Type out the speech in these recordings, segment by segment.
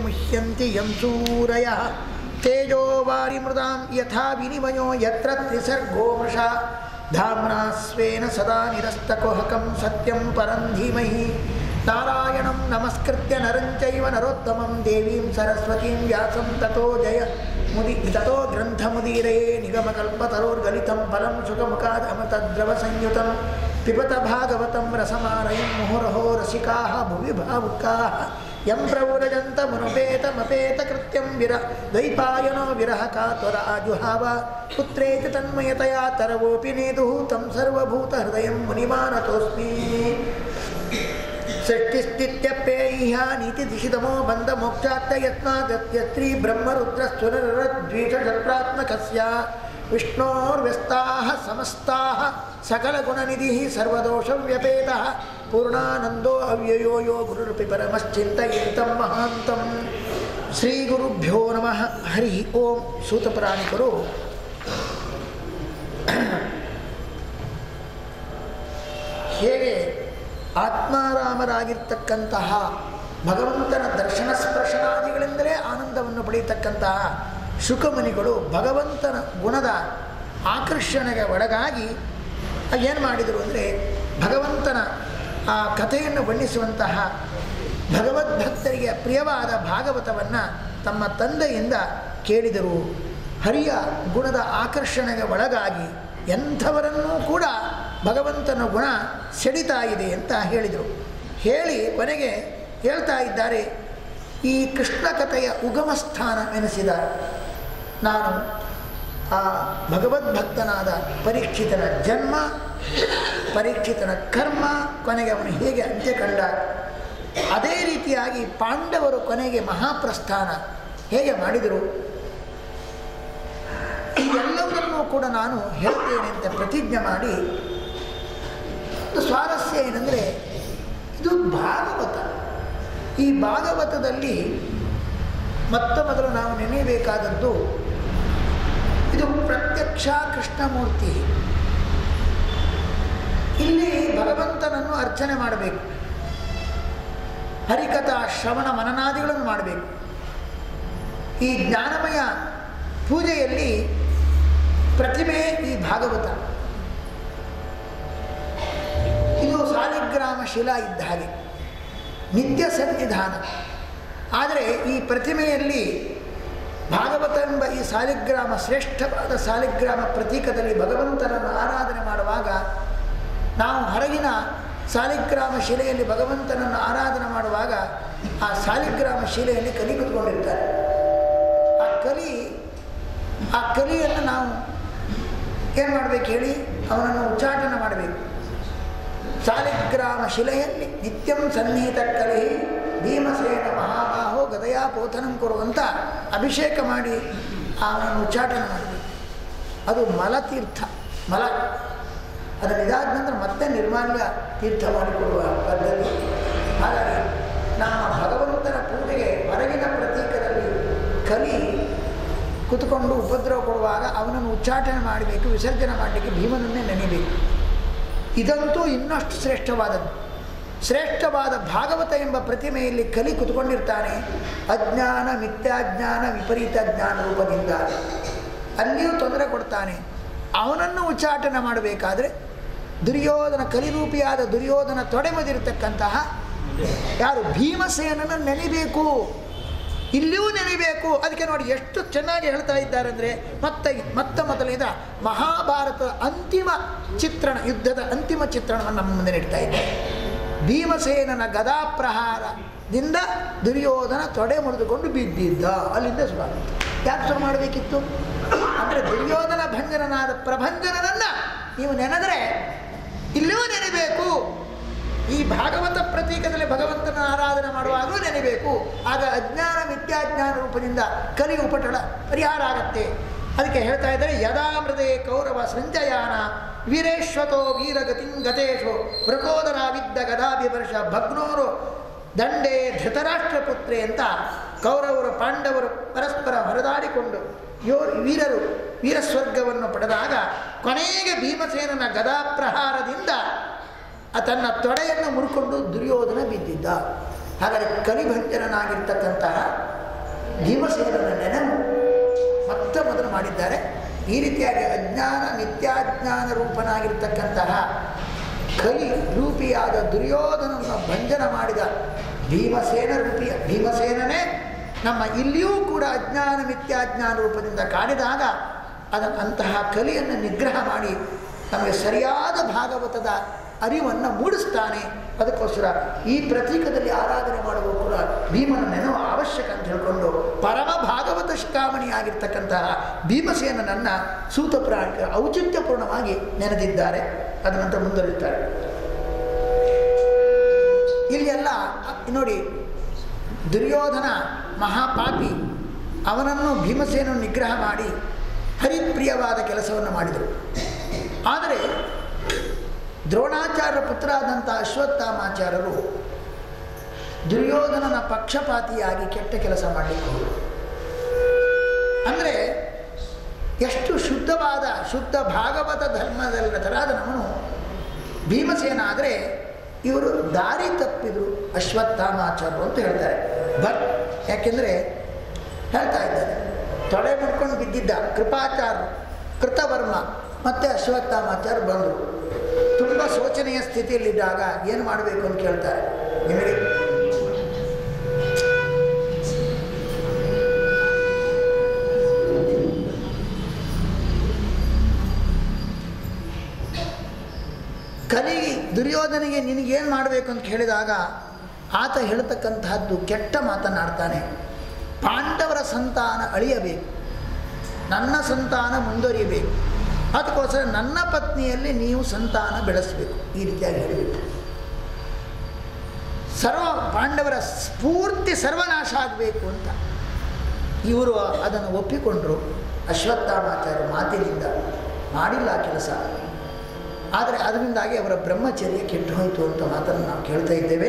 ಮುಹ್ಯಂತಿ M ಸೂರಯ ತೇಜೋ ವಾರಿಮೃದಾಂ ಯಥಾ ವಿನಿಮಯೋ ಯತ್ರ ತ್ರಿಸರ್ಗೋ ಮೃಷಾ ಧಾಮ್ನಾ ಸ್ವೇನ ಸದಾ ನಿರಸ್ತಕುಹಕಂ ಸತ್ಯಂ ಪರಂ ಧೀಮಹಿ ನಾರಾಯಣಂ ನಮಸ್ಕೃತ್ಯ ನರಂ ಚೈವ ನರೋತ್ತಮಂ ದೇವೀಂ ಸರಸ್ವತೀಂ ವ್ಯಾಸಂ ತಥೋ ಜಯ ಮುದಿ ತಥೋ ಗ್ರಂಥಮುದೀರೇ ನಿಗಮಕಲ್ಪತರೋರ್ಗಲಿತಂ ಫಲಂ ಸುಖಮುಖಾದಮತದ್ರವಸಂಯುತಂ पिबत भागवतं रसमानयं मुहुरहो रसिकाः भुवि भावुकाः यं प्रव्रजन्तमनुपेतमपेतकृत्यं विर द्वैपायनो विरहकात्वराजुहाव पुत्रेति तन्मयतया तरवोऽपि नेदुः तं सर्वभूतहृदयं मुनिमानतोऽस्मि षष्टिस्थित्यप्यैहा नीतिदिशितमो बन्धमोक्षात्तयत्नादत्यस्त्री ब्रह्मरुद्रस्वरद्वीषशत्रात्मकस्य विष्णोर्व्यस्ताः समस्ताः सकलगुणनिधिः सर्वदोषव्यपेतः पूर्णानन्दो अव्ययो यो गुरुरपि परमश्चिन्तयन्तं महान्तं ಶ್ರೀಗುರುಭ್ಯೋ ನಮಃ ಹರಿ ಓಂ ಸೂತಪುರಾಣಿಕರು ಹೇಗೆ ಆತ್ಮಾರಾಮರಾಗಿರ್ತಕ್ಕಂತಹ ಭಗವಂತನ ದರ್ಶನ ಸ್ಪರ್ಶನಾದಿಗಳಿಂದಲೇ ಆನಂದವನ್ನು ಪಡೆಯತಕ್ಕಂತಹ ಶುಕಮುನಿಗಳು ಭಗವಂತನ ಗುಣದ ಆಕರ್ಷಣೆಗೆ ಒಳಗಾಗಿ ಏನು ಮಾಡಿದರು ಅಂದರೆ ಭಗವಂತನ ಆ ಕಥೆಯನ್ನು ಬಣ್ಣಿಸುವಂತಹ ಭಗವದ್ಭಕ್ತರಿಗೆ ಪ್ರಿಯವಾದ ಭಾಗವತವನ್ನು ತಮ್ಮ ತಂದೆಯಿಂದ ಕೇಳಿದರು ಹರಿಯ ಗುಣದ ಆಕರ್ಷಣೆಗೆ ಒಳಗಾಗಿ ಎಂಥವರನ್ನೂ ಕೂಡ ಭಗವಂತನ ಗುಣ ಸೆಡಿತಾ ಇದೆ ಅಂತ ಹೇಳಿದರು ಹೇಳಿ ಕೊನೆಗೆ ಹೇಳ್ತಾ ಇದ್ದಾರೆ ಈ ಕೃಷ್ಣ ಕಥೆಯ ಉಗಮ ಸ್ಥಾನ ಎನಿಸಿದ ನಾನು ಆ ಭಗವದ್ಭಕ್ತನಾದ ಪರೀಕ್ಷಿತನ ಜನ್ಮ ಪರೀಕ್ಷಿತನ ಕರ್ಮ ಕೊನೆಗೆ ಅವನು ಹೇಗೆ ಅಂತ್ಯ ಕಂಡ ಅದೇ ರೀತಿಯಾಗಿ ಪಾಂಡವರು ಕೊನೆಗೆ ಮಹಾಪ್ರಸ್ಥಾನ ಹೇಗೆ ಮಾಡಿದರು ಇದೆಲ್ಲವನ್ನೂ ಕೂಡ ನಾನು ಹೇಳ್ತೇನೆ ಅಂತ ಪ್ರತಿಜ್ಞೆ ಮಾಡಿ ಒಂದು ಸ್ವಾರಸ್ಯ ಏನಂದರೆ ಇದು ಭಾಗವತ ಈ ಭಾಗವತದಲ್ಲಿ ಮೊತ್ತ ಮೊದಲು ನಾವು ನೆನೆಯಬೇಕಾದದ್ದು ಇದು ಪ್ರತ್ಯಕ್ಷ ಕೃಷ್ಣಮೂರ್ತಿ ಇಲ್ಲಿ ಭಗವಂತನನ್ನು ಅರ್ಚನೆ ಮಾಡಬೇಕು ಹರಿಕಥಾ ಶ್ರವಣ ಮನನಾದಿಗಳನ್ನು ಮಾಡಬೇಕು ಈ ಜ್ಞಾನಮಯ ಪೂಜೆಯಲ್ಲಿ ಪ್ರತಿಮೆ ಈ ಭಾಗವತ ಇದು ಸಾಲಿಗ್ರಾಮ ಶಿಲಾ ಇದ್ದ ಹಾಗೆ ನಿತ್ಯ ಸನ್ನಿಧಾನ ಆದರೆ ಈ ಪ್ರತಿಮೆಯಲ್ಲಿ ಭಾಗವತ ಎಂಬ ಈ ಸಾಲಿಗ್ರಾಮ ಶ್ರೇಷ್ಠವಾದ ಸಾಲಿಗ್ರಾಮ ಪ್ರತೀಕದಲ್ಲಿ ಭಗವಂತನನ್ನು ಆರಾಧನೆ ಮಾಡುವಾಗ ನಾವು ಹೊರಗಿನ ಸಾಲಿಗ್ರಾಮ ಶಿಲೆಯಲ್ಲಿ ಭಗವಂತನನ್ನು ಆರಾಧನೆ ಮಾಡುವಾಗ ಆ ಸಾಲಿಗ್ರಾಮ ಶಿಲೆಯಲ್ಲಿ ಕಲಿ ಕುತ್ಕೊಂಡಿರ್ತಾರೆ ಆ ಕಲಿ ಆ ಕಲಿಯನ್ನು ನಾವು ಏನು ಮಾಡಬೇಕು ಹೇಳಿ ಅವನನ್ನು ಉಚ್ಚಾಟನ ಮಾಡಬೇಕು ಸಾಲಿಗ್ರಾಮ ಶಿಲೆಯಲ್ಲಿ ನಿತ್ಯಂ ಸನ್ನಿಹಿತ ಕಲಿ ಭೀಮಸೇನ ಮಹಾಬಾಹೋ ಗದಯಾ ಪೋತನಂ ಕೊಡುವಂತ ಅಭಿಷೇಕ ಮಾಡಿ ಅವನನ್ನು ಉಚ್ಚಾಟನ ಮಾಡಬೇಕು ಅದು ಮಲತೀರ್ಥ ಮಲ ಅದನ್ನು ಇದಾದ ನಂತರ ಮತ್ತೆ ನಿರ್ಮಾಲ್ಯ ತೀರ್ಥ ಮಾಡಿಕೊಡುವ ಪದ್ಧತಿ ಹಾಗಾಗಿ ನಮ್ಮ ಭಗವಂತನ ಪೂಜೆಗೆ ಹೊರಗಿನ ಪ್ರತೀಕದಲ್ಲಿ ಕಲಿ ಕುತ್ಕೊಂಡು ಉಪದ್ರವ ಕೊಡುವಾಗ ಅವನನ್ನು ಉಚ್ಚಾಟನೆ ಮಾಡಬೇಕು ವಿಸರ್ಜನೆ ಮಾಡಲಿಕ್ಕೆ ಭೀಮನನ್ನೇ ನೆನೆಯಬೇಕು ಇದಂತೂ ಇನ್ನಷ್ಟು ಶ್ರೇಷ್ಠವಾದದ್ದು ಶ್ರೇಷ್ಠವಾದ ಭಾಗವತ ಎಂಬ ಪ್ರತಿಮೆಯಲ್ಲಿ ಕಲಿ ಕುತ್ಕೊಂಡಿರ್ತಾನೆ ಅಜ್ಞಾನ ಮಿಥ್ಯಾಜ್ಞಾನ ವಿಪರೀತ ಜ್ಞಾನ ರೂಪದಿಂದ ಅಲ್ಲಿಯೂ ತೊಂದರೆ ಕೊಡ್ತಾನೆ ಅವನನ್ನು ಉಚ್ಚಾಟನೆ ಮಾಡಬೇಕಾದ್ರೆ ದುರ್ಯೋಧನ ಕಲಿರೂಪಿಯಾದ ದುರ್ಯೋಧನ ತೊಡೆಮದಿರತಕ್ಕಂತಹ ಯಾರು ಭೀಮಸೇನನ್ನು ನೆನೆಬೇಕು ಇಲ್ಲಿಯೂ ನೆನೆಯಬೇಕು ಅದಕ್ಕೆ ನೋಡಿ ಎಷ್ಟು ಚೆನ್ನಾಗಿ ಹೇಳ್ತಾ ಇದ್ದಾರೆ ಅಂದರೆ ಮತ್ತೆ ಮೊತ್ತ ಮೊದಲಿದ ಮಹಾಭಾರತದ ಅಂತಿಮ ಚಿತ್ರಣ ಯುದ್ಧದ ಅಂತಿಮ ಚಿತ್ರಣವನ್ನು ನಮ್ಮ ಮುಂದೆ ನೀಡ್ತಾ ಇದ್ದಾರೆ ಭೀಮಸೇನನ ಗದಾಪ್ರಹಾರದಿಂದ ದುರ್ಯೋಧನ ತೊಡೆ ಮುರಿದುಕೊಂಡು ಬಿದ್ದಿದ್ದ ಅಲ್ಲಿಂದ ಶುರು ಯಾಕೆ ಶುರು ಮಾಡಬೇಕಿತ್ತು ಅಂದರೆ ದುರ್ಯೋಧನ ಭಂಜನನಾದ ಪ್ರಭಂಜನನನ್ನು ನೀವು ನೆನೆದರೆ ಇಲ್ಲಿಯೂ ನೆನೆಬೇಕು ಈ ಭಾಗವತ ಪ್ರತೀಕದಲ್ಲಿ ಭಗವಂತನ ಆರಾಧನೆ ಮಾಡುವಾಗಲೂ ನೆನೆಬೇಕು ಆಗ ಅಜ್ಞಾನ ಮಿಥ್ಯಾಜ್ಞಾನ ರೂಪದಿಂದ ಕಲಿ ಉಪಟಳ ಪರಿಹಾರ ಆಗತ್ತೆ ಅದಕ್ಕೆ ಹೇಳ್ತಾ ಇದ್ದಾರೆ ಯದಾಮೃತೆ ಕೌರವ ಸಂಜಯಾನ ವೀರೇಶ್ವತೋ ವೀರಗತಿಂ ಗತೇಶು ವೃಕೋದರ ವಿದ್ದ ಗದಾಭಿವರ್ಷ ಭಗ್ನೋರು ದಂಡೇ ಧೃತರಾಷ್ಟ್ರಪುತ್ರೆ ಅಂತ ಕೌರವರು ಪಾಂಡವರು ಪರಸ್ಪರ ಹೊರದಾಡಿಕೊಂಡು ಯೋ ವೀರರು ವೀರಸ್ವರ್ಗವನ್ನು ಪಡೆದಾಗ ಕೊನೆಗೆ ಭೀಮಸೇನನ ಗದಾಪ್ರಹಾರದಿಂದ ತನ್ನ ತೊಡೆಯನ್ನು ಮುರ್ಕೊಂಡು ದುರ್ಯೋಧನ ಬಿದ್ದಿದ್ದ ಹಾಗಾದರೆ ಕಲಿಭಂಜನನಾಗಿರ್ತಕ್ಕಂತಹ ಭೀಮಸೇನನ ನೆನಪು ಮತ್ತೆ ಮೊದಲು ಮಾಡಿದ್ದಾರೆ ಈ ರೀತಿಯಾಗಿ ಅಜ್ಞಾನ ನಿತ್ಯಾಜ್ಞಾನ ರೂಪನಾಗಿರ್ತಕ್ಕಂತಹ ಕಲಿ ರೂಪಿಯಾದ ದುರ್ಯೋಧನನ್ನು ಭಂಜನ ಮಾಡಿದ ಭೀಮಸೇನ ರೂಪಿಯ ಭೀಮಸೇನನೇ ನಮ್ಮ ಇಲ್ಲಿಯೂ ಕೂಡ ಅಜ್ಞಾನ ಮಿಥ್ಯಾಜ್ಞಾನ ರೂಪದಿಂದ ಕಾಣಿದಾಗ ಅದ ಅಂತಹ ಕಲಿಯನ್ನು ನಿಗ್ರಹ ಮಾಡಿ ನಮಗೆ ಸರಿಯಾದ ಭಾಗವತದ ಅರಿವನ್ನು ಮೂಡಿಸ್ತಾನೆ ಅದಕ್ಕೋಸ್ಕರ ಈ ಪ್ರತೀಕದಲ್ಲಿ ಆರಾಧನೆ ಮಾಡುವ ಕೂಡ ಭೀಮನ ನೆನವು ಅವಶ್ಯಕ ಅಂತ ಹೇಳಿಕೊಂಡು ಪರಮ ಭಾಗವತ ಶಿಖಾಮಣಿಯಾಗಿರ್ತಕ್ಕಂತಹ ಭೀಮಸೇನನನ್ನು ಸೂತ ಪ್ರಾಣಿಕ ಔಚಿತ್ಯಪೂರ್ಣವಾಗಿ ನೆನೆದಿದ್ದಾರೆ ಅದ ನಂತರ ಮುಂದುವರಿತಾರೆ ಇಲ್ಲೆಲ್ಲ ನೋಡಿ ದುರ್ಯೋಧನ ಮಹಾಪಾಪಿ ಅವನನ್ನು ಭೀಮಸೇನನ್ನು ನಿಗ್ರಹ ಮಾಡಿ ಹರಿಪ್ರಿಯವಾದ ಕೆಲಸವನ್ನು ಮಾಡಿದರು ಆದರೆ ದ್ರೋಣಾಚಾರ್ಯ ಪುತ್ರರಾದಂಥ ಅಶ್ವತ್ಥಾಮಾಚಾರ್ಯರು ದುರ್ಯೋಧನನ ಪಕ್ಷಪಾತಿಯಾಗಿ ಕೆಟ್ಟ ಕೆಲಸ ಮಾಡಲಿಕ್ಕೆ ಹೋದರು ಅಂದರೆ ಎಷ್ಟು ಶುದ್ಧವಾದ ಶುದ್ಧ ಭಾಗವತ ಧರ್ಮದಲ್ಲದರಾದ ನಮ್ಮನು ಭೀಮಸೇನ ಆದರೆ ಇವರು ದಾರಿ ತಪ್ಪಿದರು ಅಶ್ವತ್ಥಾಮಾಚಾರ್ಯರು ಅಂತ ಹೇಳ್ತಾರೆ ಬಟ್ ಯಾಕೆಂದರೆ ಹೇಳ್ತಾ ಇದ್ದಾರೆ ತೊಡೆ ಮುಡ್ಕೊಂಡು ಬಿದ್ದಿದ್ದ ಕೃಪಾಚಾರ್ಯರು ಕೃತವರ್ಮ ಮತ್ತು ಅಶ್ವತ್ಥಾಮಾಚಾರ್ಯ ಬಂದರು ತುಂಬ ಶೋಚನೀಯ ಸ್ಥಿತಿಯಲ್ಲಿದ್ದಾಗ ಏನು ಮಾಡಬೇಕು ಅಂತ ಕೇಳ್ತಾರೆ ನಿಮಗೆ ಕಲಿ ದುರ್ಯೋಧನಿಗೆ ನಿನಗೇನು ಮಾಡಬೇಕು ಅಂತ ಕೇಳಿದಾಗ ಆತ ಹೇಳ್ತಕ್ಕಂತಹದ್ದು ಕೆಟ್ಟ ಮಾತನಾಡ್ತಾನೆ ಪಾಂಡವರ ಸಂತಾನ ಅಳಿಯಬೇಕು ನನ್ನ ಸಂತಾನ ಮುಂದುವರಿಯಬೇಕು ಅದಕ್ಕೋಸ್ಕರ ನನ್ನ ಪತ್ನಿಯಲ್ಲಿ ನೀವು ಸಂತಾನ ಬೆಳೆಸಬೇಕು ಈ ರೀತಿಯಾಗಿ ಹೇಳಬೇಕು ಸರ್ವ ಪಾಂಡವರ ಸ್ಫೂರ್ತಿ ಸರ್ವನಾಶ ಆಗಬೇಕು ಅಂತ ಇವರು ಅದನ್ನು ಒಪ್ಪಿಕೊಂಡರು ಅಶ್ವತ್ಥಾಮಾಚಾರ್ಯ ಮಾತಿನಿಂದ ಮಾಡಿಲ್ಲ ಆ ಕೆಲಸ ಆದರೆ ಅದರಿಂದಾಗಿ ಅವರ ಬ್ರಹ್ಮಚರ್ಯ ಕೆಟ್ಟು ಹೋಯಿತು ಅಂತ ಮಾತನ್ನು ನಾವು ಕೇಳ್ತಾ ಇದ್ದೇವೆ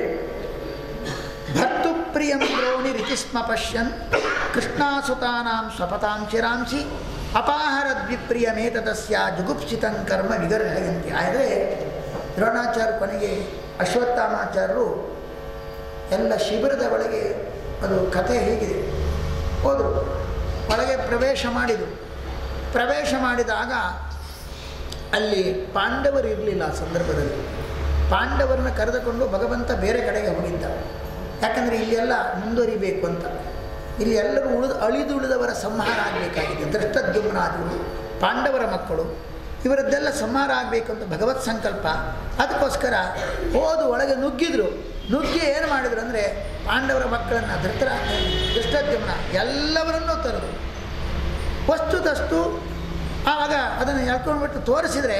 ಭರ್ತುಪ್ರಿಯಂ ದ್ರೋಣಿ ರಿತಿಸ್ಮ ಪಶ್ಯನ್ ಕೃಷ್ಣಾಸುತಾನಾಂ ಸ್ವಪತಾಂ ಚಿರಾಂಸಿ ಅಪಾಹರದ್ವಿಪ್ರಿಯಮೇತದಸ್ಯ ಜುಗುಪ್ಸಿತಂ ಕರ್ಮ ವಿಗರ್ಹಯಂತಿ ಆದರೆ ದ್ರೋಣಾಚಾರ್ಯ ಕೊನೆಗೆ ಅಶ್ವತ್ಥಾಮಾಚಾರ್ಯರು ಎಲ್ಲ ಶಿಬಿರದ ಒಳಗೆ ಅದು ಕಥೆ ಹೀಗಿದೆ ಹೋದರು ಒಳಗೆ ಪ್ರವೇಶ ಮಾಡಿದರು ಪ್ರವೇಶ ಮಾಡಿದಾಗ ಅಲ್ಲಿ ಪಾಂಡವರು ಇರಲಿಲ್ಲ ಆ ಸಂದರ್ಭದಲ್ಲಿ ಪಾಂಡವರನ್ನ ಕರೆದುಕೊಂಡು ಭಗವಂತ ಬೇರೆ ಕಡೆಗೆ ಹೋಗಿದ್ದ ಯಾಕಂದರೆ ಇಲ್ಲೆಲ್ಲ ಮುಂದುವರಿಬೇಕು ಅಂತ ಇಲ್ಲಿ ಎಲ್ಲರೂ ಉಳಿದು ಅಳಿದುಳಿದವರ ಸಂಹಾರ ಆಗಬೇಕಾಗಿದೆ ದೃಷ್ಟದ್ಯುಮ್ನಾದಿಗಳು ಪಾಂಡವರ ಮಕ್ಕಳು ಇವರದ್ದೆಲ್ಲ ಸಂಹಾರ ಆಗಬೇಕು ಅಂತ ಭಗವತ್ ಸಂಕಲ್ಪ ಅದಕ್ಕೋಸ್ಕರ ಹೋದು ಒಳಗೆ ನುಗ್ಗಿದ್ರು ನುಗ್ಗಿ ಏನು ಮಾಡಿದ್ರು ಅಂದರೆ ಪಾಂಡವರ ಮಕ್ಕಳನ್ನು ಧೃತರ ದೃಷ್ಟದ್ಯುಮ್ನ ಎಲ್ಲವರನ್ನೂ ತರದು ವಸ್ತುತಸ್ತು ಆವಾಗ ಅದನ್ನು ಎಳ್ಕೊಂಡ್ಬಿಟ್ಟು ತೋರಿಸಿದರೆ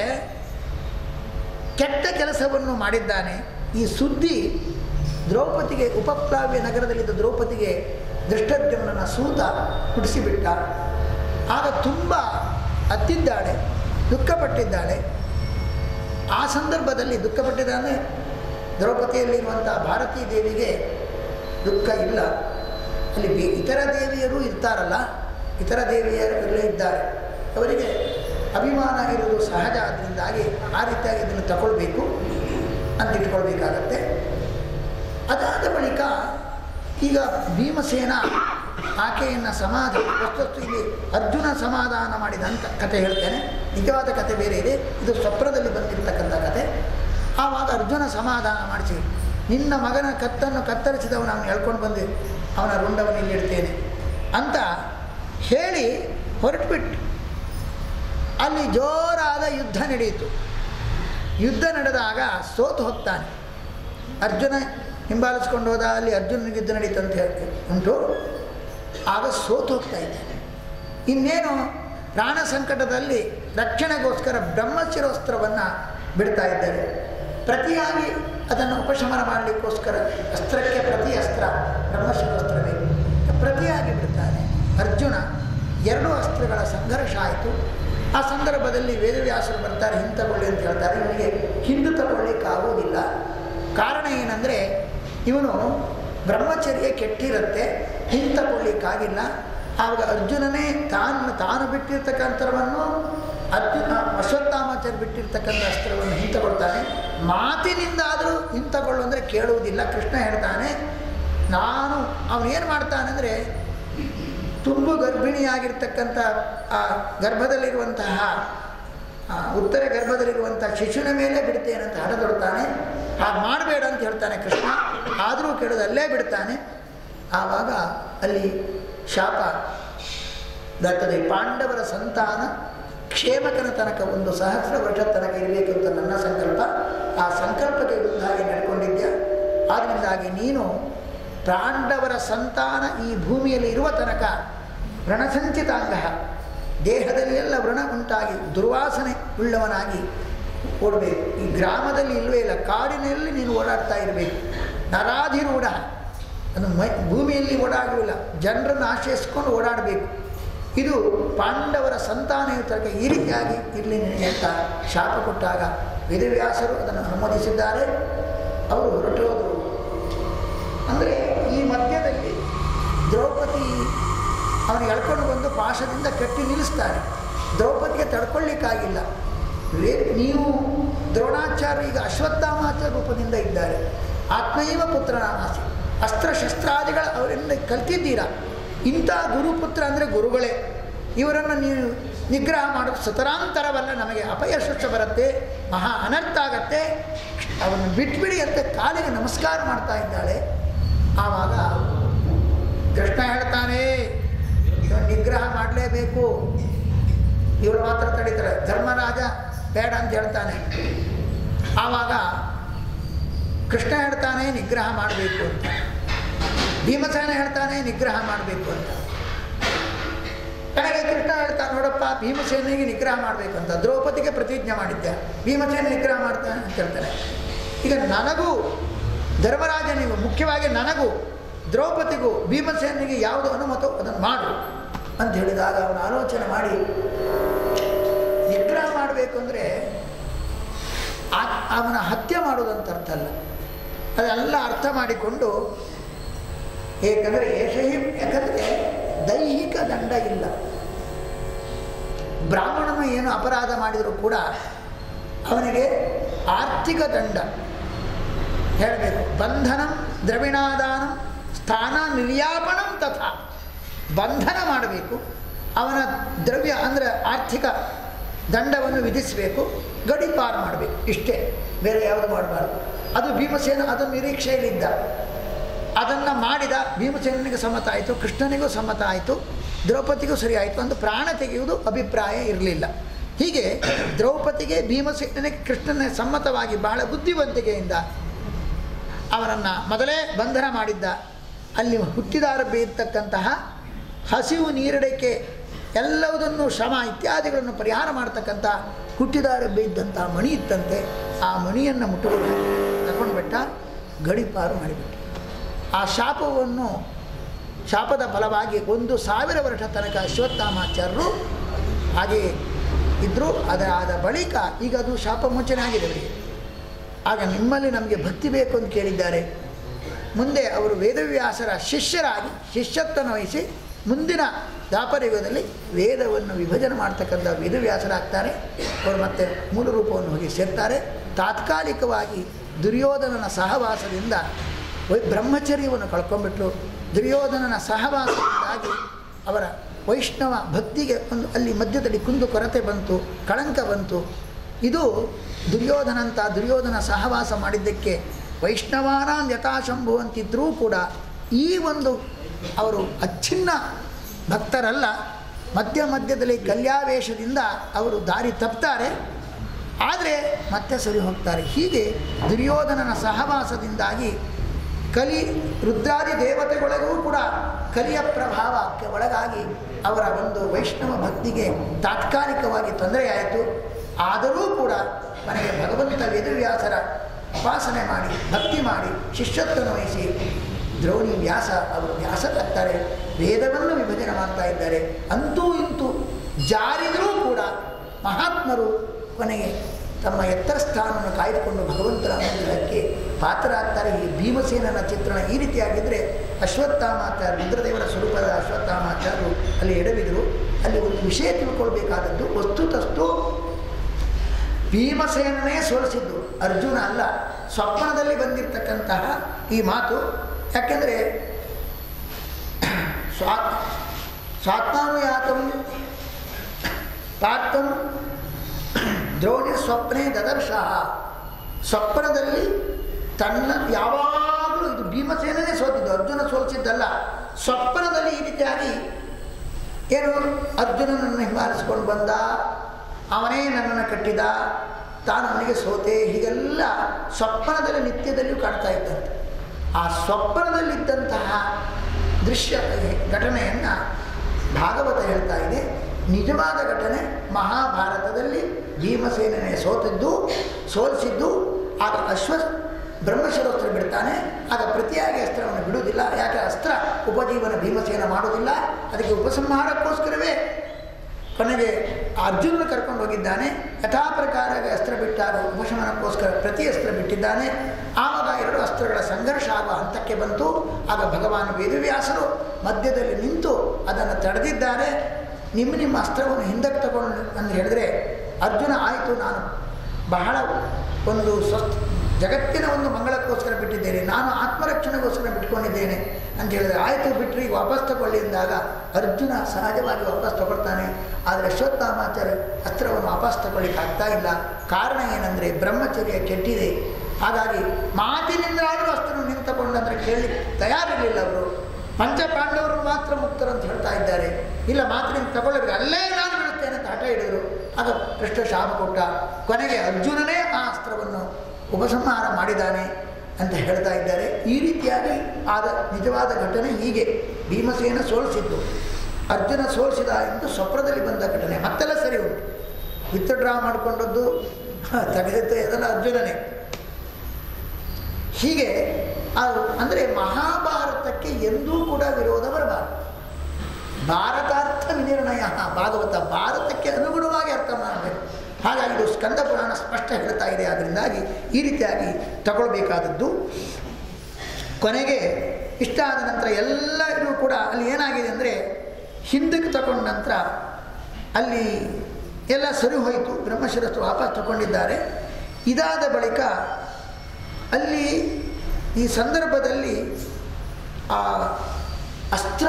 ಕೆಟ್ಟ ಕೆಲಸವನ್ನು ಮಾಡಿದ್ದಾನೆ ಈ ಸುದ್ದಿ ದ್ರೌಪದಿಗೆ ಉಪಪ್ಲಾವ್ಯ ನಗರದಲ್ಲಿದ್ದ ದ್ರೌಪದಿಗೆ ದೃಷ್ಟದ್ಯುಮ್ನ ಸೂತ ಹುಟ್ಟಿಸಿಬಿಟ್ಟ ಆಗ ತುಂಬ ಅತ್ತಿದ್ದಾಳೆ ದುಃಖಪಟ್ಟಿದ್ದಾಳೆ ಆ ಸಂದರ್ಭದಲ್ಲಿ ದುಃಖಪಟ್ಟಿದ್ದಾನೆ ದ್ರೌಪದಿಯಲ್ಲಿರುವಂಥ ಭಾರತೀ ದೇವಿಗೆ ದುಃಖ ಇಲ್ಲ ಅಲ್ಲಿ ಬೇ ಇತರ ದೇವಿಯರು ಇರ್ತಾರಲ್ಲ ಇತರ ದೇವಿಯರು ಇಲ್ಲೇ ಇದ್ದಾರೆ ಅವರಿಗೆ ಅಭಿಮಾನ ಇರುವುದು ಸಹಜ ಅದರಿಂದಾಗಿ ಆ ರೀತಿಯಾಗಿ ಇದನ್ನು ತಗೊಳ್ಬೇಕು ಅಂತ ಇಟ್ಕೊಳ್ಬೇಕಾಗತ್ತೆ ಅದಾದ ಬಳಿಕ ಈಗ ಭೀಮಸೇನ ಆಕೆಯನ್ನು ಸಮಾಧಾನ ವಸ್ತುಸ್ತು ಇಲ್ಲಿ ಅರ್ಜುನ ಸಮಾಧಾನ ಮಾಡಿದಂಥ ಕತೆ ಹೇಳ್ತೇನೆ ನಿಜವಾದ ಕತೆ ಬೇರೆ ಇದೆ ಇದು ಸ್ವಪ್ನದಲ್ಲಿ ಬಂದಿರತಕ್ಕಂಥ ಕತೆ ಆವಾಗ ಅರ್ಜುನ ಸಮಾಧಾನ ಮಾಡಿಸಿ ನಿನ್ನ ಮಗನ ಕತ್ತನ್ನು ಕತ್ತರಿಸಿದವನು ಅವನು ಹೇಳ್ಕೊಂಡು ಬಂದು ಅವನ ರುಂಡವನ್ನು ಇಲ್ಲಿಡ್ತೇನೆ ಅಂತ ಹೇಳಿ ಹೊರಟುಬಿಟ್ಟು ಅಲ್ಲಿ ಜೋರಾದ ಯುದ್ಧ ನಡೆಯಿತು ಯುದ್ಧ ನಡೆದಾಗ ಸೋತು ಹೋಗ್ತಾನೆ ಅರ್ಜುನ ಹಿಂಬಾಲಿಸ್ಕೊಂಡು ಹೋದ ಅಲ್ಲಿ ಅರ್ಜುನನಿಗೆ ಯುದ್ಧ ನಡೀತು ಅಂತ ಹೇಳಿ ಉಂಟು ಆಗ ಸೋತು ಹೋಗ್ತಾ ಇದ್ದಾನೆ ಇನ್ನೇನು ಪ್ರಾಣ ಸಂಕಟದಲ್ಲಿ ರಕ್ಷಣೆಗೋಸ್ಕರ ಬ್ರಹ್ಮಶಿರೋಸ್ತ್ರವನ್ನು ಬಿಡ್ತಾ ಇದ್ದಾರೆ ಪ್ರತಿಯಾಗಿ ಅದನ್ನು ಉಪಶಮನ ಮಾಡಲಿಕ್ಕೋಸ್ಕರ ಅಸ್ತ್ರಕ್ಕೆ ಪ್ರತಿ ಅಸ್ತ್ರ ಬ್ರಹ್ಮಶಿರೋಸ್ತ್ರವೇ ಪ್ರತಿಯಾಗಿ ಬಿಡ್ತಾನೆ ಅರ್ಜುನ ಎರಡು ಅಸ್ತ್ರಗಳ ಸಂಘರ್ಷ ಆಯಿತು ಆ ಸಂದರ್ಭದಲ್ಲಿ ವೇದವ್ಯಾಸರು ಬರ್ತಾರೆ ಹಿಂತಕೊಳ್ಳಿ ಅಂತ ಹೇಳ್ತಾರೆ ಇವನಿಗೆ ಹಿಂದೆ ತಗೊಳ್ಳಿಕ್ಕಾಗೋದಿಲ್ಲ ಕಾರಣ ಏನಂದರೆ ಇವನು ಬ್ರಹ್ಮಚರ್ಯ ಕೆಟ್ಟಿರುತ್ತೆ ಹಿಂತಕೊಳ್ಳಿಕ್ಕಾಗಿಲ್ಲ ಆವಾಗ ಅರ್ಜುನನೇ ತಾನು ತಾನು ಬಿಟ್ಟಿರ್ತಕ್ಕಂಥವನ್ನು ಅರ್ಜುನ ಅಶ್ವತ್ಥಾಮಾಚಾರ್ಯ ಬಿಟ್ಟಿರ್ತಕ್ಕಂಥ ಅಸ್ತ್ರವನ್ನು ಹಿಂತಕೊಳ್ತಾನೆ ಮಾತಿನಿಂದಾದರೂ ಹಿಂತಕೊಳ್ಳು ಅಂದರೆ ಕೇಳುವುದಿಲ್ಲ ಕೃಷ್ಣ ಹೇಳ್ತಾನೆ ನಾನು ಅವನೇನು ಮಾಡ್ತಾನೆಂದರೆ ತುಂಬು ಗರ್ಭಿಣಿಯಾಗಿರ್ತಕ್ಕಂಥ ಆ ಗರ್ಭದಲ್ಲಿರುವಂತಹ ಆ ಉತ್ತರ ಗರ್ಭದಲ್ಲಿರುವಂಥ ಶಿಶುವಿನ ಮೇಲೆ ಬಿಡ್ತೇನೆ ಅಂತ ಹಠದೊಡ್ತಾನೆ ಹಾಗೆ ಮಾಡಬೇಡ ಅಂತ ಹೇಳ್ತಾನೆ ಕೃಷ್ಣ ಆದರೂ ಕೆಡದು ಅಲ್ಲೇ ಬಿಡ್ತಾನೆ ಆವಾಗ ಅಲ್ಲಿ ಶಾಪ ಬರ್ತದೆ ಪಾಂಡವರ ಸಂತಾನ ಕ್ಷೇಮಕನ ತನಕ ಒಂದು ಸಹಸ್ರ ವರ್ಷ ತನಕ ಇರಬೇಕು ಅಂತ ನನ್ನ ಸಂಕಲ್ಪ ಆ ಸಂಕಲ್ಪಕ್ಕೆ ವಿರುದ್ಧವಾಗಿ ನಡ್ಕೊಂಡಿದ್ದೆ ಆದ್ದರಿಂದಾಗಿ ನೀನು ಪಾಂಡವರ ಸಂತಾನ ಈ ಭೂಮಿಯಲ್ಲಿ ಇರುವ ತನಕ ವ್ರಣಸಂಚಿತಾಂಗ ದೇಹದಲ್ಲಿ ಎಲ್ಲ ವ್ರಣ ಉಂಟಾಗಿ ದುರ್ವಾಸನೆ ಉಳ್ಳವನಾಗಿ ಓಡಬೇಕು ಈ ಗ್ರಾಮದಲ್ಲಿ ಇಲ್ಲವೇ ಇಲ್ಲ ಕಾಡಿನಲ್ಲಿ ನೀನು ಓಡಾಡ್ತಾ ಇರಬೇಕು ನರಾಧಿರೂಢ ಅದು ಮೈ ಭೂಮಿಯಲ್ಲಿ ಓಡಾಡುವಿಲ್ಲ ಜನರನ್ನು ಆಶ್ರಯಿಸ್ಕೊಂಡು ಓಡಾಡಬೇಕು ಇದು ಪಾಂಡವರ ಸಂತಾನಯುತಕ್ಕೆ ಈ ರೀತಿಯಾಗಿ ಇರಲಿ ನಿನಗೆ ಅಂತ ಶಾಪ ಕೊಟ್ಟಾಗ ವೇದವ್ಯಾಸರು ಅದನ್ನು ಅನುಮೋದಿಸಿದ್ದಾರೆ ಅವರು ಹೊರಟು ಹೋದರು ಅಂದರೆ ಈ ಮಧ್ಯದಲ್ಲಿ ದ್ರೌಪದಿ ಅವನಿಗೆ ಎಳ್ಕೊಂಡು ಬಂದು ಪಾಶದಿಂದ ಕಟ್ಟಿ ನಿಲ್ಲಿಸ್ತಾರೆ ದ್ರೌಪದಿಗೆ ತಡ್ಕೊಳ್ಳಿಕ್ಕಾಗಿಲ್ಲ ವೇ ನೀವು ದ್ರೋಣಾಚಾರ್ಯ ಈಗ ಅಶ್ವತ್ಥಾಮಾಚಾರ್ಯ ರೂಪದಿಂದ ಇದ್ದಾರೆ ಆತ್ಮೈವ ಪುತ್ರನಾಮಾಸಿ ಅಸ್ತ್ರಶಸ್ತ್ರಾದಿಗಳ ಅವರಿಂದ ಕಲ್ತಿದ್ದೀರಾ ಇಂಥ ಗುರುಪುತ್ರ ಅಂದರೆ ಗುರುಗಳೇ ಇವರನ್ನು ನೀವು ನಿಗ್ರಹ ಮಾಡೋದು ಸತರಾಂತರವಲ್ಲ ನಮಗೆ ಅಪಯಶಸ್ಸು ಬರುತ್ತೆ ಮಹಾ ಅನರ್ಥ ಆಗತ್ತೆ ಅವನು ಬಿಟ್ಬಿಡಿ ಅಂತ ಕಾಲಿಗೆ ನಮಸ್ಕಾರ ಮಾಡ್ತಾ ಇದ್ದಾಳೆ ಆವಾಗ ಕೃಷ್ಣ ಹೇಳ್ತಾನೆ ಇವನು ನಿಗ್ರಹ ಮಾಡಲೇಬೇಕು ಇವರು ಮಾತ್ರ ತಡೀತಾರೆ ಧರ್ಮರಾಜ ಬೇಡ ಅಂತ ಹೇಳ್ತಾನೆ ಆವಾಗ ಕೃಷ್ಣ ಹೇಳ್ತಾನೆ ನಿಗ್ರಹ ಮಾಡಬೇಕು ಅಂತ ಭೀಮಸೇನ ಹೇಳ್ತಾನೆ ನಿಗ್ರಹ ಮಾಡಬೇಕು ಅಂತ ಕಡೆಗೆ ಕೃಷ್ಣ ಹೇಳ್ತಾನೆ ನೋಡಪ್ಪ ಭೀಮಸೇನಿಗೆ ನಿಗ್ರಹ ಮಾಡಬೇಕು ಅಂತ ದ್ರೌಪದಿಗೆ ಪ್ರತಿಜ್ಞೆ ಮಾಡಿದ್ದೆ ಭೀಮಸೇನ ನಿಗ್ರಹ ಮಾಡ್ತಾನೆ ಅಂತ ಹೇಳ್ತಾನೆ ಈಗ ನನಗೂ ಧರ್ಮರಾಜನಿಗೂ ಮುಖ್ಯವಾಗಿ ನನಗೂ ದ್ರೌಪದಿಗೂ ಭೀಮಸೇನಿಗೆ ಯಾವುದು ಅನುಮತೋ ಅದನ್ನು ಮಾಡು ಅಂತ ಹೇಳಿದಾಗ ಅವನು ಆಲೋಚನೆ ಮಾಡಿ ನಿಗ್ರಹ ಮಾಡಬೇಕು ಅಂದರೆ ಅವನ ಹತ್ಯೆ ಮಾಡೋದಂತ ಅರ್ಥ ಅಲ್ಲ ಅದೆಲ್ಲ ಅರ್ಥ ಮಾಡಿಕೊಂಡು ಏಕೆಂದರೆ ಯಶಹಿ ಯಾಕಂದರೆ ದೈಹಿಕ ದಂಡ ಇಲ್ಲ ಬ್ರಾಹ್ಮಣನು ಏನು ಅಪರಾಧ ಮಾಡಿದರೂ ಕೂಡ ಅವನಿಗೆ ಆರ್ಥಿಕ ದಂಡ ಹೇಳಬೇಕು ಬಂಧನಂ ದ್ರವಿಣಾದಾನಂ ಸ್ಥಾನ ನಿರ್ಯಾಪಣಂ ತಥಾ ಬಂಧನ ಮಾಡಬೇಕು ಅವನ ದ್ರವ್ಯ ಅಂದರೆ ಆರ್ಥಿಕ ದಂಡವನ್ನು ವಿಧಿಸಬೇಕು ಗಡಿಪಾರು ಮಾಡಬೇಕು ಇಷ್ಟೇ ಬೇರೆ ಯಾವುದು ಮಾಡಬಾರ್ದು ಅದು ಭೀಮಸೇನ ಅದನ್ನು ನಿರೀಕ್ಷೆಯಲ್ಲಿದ್ದ ಅದನ್ನು ಮಾಡಿದ ಭೀಮಸೇನಿಗೆ ಸಮ್ಮತ ಆಯಿತು ಕೃಷ್ಣನಿಗೂ ಸಮ್ಮತ ಆಯಿತು ದ್ರೌಪದಿಗೂ ಸರಿ ಆಯಿತು ಅಂತ ಪ್ರಾಣ ತೆಗೆಯುವುದು ಅಭಿಪ್ರಾಯ ಇರಲಿಲ್ಲ ಹೀಗೆ ದ್ರೌಪದಿಗೆ ಭೀಮಸೇನಿಗೆ ಕೃಷ್ಣನ ಸಮ್ಮತವಾಗಿ ಬಹಳ ಬುದ್ಧಿವಂತಿಕೆಯಿಂದ ಅವನನ್ನು ಮೊದಲೇ ಬಂಧನ ಮಾಡಿದ್ದ ಅಲ್ಲಿ ಹುಟ್ಟಿದಾರಬ್ಬೆ ಇರ್ತಕ್ಕಂತಹ ಹಸಿವು ನೀರಡಿಕೆ ಎಲ್ಲವುದನ್ನು ಶ್ರಮ ಇತ್ಯಾದಿಗಳನ್ನು ಪರಿಹಾರ ಮಾಡ್ತಕ್ಕಂಥ ಹುಟ್ಟಿದಾರಬ್ಬೆ ಇದ್ದಂತಹ ಮಣಿ ಇತ್ತಂತೆ ಆ ಮಣಿಯನ್ನು ಮುಟ್ಟುಕೊಂಡು ತಗೊಂಡು ಬಿಟ್ಟ ಗಡಿಪಾರು ಮಾಡಿಬಿಟ್ಟ ಆ ಶಾಪವನ್ನು ಶಾಪದ ಫಲವಾಗಿ ಒಂದು ಸಾವಿರ ವರ್ಷ ತನಕ ಅಶ್ವತ್ಥಾಮಾಚಾರ್ಯರು ಹಾಗೆ ಇದ್ದರು ಅದರಾದ ಬಳಿಕ ಈಗ ಅದು ಶಾಪ ಮೋಚನೆ ಆಗಿದೆ ಅವರಿಗೆ ಆಗ ನಿಮ್ಮಲ್ಲಿ ನಮಗೆ ಭಕ್ತಿ ಬೇಕು ಅಂತ ಕೇಳಿದ್ದಾರೆ ಮುಂದೆ ಅವರು ವೇದವ್ಯಾಸರ ಶಿಷ್ಯರಾಗಿ ಶಿಷ್ಯತ್ವನ ವಹಿಸಿ ಮುಂದಿನ ದಾಪರಯುಗದಲ್ಲಿ ವೇದವನ್ನು ವಿಭಜನೆ ಮಾಡ್ತಕ್ಕಂಥ ವೇದವ್ಯಾಸರಾಗ್ತಾರೆ ಅವರು ಮತ್ತೆ ಮೂಲ ರೂಪವನ್ನು ಹೋಗಿ ಸೇರ್ತಾರೆ ತಾತ್ಕಾಲಿಕವಾಗಿ ದುರ್ಯೋಧನನ ಸಹವಾಸದಿಂದ ವೈ ಬ್ರಹ್ಮಚರ್ಯವನ್ನು ಕಳ್ಕೊಂಡ್ಬಿಟ್ರು ದುರ್ಯೋಧನನ ಸಹವಾಸದಿಂದಾಗಿ ಅವರ ವೈಷ್ಣವ ಭಕ್ತಿಗೆ ಒಂದು ಅಲ್ಲಿ ಮಧ್ಯದಲ್ಲಿ ಕುಂದು ಕೊರತೆ ಬಂತು ಕಳಂಕ ಬಂತು ಇದು ದುರ್ಯೋಧನಂತ ದುರ್ಯೋಧನ ಸಹವಾಸ ಮಾಡಿದ್ದಕ್ಕೆ ವೈಷ್ಣವಾನಾಂ ಯಥಾಶಂಭು ಅಂತಿದ್ರೂ ಕೂಡ ಈ ಒಂದು ಅವರು ಅಚ್ಛಿನ್ನ ಭಕ್ತರಲ್ಲ ಮಧ್ಯ ಮಧ್ಯದಲ್ಲಿ ಕಲ್ಯಾವೇಶದಿಂದ ಅವರು ದಾರಿ ತಪ್ತಾರೆ ಆದರೆ ಮತ್ತೆ ಸರಿ ಹೋಗ್ತಾರೆ ಹೀಗೆ ದುರ್ಯೋಧನನ ಸಹವಾಸದಿಂದಾಗಿ ಕಲಿ ರುದ್ರಾದಿ ದೇವತೆಗಳಿಗೂ ಕೂಡ ಕಲಿಯ ಪ್ರಭಾವಕ್ಕೆ ಒಳಗಾಗಿ ಅವರ ಒಂದು ವೈಷ್ಣವ ಭಕ್ತಿಗೆ ತಾತ್ಕಾಲಿಕವಾಗಿ ತೊಂದರೆಯಾಯಿತು ಆದರೂ ಕೂಡ ಮನೆಗೆ ಭಗವಂತ ವೇದವ್ಯಾಸರ ಉಪಾಸನೆ ಮಾಡಿ ಭಕ್ತಿ ಮಾಡಿ ಶಿಷ್ಯತ್ವವನ್ನು ವಹಿಸಿ ದ್ರೋಣಿ ವ್ಯಾಸ ಅವರು ವ್ಯಾಸರಾಗ್ತಾರೆ ವೇದವನ್ನು ವಿಭಜನೆ ಮಾಡ್ತಾ ಇದ್ದಾರೆ ಅಂತೂ ಇಂತೂ ಜಾರಿದರೂ ಕೂಡ ಮಹಾತ್ಮರು ಕೊನೆಗೆ ತಮ್ಮ ಎತ್ತರ ಸ್ಥಾನವನ್ನು ಕಾಯ್ದುಕೊಂಡು ಭಗವಂತನ ಅನುಗ್ರಹಕ್ಕೆ ಪಾತ್ರರಾಗ್ತಾರೆ ಈ ಭೀಮಸೇನನ ಚಿತ್ರಣ ಈ ರೀತಿಯಾಗಿದ್ದರೆ ಅಶ್ವತ್ಥಾಮಾಚಾರ್ಯ ರುದ್ರದೇವರ ಸ್ವರೂಪದ ಅಶ್ವತ್ಥಾಮಾಚಾರ್ಯರು ಅಲ್ಲಿ ಎಡವಿದರು ಅಲ್ಲಿ ಒಂದು ವಿಷಯ ತಿಳ್ಕೊಳ್ಬೇಕಾದದ್ದು ವಸ್ತುತಸ್ತು ಭೀಮಸೇನನೇ ಸೋಲಿಸಿದ್ದು ಅರ್ಜುನ ಅಲ್ಲ ಸ್ವಪ್ನದಲ್ಲಿ ಬಂದಿರತಕ್ಕಂತಹ ಈ ಮಾತು ಯಾಕೆಂದರೆ ಸ್ವಾ ಸ್ವಾತ್ಮಾನುಯಾತಂ ಪಾರ್ಥಂ ದ್ರೋಣಿ ಸ್ವಪ್ನೆ ದದರ್ಶಃ ಸ್ವಪ್ನದಲ್ಲಿ ತನ್ನ ಯಾವಾಗಲೂ ಇದು ಭೀಮಸೇನೇ ಸೋತಿದ್ದು ಅರ್ಜುನ ಸೋಲಿಸಿದ್ದಲ್ಲ ಸ್ವಪ್ನದಲ್ಲಿ ಈ ರೀತಿಯಾಗಿ ಏನು ಅರ್ಜುನನನ್ನು ಹಿಂಬಾಲಿಸ್ಕೊಂಡು ಬಂದ ಅವನೇ ನನ್ನನ್ನು ಕಟ್ಟಿದ ತಾನು ಅವನಿಗೆ ಸೋತೆ ಹೀಗೆಲ್ಲ ಸ್ವಪ್ನದಲ್ಲಿ ನಿತ್ಯದಲ್ಲಿಯೂ ಕಾಣ್ತಾ ಇದ್ದಂತೆ ಆ ಸ್ವಪ್ನದಲ್ಲಿದ್ದಂತಹ ದೃಶ್ಯ ಘಟನೆಯನ್ನು ಭಾಗವತ ಹೇಳ್ತಾ ಇದೆ ನಿಜವಾದ ಘಟನೆ ಮಹಾಭಾರತದಲ್ಲಿ ಭೀಮಸೇನನೇ ಸೋತಿದ್ದು ಸೋಲಿಸಿದ್ದು ಆಗ ಅಶ್ವ ಬ್ರಹ್ಮಶಿರೋಸ್ತ್ರ ಬಿಡ್ತಾನೆ ಆಗ ಪ್ರತಿಯಾಗಿ ಅಸ್ತ್ರವನ್ನು ಬಿಡುವುದಿಲ್ಲ ಯಾಕೆ ಅಸ್ತ್ರ ಉಪಜೀವನ ಭೀಮಸೇನ ಮಾಡುವುದಿಲ್ಲ ಅದಕ್ಕೆ ಉಪಸಂಹಾರಕ್ಕೋಸ್ಕರವೇ ಕೊನೆಗೆ ಅರ್ಜುನನ ಕರ್ಕೊಂಡು ಹೋಗಿದ್ದಾನೆ ಯಥಾ ಪ್ರಕಾರ ಅಸ್ತ್ರ ಬಿಟ್ಟಾಗ ಉಪಶಮನಕ್ಕೋಸ್ಕರ ಪ್ರತಿ ಅಸ್ತ್ರ ಬಿಟ್ಟಿದ್ದಾನೆ ಆವಾಗ ಎರಡು ಅಸ್ತ್ರಗಳ ಸಂಘರ್ಷ ಆಗುವ ಹಂತಕ್ಕೆ ಬಂತು ಆಗ ಭಗವಾನ್ ವೇದವ್ಯಾಸರು ಮಧ್ಯದಲ್ಲಿ ನಿಂತು ಅದನ್ನು ತಡೆದಿದ್ದಾರೆ ನಿಮ್ಮ ನಿಮ್ಮ ಅಸ್ತ್ರವನ್ನು ಹಿಂದಕ್ಕೆ ತಗೊಂಡು ಅಂತ ಹೇಳಿದ್ರೆ ಅರ್ಜುನ ಆಯಿತು ನಾನು ಬಹಳ ಒಂದು ಸ್ವಸ್ಥ ಜಗತ್ತಿನ ಒಂದು ಮಂಗಳಕ್ಕೋಸ್ಕರ ಬಿಟ್ಟಿದ್ದೇನೆ ನಾನು ಆತ್ಮರಕ್ಷಣೆಗೋಸ್ಕರ ಬಿಟ್ಕೊಂಡಿದ್ದೇನೆ ಅಂತ ಹೇಳಿದ್ರೆ ಆಯಿತು ಬಿಟ್ಟರೆ ಈಗ ವಾಪಸ್ ತಗೊಳ್ಳಿ ಎಂದಾಗ ಅರ್ಜುನ ಸಹಜವಾಗಿ ವಾಪಸ್ ತಗೊಳ್ತಾನೆ ಆದರೆ ಅಶ್ವತ್ಥಾಮಾಚಾರ್ಯ ಅಸ್ತ್ರವನ್ನು ವಾಪಸ್ ತಗೊಳ್ಳಿಕ್ಕೆ ಆಗ್ತಾ ಇಲ್ಲ ಕಾರಣ ಏನಂದರೆ ಬ್ರಹ್ಮಚರ್ಯ ಕೆಟ್ಟಿದೆ ಹಾಗಾಗಿ ಮಾತಿನಿಂದಾದರೂ ಅಸ್ತ್ರವನ್ನು ನಿಂತುಕೊಂಡಂದ್ರೆ ಕೇಳಲಿಕ್ಕೆ ತಯಾರಿರಲಿಲ್ಲ ಅವರು ಪಂಚಪಾಂಡವರು ಮಾತ್ರ ಮುಕ್ತರು ಅಂತ ಹೇಳ್ತಾ ಇದ್ದಾರೆ ಇಲ್ಲ ಮಾತಿನಿಂದ ತಗೊಳ್ಳಬೇಕು ಅಲ್ಲೇ ನಾನು ಬಿಡುತ್ತೇನೆ ಅಂತ ಹಠ ಹಿಡಿದರು ಆಗ ಕೃಷ್ಣ ಶಾಪ ಕೊಟ್ಟ ಕೊನೆಗೆ ಅರ್ಜುನನೇ ಆ ಅಸ್ತ್ರವನ್ನು ಉಪಸಂಹಾರ ಮಾಡಿದ್ದಾನೆ ಅಂತ ಹೇಳ್ತಾ ಇದ್ದಾರೆ ಈ ರೀತಿಯಾಗಿ ಆದ ನಿಜವಾದ ಘಟನೆ ಹೀಗೆ ಭೀಮಸೇನ ಸೋಲಿಸಿದ್ದು ಅರ್ಜುನ ಸೋಲಿಸಿದ ಎಂದು ಸ್ವಪ್ನದಲ್ಲಿ ಬಂದ ಘಟನೆ ಮತ್ತೆಲ್ಲ ಸರಿ ಉಂಟು ವಿತ್ಡ್ರಾ ಮಾಡಿಕೊಂಡದ್ದು ತೆಗೆದಿತ್ತು ಇದೆಲ್ಲ ಅರ್ಜುನನೇ ಹೀಗೆ ಅದು ಅಂದರೆ ಮಹಾಭಾರತಕ್ಕೆ ಎಂದೂ ಕೂಡ ವಿರೋಧ ಬರಬಾರದು ಭಾರತಾರ್ಥ ವಿನಿರ್ಣಯ ಭಾಗವತ ಭಾರತಕ್ಕೆ ಅನುಗುಣವಾಗಿ ಅರ್ಥ ಮಾಡಬೇಕು ಹಾಗಾಗಿ ಇದು ಸ್ಕಂದ ಪುರಾಣ ಸ್ಪಷ್ಟ ಹೇಳ್ತಾ ಇದೆ ಅದರಿಂದಾಗಿ ಈ ರೀತಿಯಾಗಿ ತಗೊಳ್ಬೇಕಾದದ್ದು ಕೊನೆಗೆ ಇಷ್ಟ ಆದ ನಂತರ ಎಲ್ಲರೂ ಕೂಡ ಅಲ್ಲಿ ಏನಾಗಿದೆ ಅಂದರೆ ಹಿಂದಕ್ಕೆ ತಗೊಂಡ ನಂತರ ಅಲ್ಲಿ ಎಲ್ಲ ಸರಿ ಹೋಯಿತು ಬ್ರಹ್ಮಶಿರಸ್ತು ವಾಪಸ್ ತಗೊಂಡಿದ್ದಾರೆ ಇದಾದ ಬಳಿಕ ಅಲ್ಲಿ ಈ ಸಂದರ್ಭದಲ್ಲಿ ಆ ಅಸ್ತ್ರ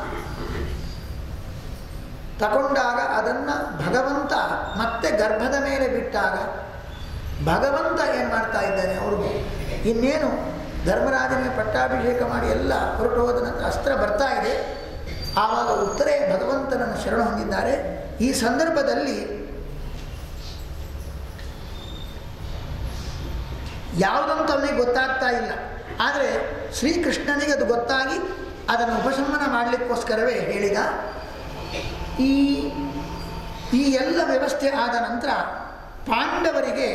ತಗೊಂಡಾಗ ಅದನ್ನು ಭಗವಂತ ಮತ್ತೆ ಗರ್ಭದ ಮೇಲೆ ಬಿಟ್ಟಾಗ ಭಗವಂತ ಏನು ಮಾಡ್ತಾ ಇದ್ದಾನೆ ಅವ್ರಿಗೂ ಇನ್ನೇನು ಧರ್ಮರಾಜನಿಗೆ ಪಟ್ಟಾಭಿಷೇಕ ಮಾಡಿ ಎಲ್ಲ ಹೊರಟು ಹೋದ ನಂತರ ಅಸ್ತ್ರ ಬರ್ತಾ ಇದೆ ಆವಾಗ ಉತ್ತರೇ ಭಗವಂತನನ್ನು ಶರಣ ಹೊಂದಿದ್ದಾರೆ ಈ ಸಂದರ್ಭದಲ್ಲಿ ಯಾವುದಂತ ಅವನಿಗೆ ಗೊತ್ತಾಗ್ತಾ ಇಲ್ಲ ಆದರೆ ಶ್ರೀಕೃಷ್ಣನಿಗೆ ಅದು ಗೊತ್ತಾಗಿ ಅದನ್ನು ಉಪಶಮನ ಮಾಡಲಿಕ್ಕೋಸ್ಕರವೇ ಹೇಳಿದ ಈ ಈ ಎಲ್ಲ ವ್ಯವಸ್ಥೆ ಆದ ನಂತರ ಪಾಂಡವರಿಗೆ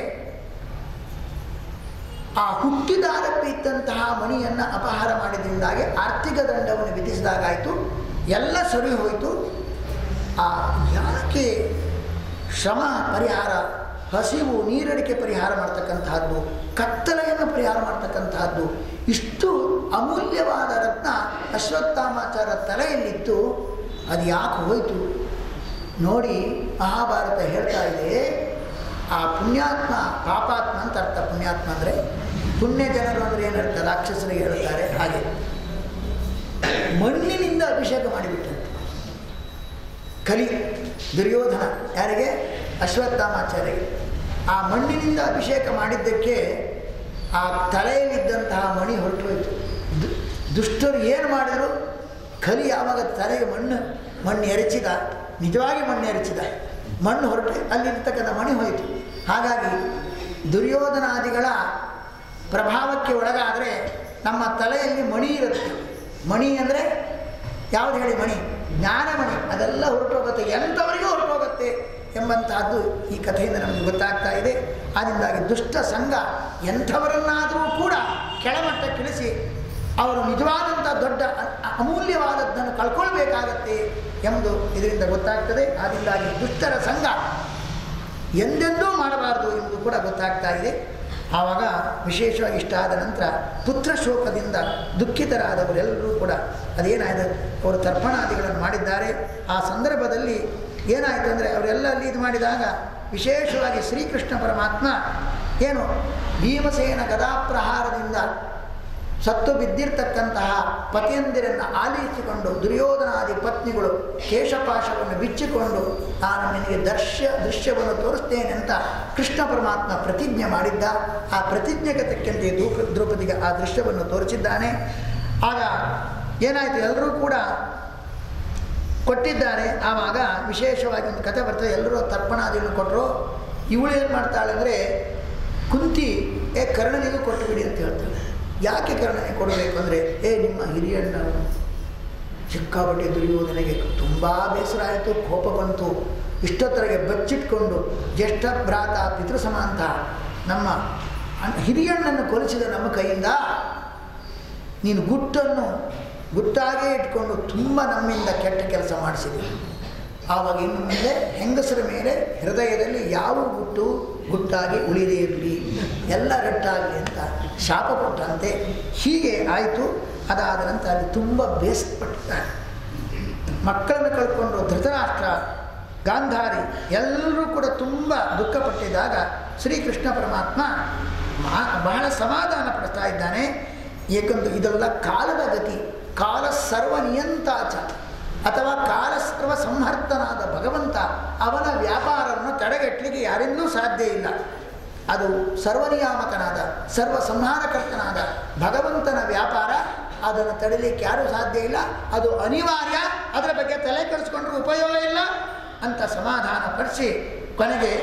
ಆ ಹುಟ್ಟಿದಾರಕ್ಕೆ ಇದ್ದಂತಹ ಮಣಿಯನ್ನು ಅಪಹಾರ ಮಾಡಿದ್ರಿಂದಾಗಿ ಆರ್ಥಿಕ ದಂಡವನ್ನು ವಿಧಿಸಿದಾಗಾಯಿತು ಎಲ್ಲ ಸರಿ ಹೋಯಿತು ಆ ಯಾಕೆ ಶ್ರಮ ಪರಿಹಾರ ಹಸಿವು ನೀರಡಿಕೆ ಪರಿಹಾರ ಮಾಡ್ತಕ್ಕಂತಹದ್ದು ಕತ್ತಲೆಯನ್ನು ಪರಿಹಾರ ಮಾಡ್ತಕ್ಕಂತಹದ್ದು ಇಷ್ಟು ಅಮೂಲ್ಯವಾದ ರತ್ನ ಅಶ್ವತ್ಥಾಮಾಚಾರ ತಲೆಯಲ್ಲಿತ್ತು ಅದು ಯಾಕೆ ಹೋಯಿತು ನೋಡಿ ಮಹಾಭಾರತ ಹೇಳ್ತಾ ಇದೆ ಆ ಪುಣ್ಯಾತ್ಮ ಪಾಪಾತ್ಮ ಅಂತ ಅರ್ಥ ಪುಣ್ಯಾತ್ಮ ಅಂದರೆ ಪುಣ್ಯ ಜನರು ಅಂದರೆ ಏನರ್ಥ ರಾಕ್ಷಸರಿಗೆ ಹೇಳ್ತಾರೆ ಹಾಗೆ ಮಣ್ಣಿನಿಂದ ಅಭಿಷೇಕ ಮಾಡಿಬಿಟ್ಟಂತೆ ಕಲಿ ದುರ್ಯೋಧನ ಯಾರಿಗೆ ಅಶ್ವತ್ಥಾಮಾಚಾರ್ಯಗೆ ಆ ಮಣ್ಣಿನಿಂದ ಅಭಿಷೇಕ ಮಾಡಿದ್ದಕ್ಕೆ ಆ ತಲೆಯಲ್ಲಿದ್ದಂತಹ ಮಣಿ ಹೊರಟು ಹೋಯಿತು ದು- ದುಷ್ಟರು ಏನು ಮಾಡಿದರು ಕಲಿ ಯಾವಾಗ ತಲೆಗೆ ಮಣ್ಣು ಮಣ್ಣು ಎರಚಿದ ನಿಜವಾಗಿ ಮಣ್ಣು ಎರಚಿದ ಮಣ್ಣು ಹೊರಟು ಅಲ್ಲಿರ್ತಕ್ಕಂಥ ಮಣಿ ಹೋಯಿತು ಹಾಗಾಗಿ ದುರ್ಯೋಧನಾದಿಗಳ ಪ್ರಭಾವಕ್ಕೆ ಒಳಗಾದರೆ ನಮ್ಮ ತಲೆಯಲ್ಲಿ ಮಣಿ ಇರುತ್ತೆ ಮಣಿ ಅಂದರೆ ಯಾವುದು ಹೇಳಿ ಮಣಿ ಜ್ಞಾನಮಣಿ ಅದೆಲ್ಲ ಹೊರಟೋಗುತ್ತೆ ಎಂಥವರಿಗೂ ಹೊರಟೋಗುತ್ತೆ ಎಂಬಂತಹದ್ದು ಈ ಕಥೆಯಿಂದ ನಮಗೆ ಗೊತ್ತಾಗ್ತಾ ಇದೆ ಅದರಿಂದಾಗಿ ದುಷ್ಟ ಸಂಘ ಎಂಥವರನ್ನಾದರೂ ಕೂಡ ಕೆಳಮಟ್ಟಕ್ಕಿಳಿಸಿ ಅವರು ನಿಜವಾದಂಥ ದೊಡ್ಡ ಅ- ಅಮೂಲ್ಯವಾದದ್ದನ್ನು ಕಳ್ಕೊಳ್ಬೇಕಾಗತ್ತೆ ಎಂಬುದು ಇದರಿಂದ ಗೊತ್ತಾಗ್ತದೆ ಅದರಿಂದಾಗಿ ದುಷ್ಟರ ಸಂಘ ಎಂದೆಂದೂ ಮಾಡಬಾರದು ಎಂಬುದು ಕೂಡ ಗೊತ್ತಾಗ್ತಾ ಇದೆ ಆವಾಗ ವಿಶೇಷವಾಗಿ ಇಷ್ಟ ಆದ ನಂತರ ಪುತ್ರ ಶೋಕದಿಂದ ದುಃಖಿತರಾದವರೆಲ್ಲರೂ ಕೂಡ ಅದೇನಾಯಿತು ಅವರು ತರ್ಪಣಾದಿಗಳನ್ನು ಮಾಡಿದ್ದಾರೆ ಆ ಸಂದರ್ಭದಲ್ಲಿ ಏನಾಯಿತು ಅಂದರೆ ಅವರೆಲ್ಲ ಅಲ್ಲಿ ಇದು ಮಾಡಿದಾಗ ವಿಶೇಷವಾಗಿ ಶ್ರೀಕೃಷ್ಣ ಪರಮಾತ್ಮ ಏನು ಭೀಮಸೇನ ಗದಾಪ್ರಹಾರದಿಂದ ಸತ್ತು ಬಿದ್ದಿರ್ತಕ್ಕಂತಹ ಪತಿಯಂದಿರನ್ನು ಆಲಿಸಿಕೊಂಡು ದುರ್ಯೋಧನಾದಿ ಪತ್ನಿಗಳು ಕೇಶಪಾಶವನ್ನು ಬಿಚ್ಚಿಕೊಂಡು ನಾನು ನಿನಗೆ ದರ್ಶ್ಯ ದೃಶ್ಯವನ್ನು ತೋರಿಸ್ತೇನೆ ಅಂತ ಕೃಷ್ಣ ಪರಮಾತ್ಮ ಪ್ರತಿಜ್ಞೆ ಮಾಡಿದ್ದ ಆ ಪ್ರತಿಜ್ಞೆಗೆ ತಕ್ಕಂತೆ ದ್ರೌಪ ದ್ರೌಪದಿಗೆ ಆ ದೃಶ್ಯವನ್ನು ತೋರಿಸಿದ್ದಾನೆ ಆಗ ಏನಾಯಿತು ಎಲ್ಲರೂ ಕೂಡ ಕೊಟ್ಟಿದ್ದಾರೆ ಆವಾಗ ವಿಶೇಷವಾಗಿ ಒಂದು ಕಥೆ ಬರ್ತದೆ ಎಲ್ಲರೂ ತರ್ಪಣಾದಿಯನ್ನು ಕೊಟ್ಟರು ಇವಳು ಏನು ಮಾಡ್ತಾಳೆ ಅಂದರೆ ಕುಂತಿ ಏ ಕರ್ಣನಿಗೂ ಕೊಟ್ಟು ಬಿಡಿ ಅಂತ ಹೇಳ್ತಾಳೆ ಯಾಕೆ ಕರ್ಣನಿಗೆ ಕೊಡಬೇಕು ಅಂದರೆ ಏ ನಿಮ್ಮ ಹಿರಿಯಣ್ಣ ಸಿಕ್ಕಾಪಟ್ಟೆ ದುರ್ಯೋಧನೆಗೆ ತುಂಬ ಬೇಸರ ಆಯಿತು ಕೋಪ ಬಂತು ಇಷ್ಟೊತ್ತರೆಗೆ ಬಚ್ಚಿಟ್ಕೊಂಡು ಜ್ಯೇಷ್ಠ ಭ್ರಾತ ಪಿತೃ ಸಮಾಂತ ನಮ್ಮ ಅಣ್ಣ- ಹಿರಿಯಣ್ಣನ್ನು ಕೊಲಿಸಿದ ನಮ್ಮ ಕೈಯಿಂದ ನೀನು ಗುಟ್ಟನ್ನು ಗುಟ್ಟಾಗೇ ಇಟ್ಕೊಂಡು ತುಂಬ ನಮ್ಮಿಂದ ಕೆಟ್ಟ ಕೆಲಸ ಮಾಡಿಸಿದೆ ಆವಾಗ ಇನ್ನು ಮುಂದೆ ಹೆಂಗಸರ ಮೇಲೆ ಹೃದಯದಲ್ಲಿ ಯಾವ ಗುಟ್ಟು ಗುಟ್ಟಾಗಿ ಉಳಿದೇ ಇರಲಿ ಎಲ್ಲ ರಟ್ಟಾಗಲಿ ಅಂತ ಶಾಪ ಕೊಟ್ಟಂತೆ ಹೀಗೆ ಆಯಿತು ಅದಾದ ನಂತರ ಅಲ್ಲಿ ತುಂಬ ಬೇಸರಪಟ್ಟಿದ್ದಾರೆ ಮಕ್ಕಳನ್ನು ಕಳ್ಕೊಂಡು ಧೃತರಾಷ್ಟ್ರ ಗಾಂಧಾರಿ ಎಲ್ಲರೂ ಕೂಡ ತುಂಬ ದುಃಖಪಟ್ಟಿದ್ದಾಗ ಶ್ರೀಕೃಷ್ಣ ಪರಮಾತ್ಮ ಮಾ- ಬಹಳ ಸಮಾಧಾನ ಪಡಿಸ್ತಾ ಇದ್ದಾನೆ ಏಕೆಂದರೆ ಇದೆಲ್ಲ ಕಾಲದ ಗತಿ ಕಾಲ ಸರ್ವ ನಿಯಂತಾಚ ಅಥವಾ ಕಾಲ ಸರ್ವ ಸಂಹರ್ತನಾದ ಭಗವಂತ ಅವನ ವ್ಯಾಪಾರವನ್ನು ತಡೆಗಟ್ಟಲಿಕ್ಕೆ ಯಾರಿಂದೂ ಸಾಧ್ಯ ಇಲ್ಲ ಅದು ಸರ್ವನಿಯಾಮಕನಾದ ಸರ್ವ ಸಂಹಾರಕರ್ತನಾದ ಭಗವಂತನ ವ್ಯಾಪಾರ ಅದನ್ನು ತಡಿಲಿಕ್ಕೆ ಯಾರೂ ಸಾಧ್ಯ ಇಲ್ಲ ಅದು ಅನಿವಾರ್ಯ ಅದರ ಬಗ್ಗೆ ತಲೆ ಕೆಡಿಸ್ಕೊಂಡ್ರೂ ಉಪಯೋಗ ಇಲ್ಲ ಅಂತ ಸಮಾಧಾನ ಪಡಿಸಿ ಕೊನೆಗೆ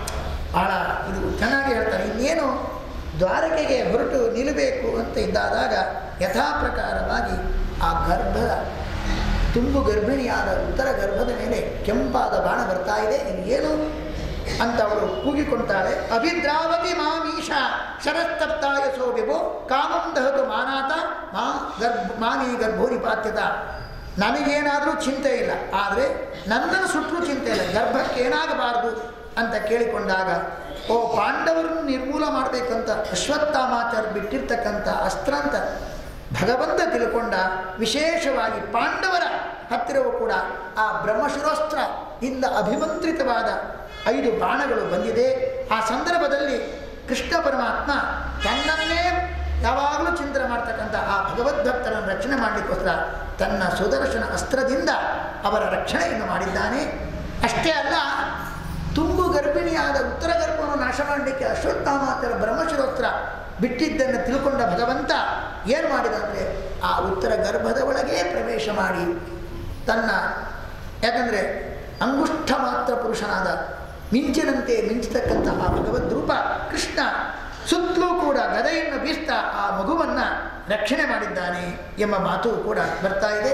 ಭಾಳ ಇದು ಚೆನ್ನಾಗಿ ಹೇಳ್ತಾರೆ ಇನ್ನೇನು ದ್ವಾರಕೆಗೆ ಹೊರಟು ನಿಲ್ಲಬೇಕು ಅಂತ ಇದ್ದಾದಾಗ ಯಥಾ ಪ್ರಕಾರವಾಗಿ ಆ ಗರ್ಭದ ತುಂಬು ಗರ್ಭಿಣಿಯಾದ ಉತ್ತರ ಗರ್ಭದ ಮೇಲೆ ಕೆಂಪಾದ ಬಾಣ ಬರ್ತಾ ಇದೆ ಇದು ಏನು ಅಂತ ಅವಳು ಕೂಗಿಕೊಂತಾಳೆ ಅಭಿದ್ರಾವತಿ ಮಾಮೀಶ ಶರಸ್ತಪ್ತಾಯ ಸೋಬಿಬು ಕಾಮಂ ದಹತು ಮಾನಾತ ಮಾ ಗರ್ಭ ಮಾಮಿ ಗರ್ಭೋನಿ ಪಾತ್ಯತ ನನಗೇನಾದರೂ ಚಿಂತೆ ಇಲ್ಲ ಆದರೆ ನನ್ನನ್ನು ಸುಟ್ಟರೂ ಚಿಂತೆ ಇಲ್ಲ ಗರ್ಭಕ್ಕೆ ಏನಾಗಬಾರದು ಅಂತ ಕೇಳಿಕೊಂಡಾಗ ಓ ಪಾಂಡವರನ್ನು ನಿರ್ಮೂಲ ಮಾಡಬೇಕಂತ ಅಶ್ವತ್ಥಾಮಾಚಾರ ಬಿಟ್ಟಿರ್ತಕ್ಕಂಥ ಅಸ್ತ್ರ ಅಂತ ಭಗವಂತ ತಿಳ್ಕೊಂಡ ವಿಶೇಷವಾಗಿ ಪಾಂಡವರ ಹತ್ತಿರವೂ ಕೂಡ ಆ ಬ್ರಹ್ಮಶಿರೋಸ್ತ್ರ ಇಂದ ಅಭಿಮಂತ್ರಿತವಾದ ಐದು ಬಾಣಗಳು ಬಂದಿದೆ ಆ ಸಂದರ್ಭದಲ್ಲಿ ಕೃಷ್ಣ ಪರಮಾತ್ಮ ತನ್ನನ್ನೇ ಯಾವಾಗಲೂ ಚಿಂತನೆ ಮಾಡ್ತಕ್ಕಂಥ ಆ ಭಗವದ್ಭಕ್ತರನ್ನು ರಕ್ಷಣೆ ಮಾಡಲಿಕ್ಕೋಸ್ಕರ ತನ್ನ ಸುದರ್ಶನ ಅಸ್ತ್ರದಿಂದ ಅವರ ರಕ್ಷಣೆಯನ್ನು ಮಾಡಿದ್ದಾನೆ ಅಷ್ಟೇ ಅಲ್ಲ ತುಂಬು ಗರ್ಭಿಣಿಯಾದ ಉತ್ತರ ಗರ್ಭವನ್ನು ನಾಶ ಮಾಡಲಿಕ್ಕೆ ಅಶ್ವತ್ಥಾಮಾತರ ಬ್ರಹ್ಮಶಿರೋಸ್ತ್ರ ಬಿಟ್ಟಿದ್ದನ್ನು ತಿಳ್ಕೊಂಡ ಭಗವಂತ ಏನು ಮಾಡಿದ ಅಂದರೆ ಆ ಉತ್ತರ ಗರ್ಭದ ಒಳಗೆ ಪ್ರವೇಶ ಮಾಡಿ ತನ್ನ ಯಾಕಂದರೆ ಅಂಗುಷ್ಠ ಮಾತ್ರ ಪುರುಷನಾದ ಮಿಂಚಿನಂತೆ ಮಿಂಚತಕ್ಕಂತಹ ಭಗವದ್ ರೂಪ ಕೃಷ್ಣ ಸುತ್ತಲೂ ಕೂಡ ಗದೆಯನ್ನು ಬೀಸ್ತಾ ಆ ಮಗುವನ್ನು ರಕ್ಷಣೆ ಮಾಡಿದ್ದಾನೆ ಎಂಬ ಮಾತು ಕೂಡ ಬರ್ತಾ ಇದೆ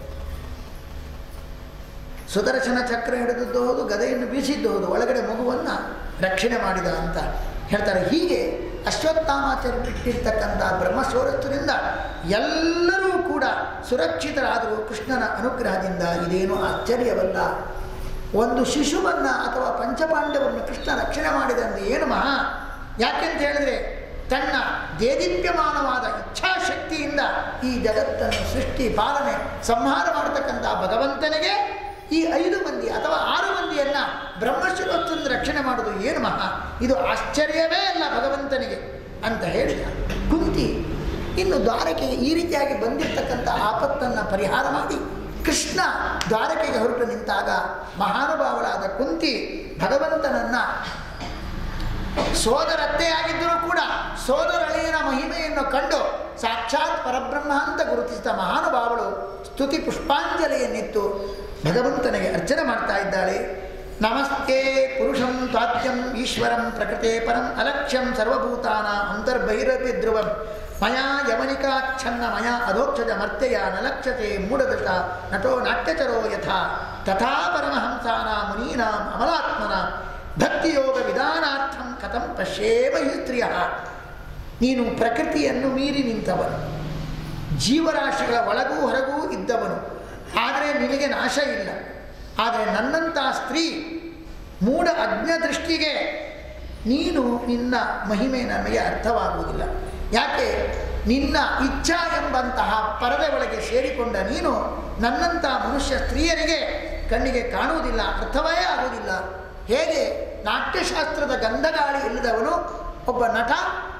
ಸುದರ್ಶನ ಚಕ್ರ ಹಿಡಿದದ್ದು ಹೌದು ಗದೆಯನ್ನು ಬೀಸಿದ್ದು ಹೌದು ಒಳಗಡೆ ಮಗುವನ್ನು ರಕ್ಷಣೆ ಮಾಡಿದ ಅಂತ ಹೇಳ್ತಾರೆ ಹೀಗೆ ಅಶ್ವತ್ಥಾಮಾಚಾರ್ಯ ಬಿಟ್ಟಿರ್ತಕ್ಕಂಥ ಬ್ರಹ್ಮಶೋರತ್ವದಿಂದ ಎಲ್ಲರೂ ಕೂಡ ಸುರಕ್ಷಿತರಾದರೂ ಕೃಷ್ಣನ ಅನುಗ್ರಹದಿಂದ ಇದೇನು ಆಶ್ಚರ್ಯವಲ್ಲ ಒಂದು ಶಿಶುವನ್ನು ಅಥವಾ ಪಂಚಪಾಂಡವನ್ನು ಕೃಷ್ಣ ರಕ್ಷಣೆ ಮಾಡಿದ ಅಂದರೆ ಏನು ಮಹಾ ಯಾಕೆಂತ ಹೇಳಿದ್ರೆ ತನ್ನ ದೇದೀಪ್ಯಮಾನವಾದ ಇಚ್ಛಾಶಕ್ತಿಯಿಂದ ಈ ಜಗತ್ತನ್ನು ಸೃಷ್ಟಿ ಪಾಲನೆ ಸಂಹಾರ ಮಾಡತಕ್ಕಂಥ ಭಗವಂತನಿಗೆ ಈ ಐದು ಮಂದಿ ಅಥವಾ ಆರು ಮಂದಿಯನ್ನು ಬ್ರಹ್ಮಶಿರೋತ್ಸವದಿಂದ ರಕ್ಷಣೆ ಮಾಡೋದು ಏನು ಮಹಾ ಇದು ಆಶ್ಚರ್ಯವೇ ಅಲ್ಲ ಭಗವಂತನಿಗೆ ಅಂತ ಹೇಳಿದ ಕುಂತಿ ಇನ್ನು ದ್ವಾರಕೆಗೆ ಈ ರೀತಿಯಾಗಿ ಬಂದಿರತಕ್ಕಂಥ ಆಪತ್ತನ್ನು ಪರಿಹಾರ ಮಾಡಿ ಕೃಷ್ಣ ದ್ವಾರಕೆಗೆ ಹೊರಟು ನಿಂತಾಗ ಮಹಾನುಭಾವಳಾದ ಕುಂತಿ ಭಗವಂತನನ್ನು ಸೋದರತ್ತೆಯಾಗಿದ್ದರೂ ಕೂಡ ಸೋದರಳಿಯನ ಮಹಿಮೆಯನ್ನು ಕಂಡು ಸಾಕ್ಷಾತ್ ಪರಬ್ರಹ್ಮ ಅಂತ ಗುರುತಿಸಿದ ಮಹಾನುಭಾವಳು ಸ್ತುತಿ ಪುಷ್ಪಾಂಜಲಿಯನ್ನಿತ್ತು ಭಗವಂತನಿಗೆ ಅರ್ಚನೆ ಮಾಡ್ತಾ ಇದ್ದಾಳೆ ನಮಸ್ತೆ ಪುರುಷಂ ತ್ವಾತ್ಯಂ ಈಶ್ವರಂ ಪ್ರಕೃತೆ ಪರಂ ಅಲಕ್ಷ್ಯಂ ಸರ್ವಭೂತಾನ ಅಂತರ್ಬಹಿರಪಿ ಧ್ರುವಂ ಮಯಾ ಯವನಿಕಾಚ್ಛನ್ನ ಮಯಾ ಅಧೋಕ್ಷಜ ಮರ್ತ್ಯಯ ನಲಕ್ಷತೆ ಮೂಢದೃಷ್ಟ ನಟೋ ನಾಟ್ಯಚರೋ ಯಥಾ ತಥಾ ಪರಮಹಂಸಾನ ಮುನೀನಾಂ ಅಮಲಾತ್ಮನ ಭಕ್ತಿಯೋಗ ವಿಧಾನಾರ್ಥಂ ಕಥಂ ಪಶ್ಯೇವ ಹಿ ಸ್ತ್ರೀಯ ನೀನು ಪ್ರಕೃತಿಯನ್ನು ಮೀರಿ ನಿಂತವನು ಜೀವರಾಶಿಗಳ ಒಳಗೂ ಹೊರಗೂ ಇದ್ದವನು ಆದರೆ ನಿನಗೆ ನಾಶ ಇಲ್ಲ ಆದರೆ ನನ್ನಂಥ ಸ್ತ್ರೀ ಮೂಢ ಅಜ್ಞ ದೃಷ್ಟಿಗೆ ನೀನು ನಿನ್ನ ಮಹಿಮೆ ನಮಗೆ ಅರ್ಥವಾಗುವುದಿಲ್ಲ ಯಾಕೆ ನಿನ್ನ ಇಚ್ಛಾ ಎಂಬಂತಹ ಪರದೆ ಒಳಗೆ ಸೇರಿಕೊಂಡ ನೀನು ನನ್ನಂಥ ಮನುಷ್ಯ ಸ್ತ್ರೀಯರಿಗೆ ಕಣ್ಣಿಗೆ ಕಾಣುವುದಿಲ್ಲ ಅರ್ಥವೇ ಆಗುವುದಿಲ್ಲ ಹೇಗೆ ನಾಟ್ಯಶಾಸ್ತ್ರದ ಗಂಧಗಾಳಿ ಇಲ್ಲದವನು ಒಬ್ಬ ನಟ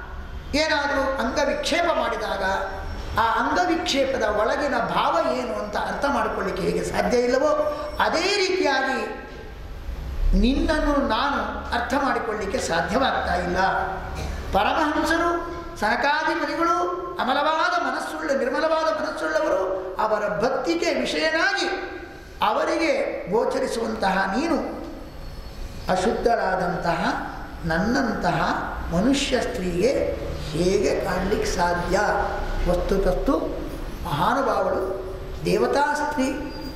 ಏನಾದರೂ ಅಂಗವಿಕ್ಷೇಪ ಮಾಡಿದಾಗ ಆ ಅಂಗವಿಕ್ಷೇಪದ ಒಳಗಿನ ಭಾವ ಏನು ಅಂತ ಅರ್ಥ ಮಾಡಿಕೊಳ್ಳಿಕ್ಕೆ ಹೇಗೆ ಸಾಧ್ಯ ಇಲ್ಲವೋ ಅದೇ ರೀತಿಯಾಗಿ ನಿನ್ನನ್ನು ನಾನು ಅರ್ಥ ಮಾಡಿಕೊಳ್ಳಿಕ್ಕೆ ಸಾಧ್ಯವಾಗ್ತಾ ಇಲ್ಲ ಪರಮಹಂಸರು ಸನಕಾದಿ ಮುನಿಗಳು ಅಮಲವಾದ ಮನಸ್ಸುಳ್ಳ ನಿರ್ಮಲವಾದ ಮನಸ್ಸುಳ್ಳವರು ಅವರ ಭಕ್ತಿಗೆ ವಿಷಯನಾಗಿ ಅವರಿಗೆ ಗೋಚರಿಸುವಂತಹ ನೀನು ಅಶುದ್ಧರಾದಂತಹ ನನ್ನಂತಹ ಮನುಷ್ಯ ಸ್ತ್ರೀಗೆ ಹೇಗೆ ಕಾಣಲಿಕ್ಕೆ ಸಾಧ್ಯ ವಸ್ತುತಸ್ತು ಮಹಾನುಭಾವಳು ದೇವತಾ ಸ್ತ್ರೀ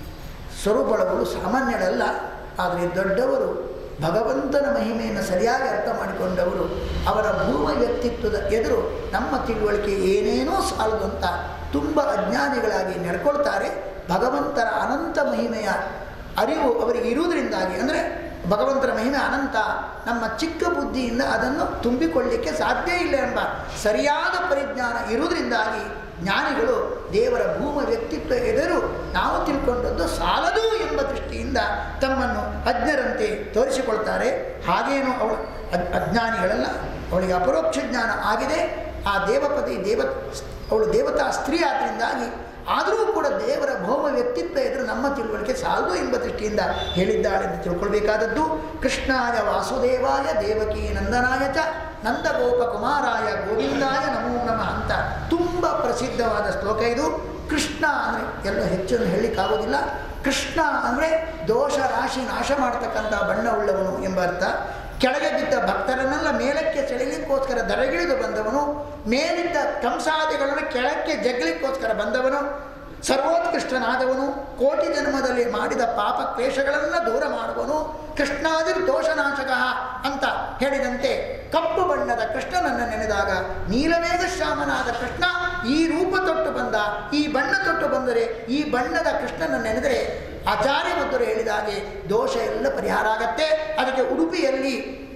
ಸ್ವರೂಪಳಗಳು ಸಾಮಾನ್ಯರಲ್ಲ ಆದರೆ ದೊಡ್ಡವರು ಭಗವಂತನ ಮಹಿಮೆಯನ್ನು ಸರಿಯಾಗಿ ಅರ್ಥ ಮಾಡಿಕೊಂಡವರು ಅವರ ಭೂಮ ವ್ಯಕ್ತಿತ್ವದ ಎದುರು ನಮ್ಮ ತಿಳುವಳಿಕೆ ಏನೇನೋ ಸಾಲದು ಅಂತ ತುಂಬ ಅಜ್ಞಾನಿಗಳಾಗಿ ನಡ್ಕೊಳ್ತಾರೆ ಭಗವಂತನ ಅನಂತ ಮಹಿಮೆಯ ಅರಿವು ಅವರಿಗೆ ಇರುವುದರಿಂದಾಗಿ ಅಂದರೆ ಭಗವಂತನ ಮಹಿಮೆ ಅನಂತ ನಮ್ಮ ಚಿಕ್ಕ ಬುದ್ಧಿಯಿಂದ ಅದನ್ನು ತುಂಬಿಕೊಳ್ಳಿಕ್ಕೆ ಸಾಧ್ಯ ಇಲ್ಲ ಎಂಬ ಸರಿಯಾದ ಪರಿಜ್ಞಾನ ಇರುವುದರಿಂದಾಗಿ ಜ್ಞಾನಿಗಳು ದೇವರ ಭೂಮ ವ್ಯಕ್ತಿತ್ವ ಎದುರು ನಾವು ತಿಳ್ಕೊಂಡದ್ದು ಸಾಲದು ಎಂಬ ದೃಷ್ಟಿಯಿಂದ ತಮ್ಮನ್ನು ಅಜ್ಞರಂತೆ ತೋರಿಸಿಕೊಳ್ತಾರೆ ಹಾಗೇನು ಅವಳು ಅಜ್ ಅಜ್ಞಾನಿಗಳಲ್ಲ ಅವಳಿಗೆ ಅಪರೋಕ್ಷ ಜ್ಞಾನ ಆಗಿದೆ ಆ ದೇವಪತಿ ದೇವ ಅವಳು ದೇವತಾ ಸ್ತ್ರೀ ಆದ್ದರಿಂದಾಗಿ ಆದರೂ ಕೂಡ ದೇವರ ಭೌಮ ವ್ಯಕ್ತಿತ್ವ ಎದುರು ನಮ್ಮ ತಿಳುವಳಿಕೆ ಸಾಲದು ಎಂಬ ದೃಷ್ಟಿಯಿಂದ ಹೇಳಿದ್ದಾಳೆ ಎಂದು ತಿಳ್ಕೊಳ್ಬೇಕಾದದ್ದು ಕೃಷ್ಣಾಯ ವಾಸುದೇವಾಯ ದೇವಕಿ ನಂದನಾಯ ಚ ನಂದಗೋಪ ಕುಮಾರಾಯ ಗೋವಿಂದಾಯ ನಮೋ ನಮಃ ಅಂತ ತುಂಬ ಪ್ರಸಿದ್ಧವಾದ ಶ್ಲೋಕ ಇದು ಕೃಷ್ಣ ಅಂದರೆ ಎಲ್ಲ ಹೆಚ್ಚನ್ನು ಹೇಳಲಿಕ್ಕಾಗೋದಿಲ್ಲ ಕೃಷ್ಣ ಅಂದರೆ ದೋಷ ರಾಶಿ ನಾಶ ಮಾಡತಕ್ಕಂಥ ಬಣ್ಣವುಳ್ಳವನು ಎಂಬ ಅರ್ಥ ಕೆಳಗೆ ಬಿದ್ದ ಭಕ್ತರನ್ನೆಲ್ಲ ಮೇಲಕ್ಕೆ ಸೆಳೆಯಲಿಕ್ಕೋಸ್ಕರ ದರಗಿಳಿದು ಬಂದವನು ಮೇಲಿದ್ದ ಕಂಸಾದಿಗಳನ್ನು ಕೆಳಕ್ಕೆ ಜಗ್ಲಿಕ್ಕೋಸ್ಕರ ಬಂದವನು ಸರ್ವೋತ್ಕೃಷ್ಟನಾದವನು ಕೋಟಿ ಜನ್ಮದಲ್ಲಿ ಮಾಡಿದ ಪಾಪ ಕ್ಲೇಶಗಳನ್ನ ದೂರ ಮಾಡುವನು ಕೃಷ್ಣಾದಿರ್ ದೋಷನಾಶಕ ಅಂತ ಹೇಳಿದಂತೆ ಕಪ್ಪು ಬಣ್ಣದ ಕೃಷ್ಣನನ್ನು ನೆನೆದಾಗ ನೀಲಮೇಘ ಶ್ಯಾಮನಾದ ಕೃಷ್ಣ ಈ ರೂಪ ತೊಟ್ಟು ಬಂದ ಈ ಬಣ್ಣ ತೊಟ್ಟು ಬಂದರೆ ಈ ಬಣ್ಣದ ಕೃಷ್ಣನ ನೆನೆದರೆ ಆಚಾರ್ಯ ಮುದ್ದರು ಹೇಳಿದ ಹಾಗೆ ದೋಷ ಎಲ್ಲ ಪರಿಹಾರ ಆಗತ್ತೆ ಅದಕ್ಕೆ ಉಡುಪಿಯಲ್ಲಿ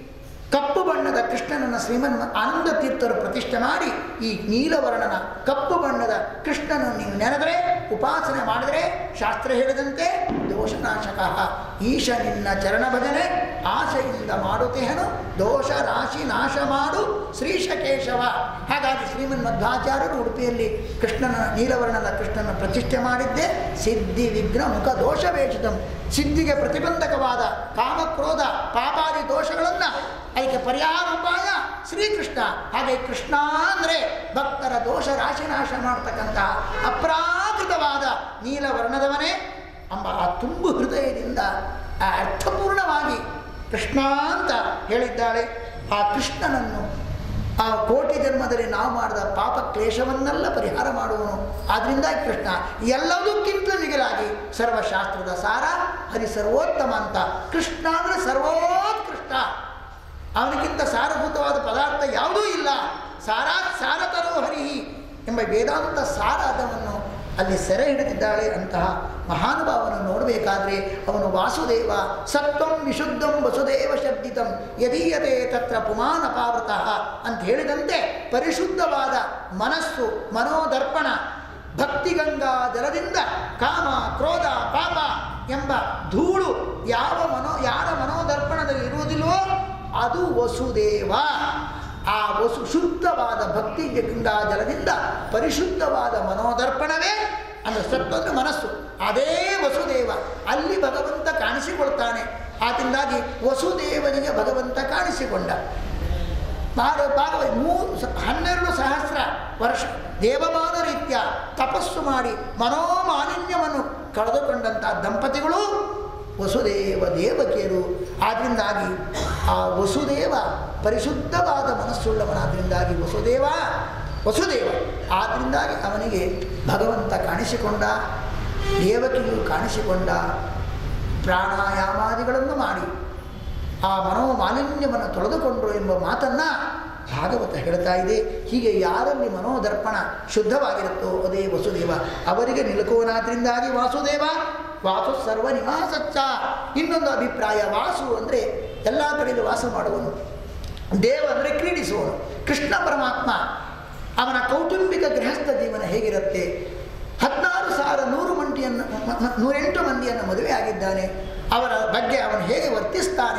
ಕಪ್ಪು ಬಣ್ಣದ ಕೃಷ್ಣನನ್ನು ಶ್ರೀಮನ್ ಆನಂದ ತೀರ್ಥರು ಪ್ರತಿಷ್ಠೆ ಮಾಡಿ ಈ ನೀಲವರ್ಣನ ಕಪ್ಪು ಬಣ್ಣದ ಕೃಷ್ಣನನ್ನು ನೀನು ನೆನೆದರೆ ಉಪಾಸನೆ ಮಾಡಿದರೆ ಶಾಸ್ತ್ರ ಹೇಳಿದಂತೆ ದೋಷನಾಶಕ ಈಶ ನಿನ್ನ ಚರಣ ಭಜನೆ ಆಸೆಯಿಂದ ಮಾಡುತ್ತೇನು ದೋಷ ರಾಶಿ ನಾಶ ಮಾಡು ಶ್ರೀಶಕೇಶವ ಹಾಗಾಗಿ ಶ್ರೀಮನ್ ಮಧ್ವಾಚಾರ್ಯರು ಉಡುಪಿಯಲ್ಲಿ ಕೃಷ್ಣನ ನೀಲವರ್ಣದ ಕೃಷ್ಣನ ಪ್ರತಿಷ್ಠೆ ಮಾಡಿದ್ದೆ ಸಿದ್ಧಿ ವಿಘ್ನ ಮುಖ ದೋಷ ವೇಷಿತಂ ಸಿದ್ಧಿಗೆ ಪ್ರತಿಬಂಧಕವಾದ ಕಾಮಕ್ರೋಧ ಪಾಪಾದಿ ದೋಷಗಳನ್ನು ಅದಕ್ಕೆ ಪರಿಹಾರ ಉಪಾಯ ಶ್ರೀಕೃಷ್ಣ ಹಾಗೆ ಕೃಷ್ಣ ಅಂದರೆ ಭಕ್ತರ ದೋಷ ರಾಶಿನಾಶ ಮಾಡ್ತಕ್ಕಂತಹ ಅಪ್ರಾಕೃತವಾದ ನೀಲವರ್ಣದವನೇ ಎಂಬ ಆ ತುಂಬು ಹೃದಯದಿಂದ ಆ ಅರ್ಥಪೂರ್ಣವಾಗಿ ಕೃಷ್ಣ ಅಂತ ಹೇಳಿದ್ದಾಳೆ ಆ ಕೃಷ್ಣನನ್ನು ಆ ಕೋಟಿ ಜನ್ಮದಲ್ಲಿ ನಾವು ಮಾಡಿದ ಪಾಪ ಕ್ಲೇಶವನ್ನೆಲ್ಲ ಪರಿಹಾರ ಮಾಡುವನು ಆದ್ದರಿಂದ ಕೃಷ್ಣ ಎಲ್ಲದಕ್ಕಿಂತ ಮಿಗಿಲಾಗಿ ಸರ್ವಶಾಸ್ತ್ರದ ಸಾರ ಹರಿ ಸರ್ವೋತ್ತಮ ಅಂತ ಕೃಷ್ಣ ಅಂದರೆ ಸರ್ವೋತ್ಕೃಷ್ಟ ಅವನಿಗಿಂತ ಸಾರಭೂತವಾದ ಪದಾರ್ಥ ಯಾವುದೂ ಇಲ್ಲ ಸಾರಾತ್ ಸಾರತರೋ ಹರಿಹಿ ಎಂಬ ವೇದಾಂತ ಸಾರಾದವನ್ನು ಅಲ್ಲಿ ಸೆರೆ ಹಿಡಿದಿದ್ದಾಳೆ ಅಂತಹ ಮಹಾನುಭಾವನ ನೋಡಬೇಕಾದ್ರೆ ಅವನು ವಾಸುದೇವ ಸತ್ವಂ ವಿಶುದ್ಧಂ ವಸುದೇವ ಶಬ್ದಿತಂ ಯದೀಯತೆ ತತ್ರ ಪುಮಾನಪಾವೃತಃ ಅಂತ ಹೇಳಿದಂತೆ ಪರಿಶುದ್ಧವಾದ ಮನಸ್ಸು ಮನೋದರ್ಪಣ ಭಕ್ತಿಗಂಗಾ ಜಲದಿಂದ ಕಾಮ ಕ್ರೋಧ ಪಾಪ ಎಂಬ ಧೂಳು ಯಾವ ಮನೋ ಯಾರ ಮನೋದರ್ಪಣದಲ್ಲಿ ಇರುವುದಿಲ್ವೋ ಅದು ವಸುದೇವ ಆ ವಸು ಶುದ್ಧವಾದ ಭಕ್ತಿ ಗಂಗಾ ಜಲದಿಂದ ಪರಿಶುದ್ಧವಾದ ಮನೋದರ್ಪಣವೇ ಅಂದರೆ ಸತ್ವ ಅಂದರೆ ಮನಸ್ಸು ಅದೇ ವಸುದೇವ ಅಲ್ಲಿ ಭಗವಂತ ಕಾಣಿಸಿಕೊಳ್ತಾನೆ ಆದ್ದರಿಂದಾಗಿ ವಸುದೇವನಿಗೆ ಭಗವಂತ ಕಾಣಿಸಿಕೊಂಡ ಭಾಗ ಭಾಗವ ಮೂರು ಸ- ಹನ್ನೆರಡು ಸಹಸ್ರ ವರ್ಷ ದೇವಮಾನ ರೀತ್ಯ ತಪಸ್ಸು ಮಾಡಿ ಮನೋಮಾಲಿನ್ಯವನ್ನು ಕಳೆದುಕೊಂಡಂಥ ದಂಪತಿಗಳು ವಸುದೇವ ದೇವಕಿಯರು ಆದ್ದರಿಂದಾಗಿ ಆ ವಸುದೇವ ಪರಿಶುದ್ಧವಾದ ಮನಸ್ಸುಳ್ಳವನಾದ್ದರಿಂದಾಗಿ ವಸುದೇವ ವಸುದೇವ ಆದ್ದರಿಂದಾಗಿ ಅವನಿಗೆ ಭಗವಂತ ಕಾಣಿಸಿಕೊಂಡ ದೇವಕಿಯು ಕಾಣಿಸಿಕೊಂಡ ಪ್ರಾಣಾಯಾಮಾದಿಗಳನ್ನು ಮಾಡಿ ಆ ಮನೋಮಾಲಿನ್ಯವನ್ನು ತೊಳೆದುಕೊಂಡರು ಎಂಬ ಮಾತನ್ನು ಭಾಗವತ ಹೇಳ್ತಾ ಇದೆ ಹೀಗೆ ಯಾರಲ್ಲಿ ಮನೋದರ್ಪಣ ಶುದ್ಧವಾಗಿರುತ್ತೋ ಅದೇ ವಸುದೇವ ಅವರಿಗೆ ನಿಲುಕುವನಾದ್ರಿಂದಾಗಿ ವಾಸುದೇವ ವಾಸು ಸರ್ವ ನಿವಾಸಚ್ಚ ಇನ್ನೊಂದು ಅಭಿಪ್ರಾಯ ವಾಸು ಅಂದರೆ ಎಲ್ಲ ಕಡೆಯಲ್ಲೂ ವಾಸ ಮಾಡುವನು ದೇವ ಅಂದರೆ ಕ್ರೀಡಿಸುವನು ಕೃಷ್ಣ ಪರಮಾತ್ಮ ಅವನ ಕೌಟುಂಬಿಕ ಗೃಹಸ್ಥ ಜೀವನ ಹೇಗಿರುತ್ತೆ ಹದಿನಾರು ಸಾವಿರ ನೂರು ಮಂಟಿಯನ್ನು ಮ- ಮ- ನೂರೆಂಟು ಮಂದಿಯನ್ನು ಮದುವೆ ಆಗಿದ್ದಾನೆ ಅವರ ಬಗ್ಗೆ ಅವನು ಹೇಗೆ ವರ್ತಿಸ್ತಾನೆ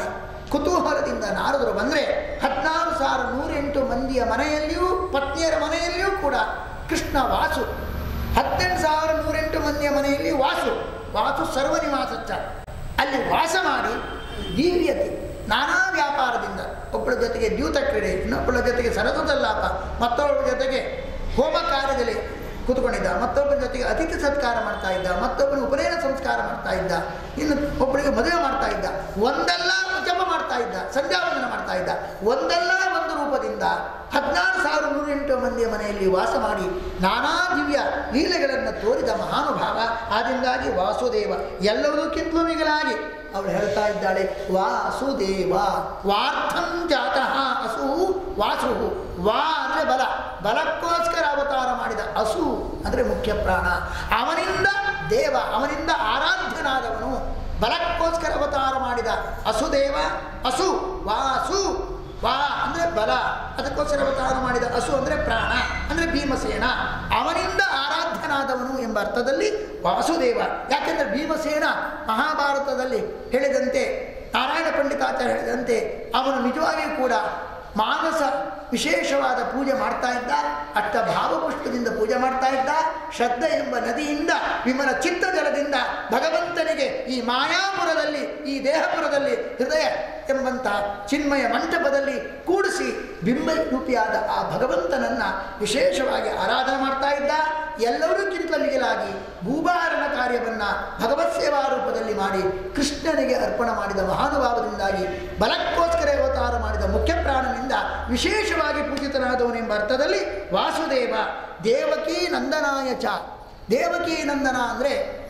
ಕುತೂಹಲದಿಂದ ನಾರದರು ಬಂದರೆ ಹದಿನಾರು ಸಾವಿರ ನೂರೆಂಟು ಮಂದಿಯ ಮನೆಯಲ್ಲಿಯೂ ಪತ್ನಿಯರ ಮನೆಯಲ್ಲಿಯೂ ಕೂಡ ಕೃಷ್ಣ ವಾಸು ಹತ್ತೆಂಟು ಸಾವಿರ ನೂರೆಂಟು ಮಂದಿಯ ಮನೆಯಲ್ಲಿ ವಾಸು ವಾಸು ಸರ್ವನಿವಾಸಚ್ಚ ಅಲ್ಲಿ ವಾಸ ಮಾಡಿ ದೀವ್ಯತೆ ನಾನಾ ವ್ಯಾಪಾರದಿಂದ ಒಬ್ಬಳ ಜೊತೆಗೆ ದ್ಯೂತ ಕ್ರೀಡೆ ಇನ್ನೊಬ್ಬಳ ಜೊತೆಗೆ ಸರಸದಲ್ಲಾಪ ಮತ್ತೊಬ್ಬಳ ಜೊತೆಗೆ ಹೋಮ ಕಾರ್ಯದಲ್ಲಿ ಕೂತ್ಕೊಂಡಿದ್ದ ಮತ್ತೊಬ್ಬನ ಜೊತೆಗೆ ಅತಿಥಿ ಸತ್ಕಾರ ಮಾಡ್ತಾ ಇದ್ದ ಮತ್ತೊಬ್ಬನ ಉಪನಯನ ಸಂಸ್ಕಾರ ಮಾಡ್ತಾ ಇದ್ದ ಇನ್ನು ಒಬ್ಬಳಿಗೆ ಮದುವೆ ಮಾಡ್ತಾ ಇದ್ದ ಒಂದಲ್ಲ ಜಪ ಮಾಡ್ತಾ ಇದ್ದ ಸಂಧ್ಯಾವಂದನ ಮಾಡ್ತಾ ಇದ್ದ ಒಂದಲ್ಲ ಒಂದು ರೂಪದಿಂದ ಹದಿನಾರು ಸಾವಿರ ನೂರೆಂಟು ಮಂದಿಯ ಮನೆಯಲ್ಲಿ ವಾಸ ಮಾಡಿ ನಾನಾ ದಿವ್ಯ ಲೀಲೆಗಳನ್ನು ತೋರಿದ ಮಹಾನುಭಾವ ಆದ್ದರಿಂದಾಗಿ ವಾಸುದೇವ ಎಲ್ಲದಕ್ಕಿಂತಲೂ ಮಿಗಿಲಾಗಿ ಅವಳು ಹೇಳ್ತಾ ಇದ್ದಾಳೆ ವಾಸುದೇವ ವಾರ್ಥಂ ಜಾತಃ ಅಸು ವಾಸು ವಾ ಅಂದರೆ ಬಲ ಬಲಕ್ಕೋಸ್ಕರ ಅವತಾರ ಮಾಡಿದ ಅಸು ಅಂದರೆ ಮುಖ್ಯ ಪ್ರಾಣ ಅವನಿಂದ ದೇವ ಅವನಿಂದ ಆರಾಧ್ಯನಾದವನು ಬಲಕ್ಕೋಸ್ಕರ ಅವತಾರ ಮಾಡಿದ ಅಸುದೇವ ಅಸು ವಾಸು ವಾ ಅಂದರೆ ಬಲ ಅದಕ್ಕೋಸ್ಕರ ಅವತಾರ ಮಾಡಿದ ಹಸು ಅಂದರೆ ಪ್ರಾಣ ಅಂದರೆ ಭೀಮಸೇನ ಅವನಿಂದ ಆರಾಧ್ಯನಾದವನು ಎಂಬ ಅರ್ಥದಲ್ಲಿ ವಾಸುದೇವ ಯಾಕೆಂದರೆ ಭೀಮಸೇನ ಮಹಾಭಾರತದಲ್ಲಿ ಹೇಳಿದಂತೆ ನಾರಾಯಣ ಪಂಡಿತಾಚಾರ್ಯ ಹೇಳಿದಂತೆ ಅವನು ನಿಜವಾಗಿಯೂ ಕೂಡ ಮಾನಸ ವಿಶೇಷವಾದ ಪೂಜೆ ಮಾಡ್ತಾ ಇದ್ದ ಅಷ್ಟ ಭಾವಪುಷ್ಪದಿಂದ ಪೂಜೆ ಮಾಡ್ತಾ ಇದ್ದ ಶ್ರದ್ಧೆ ಎಂಬ ನದಿಯಿಂದ ವಿಮಲ ಚಿತ್ತಜಲದಿಂದ ಭಗವಂತನಿಗೆ ಈ ಮಾಯಾಪುರದಲ್ಲಿ ಈ ದೇಹಪುರದಲ್ಲಿ ಹೃದಯ ಎಂಬಂತಹ ಚಿನ್ಮಯ ಮಂಟಪದಲ್ಲಿ ಕೂಡಿಸಿ ಬಿಂಬ ರೂಪಿಯಾದ ಆ ಭಗವಂತನನ್ನ ವಿಶೇಷವಾಗಿ ಆರಾಧನೆ ಮಾಡ್ತಾ ಇದ್ದ ಎಲ್ಲವರಿಗಿಂತ ಮಿಗಿಲಾಗಿ ಭೂಭಾರಣ ಕಾರ್ಯವನ್ನ ಭಗವತ್ ಸೇವಾ ರೂಪದಲ್ಲಿ ಮಾಡಿ ಕೃಷ್ಣನಿಗೆ ಅರ್ಪಣ ಮಾಡಿದ ಮಹಾನುಭಾವದಿಂದಾಗಿ ಬಲಕ್ಕೋಸ್ಕರ ಅವತಾರ ಮಾಡಿದ ಮುಖ್ಯ ಪ್ರಾಣನಿಂದ ವಿಶೇಷವಾಗಿ ಪೂಜಿತನಾದವನೆಂಬ ಅರ್ಥದಲ್ಲಿ ವಾಸುದೇವ ದೇವಕೀ ನಂದನಾಯ ಚ ದೇವಕೀ ನಂದನ ಅಂದರೆ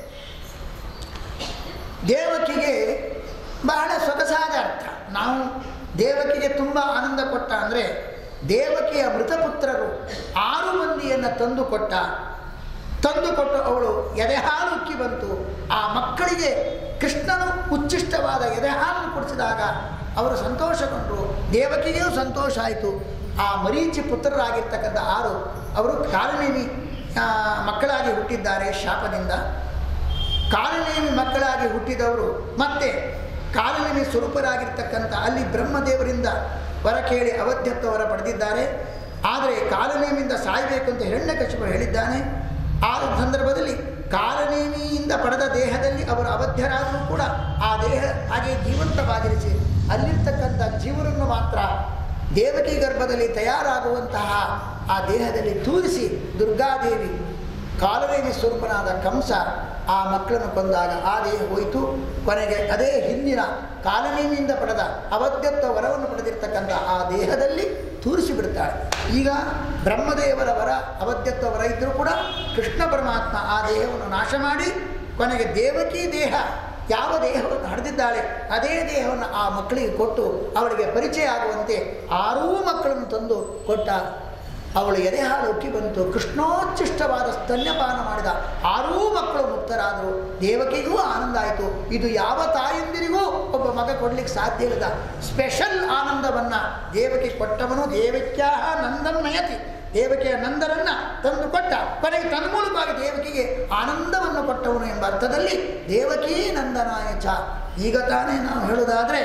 ದೇವಕಿಗೆ ಬಹಳ ಸೊಗಸಾದ ಅರ್ಥ ನಾವು ದೇವಕಿಗೆ ತುಂಬ ಆನಂದ ಕೊಟ್ಟ ಅಂದರೆ ದೇವಕಿಯ ಮೃತಪುತ್ರರು ಆರು ಮಂದಿಯನ್ನು ತಂದು ಕೊಟ್ಟ ತಂದು ಕೊಟ್ಟು ಅವಳು ಎದೆಹಾಲು ಉಕ್ಕಿ ಬಂತು ಆ ಮಕ್ಕಳಿಗೆ ಕೃಷ್ಣನು ಉಚ್ಚಿಷ್ಟವಾದ ಎದೆಹಾಲನ್ನು ಕೊಡಿಸಿದಾಗ ಅವರು ಸಂತೋಷಗೊಂಡರು ದೇವಕಿಗೂ ಸಂತೋಷ ಆಯಿತು ಆ ಮರೀಚಿ ಪುತ್ರರಾಗಿರ್ತಕ್ಕಂಥ ಆರು ಅವರು ಕಾಲನೇಮಿ ಆ, ಮಕ್ಕಳಾಗಿ ಹುಟ್ಟಿದ್ದಾರೆ ಶಾಪದಿಂದ ಕಾಲನೇಮಿ ಮಕ್ಕಳಾಗಿ ಹುಟ್ಟಿದವರು ಮತ್ತೆ ಕಾಲನೇಮಿ ಸ್ವರೂಪರಾಗಿರ್ತಕ್ಕಂಥ ಅಲ್ಲಿ ಬ್ರಹ್ಮದೇವರಿಂದ ವರ ಕೇಳಿ ಅವಧ್ಯತ್ವ ವರ ಪಡೆದಿದ್ದಾರೆ ಆದರೆ ಕಾಲನೇಮಿಯಿಂದ ಸಾಯಬೇಕು ಅಂತ ಹಿರಣ್ಯಕಶಿಪು ಹೇಳಿದ್ದಾನೆ ಆ ಸಂದರ್ಭದಲ್ಲಿ ಕಾಲನೇಮಿಯಿಂದ ಪಡೆದ ದೇಹದಲ್ಲಿ ಅವರು ಅವಧ್ಯರಾದರೂ ಕೂಡ ಆ ದೇಹ ಹಾಗೆ ಜೀವಂತವಾಗಿರಿಸಿ ಅಲ್ಲಿರ್ತಕ್ಕಂಥ ಜೀವನನ್ನು ಮಾತ್ರ ದೇವಕಿ ಗರ್ಭದಲ್ಲಿ ತಯಾರಾಗುವಂತಹ ಆ ದೇಹದಲ್ಲಿ ತೂರಿಸಿ ದುರ್ಗಾದೇವಿ ಕಾಲನೇಮಿ ಸ್ವರೂಪನಾದ ಕಂಸ ಆ ಮಕ್ಕಳನ್ನು ಕೊಂದಾಗ ಆ ದೇಹ ಹೋಯಿತು ಕೊನೆಗೆ ಅದೇ ಹಿಂದಿನ ಕಾಲನೇಮಿಯಿಂದ ಪಡೆದ ಅವಧ್ಯತ್ವ ವರವನ್ನು ಪಡೆದಿರ್ತಕ್ಕಂಥ ಆ ದೇಹದಲ್ಲಿ ತೂರಿಸಿ ಬಿಡ್ತಾಳೆ ಈಗ ಬ್ರಹ್ಮದೇವರ ವರ ಅವಧ್ಯತ್ವ ವರ ಇದ್ದರೂ ಕೂಡ ಕೃಷ್ಣ ಪರಮಾತ್ಮ ಆ ದೇಹವನ್ನು ನಾಶ ಮಾಡಿ ಕೊನೆಗೆ ದೇವಕಿ ದೇಹ ಯಾವ ದೇಹವನ್ನು ಹಡೆದಿದ್ದಾಳೆ ಅದೇ ದೇಹವನ್ನು ಆ ಮಕ್ಕಳಿಗೆ ಕೊಟ್ಟು ಅವಳಿಗೆ ಪರಿಚಯ ಆಗುವಂತೆ ಆರೂ ಮಕ್ಕಳನ್ನು ತಂದು ಕೊಟ್ಟ ಅವಳು ಎದೆ ಹಾಲು ಉಕ್ಕಿ ಬಂತು ಕೃಷ್ಣೋಚ್ಚಿಷ್ಟವಾದ ಸ್ತನ್ಯಪಾನ ಮಾಡಿದ ಆರೂ ಮಕ್ಕಳು ಮುಕ್ತರಾದರು ದೇವಕಿಗೂ ಆನಂದ ಆಯಿತು ಇದು ಯಾವ ತಾಯಂದಿರಿಗೂ ಒಬ್ಬ ಮಗ ಕೊಡ್ಲಿಕ್ಕೆ ಸಾಧ್ಯ ಇಲ್ಲದ ಸ್ಪೆಷಲ್ ಆನಂದವನ್ನು ದೇವಕಿ ಕೊಟ್ಟವನು ದೇವಕ್ಯಾ ನಂದನ್ಮಯತಿ ದೇವಕಿಯ ನಂದರನ್ನ ತಂದು ಕೊಟ್ಟ ಕೊನೆಗೆ ತನ್ಮೂಲಕವಾಗಿ ದೇವಕಿಗೆ ಆನಂದವನ್ನು ಕೊಟ್ಟವನು ಎಂಬ ಅರ್ಥದಲ್ಲಿ ದೇವಕೀ ನಂದನಾಯ ಚ ಈಗ ತಾನೇ ನಾವು ಹೇಳುವುದಾದರೆ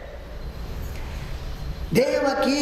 ದೇವಕಿ